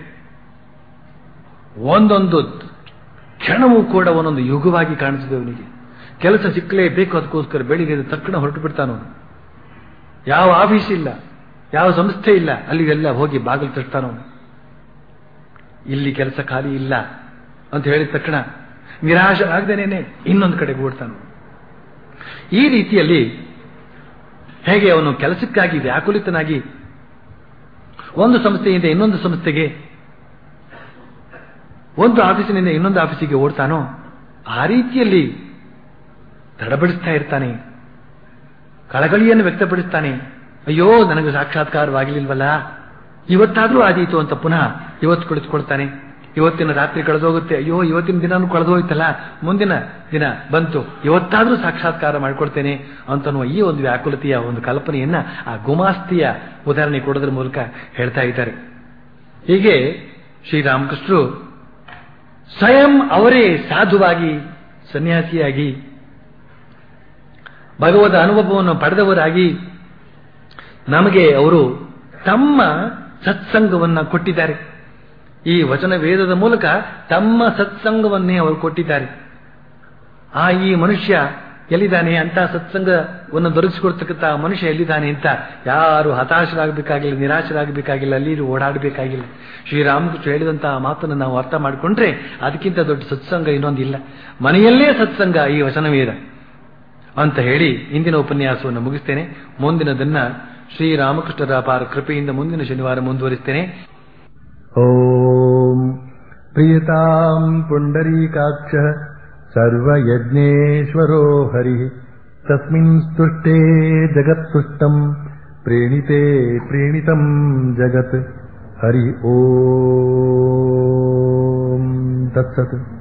ಒಂದೊಂದು ಕ್ಷಣವೂ ಕೂಡ ಒಂದೊಂದು ಯುಗವಾಗಿ ಕಾಣಿಸಿದೆ ಅವನಿಗೆ ಕೆಲಸ ಸಿಕ್ಕಲೇಬೇಕು ಅದಕ್ಕೋಸ್ಕರ ಬೆಳಿಗ್ಗೆ ತಕ್ಷಣ ಹೊರಟು ಬಿಡ್ತಾನವನು ಯಾವ ಆಫೀಸ್ ಇಲ್ಲ ಯಾವ ಸಂಸ್ಥೆ ಇಲ್ಲ ಅಲ್ಲಿಗೆಲ್ಲ ಹೋಗಿ ಬಾಗಿಲು ತಟ್ತಾನವನು ಇಲ್ಲಿ ಕೆಲಸ ಖಾಲಿ ಇಲ್ಲ ಅಂತ ಹೇಳಿದ ತಕ್ಷಣ ನಿರಾಶರಾಗದೇನೆ ಇನ್ನೊಂದು ಕಡೆಗೆ ಓಡ್ತಾನು ಈ ರೀತಿಯಲ್ಲಿ ಹೇಗೆ ಅವನು ಕೆಲಸಕ್ಕಾಗಿ ವ್ಯಾಕುಲಿತನಾಗಿ ಒಂದು ಸಂಸ್ಥೆಯಿಂದ ಇನ್ನೊಂದು ಸಂಸ್ಥೆಗೆ ಒಂದು ಆಫೀಸಿನಿಂದ ಇನ್ನೊಂದು ಆಫೀಸಿಗೆ ಓಡ್ತಾನೋ ಆ ರೀತಿಯಲ್ಲಿ ತಡಬಡಿಸ್ತಾ ಇರ್ತಾನೆ ಕಳಕಳಿಯನ್ನು ವ್ಯಕ್ತಪಡಿಸ್ತಾನೆ ಅಯ್ಯೋ ನನಗೆ ಸಾಕ್ಷಾತ್ಕಾರವಾಗಲಿಲ್ವಲ್ಲ ಇವತ್ತಾದ್ರೂ ಆದೀತು ಅಂತ ಪುನಃ ಇವತ್ತು ಕುಳಿತುಕೊಳ್ತಾನೆ ಇವತ್ತಿನ ರಾತ್ರಿ ಕಳೆದೋಗುತ್ತೆ ಅಯ್ಯೋ ಇವತ್ತಿನ ದಿನನೂ ಕಳೆದೋಯ್ತಲ್ಲ ಮುಂದಿನ ದಿನ ಬಂತು ಇವತ್ತಾದ್ರೂ ಸಾಕ್ಷಾತ್ಕಾರ ಮಾಡಿಕೊಡ್ತೇನೆ ಅಂತನ್ನುವ ಈ ಒಂದು ವ್ಯಾಕುಲತೆಯ ಒಂದು ಕಲ್ಪನೆಯನ್ನ ಆ ಗುಮಾಸ್ತಿಯ ಉದಾಹರಣೆ ಕೊಡೋದ್ರ ಮೂಲಕ ಹೇಳ್ತಾ ಇದ್ದಾರೆ ಹೀಗೆ ಶ್ರೀರಾಮಕೃಷ್ಣರು ಸ್ವಯಂ ಅವರೇ ಸಾಧುವಾಗಿ ಸನ್ಯಾಸಿಯಾಗಿ ಭಗವದ ಅನುಭವವನ್ನು ಪಡೆದವರಾಗಿ ನಮಗೆ ಅವರು ತಮ್ಮ ಸತ್ಸಂಗವನ್ನ ಕೊಟ್ಟಿದ್ದಾರೆ ಈ ವಚನ ವೇದದ ಮೂಲಕ ತಮ್ಮ ಸತ್ಸಂಗವನ್ನೇ ಅವರು ಕೊಟ್ಟಿದ್ದಾರೆ ಆ ಈ ಮನುಷ್ಯ ಎಲ್ಲಿದ್ದಾನೆ ಅಂತ ಸತ್ಸಂಗವನ್ನು ದೊರಕಿಸಿಕೊಡ್ತಕ್ಕಂಥ ಮನುಷ್ಯ ಎಲ್ಲಿದ್ದಾನೆ ಅಂತ ಯಾರು ಹತಾಶರಾಗಬೇಕಾಗಿಲ್ಲ ನಿರಾಶರಾಗಬೇಕಾಗಿಲ್ಲ ಅಲ್ಲಿ ಇಲ್ಲಿ ಓಡಾಡಬೇಕಾಗಿಲ್ಲ ಶ್ರೀರಾಮಕೃಷ್ಣ ಹೇಳಿದಂತಹ ಮಾತನ್ನು ನಾವು ಅರ್ಥ ಮಾಡಿಕೊಂಡ್ರೆ ಅದಕ್ಕಿಂತ ದೊಡ್ಡ ಸತ್ಸಂಗ ಇನ್ನೊಂದಿಲ್ಲ ಮನೆಯಲ್ಲೇ ಸತ್ಸಂಗ ಈ ವಚನವೇದ ಅಂತ ಹೇಳಿ ಇಂದಿನ ಉಪನ್ಯಾಸವನ್ನು ಮುಗಿಸ್ತೇನೆ ಮುಂದಿನದನ್ನ ಶ್ರೀರಾಮಕೃಷ್ಣರ ಅಪಾರ ಕೃಪೆಯಿಂದ ಮುಂದಿನ ಶನಿವಾರ ಮುಂದುವರಿಸ್ತೇನೆ ॐ प्रियताम् पुण्डरीकाक्षः सर्वयज्ञेश्वरो हरिः तस्मिन् स्तुष्टे जगत्तुष्टम् प्रीणिते प्रीणितम् जगत् हरि ॐ तत्सत्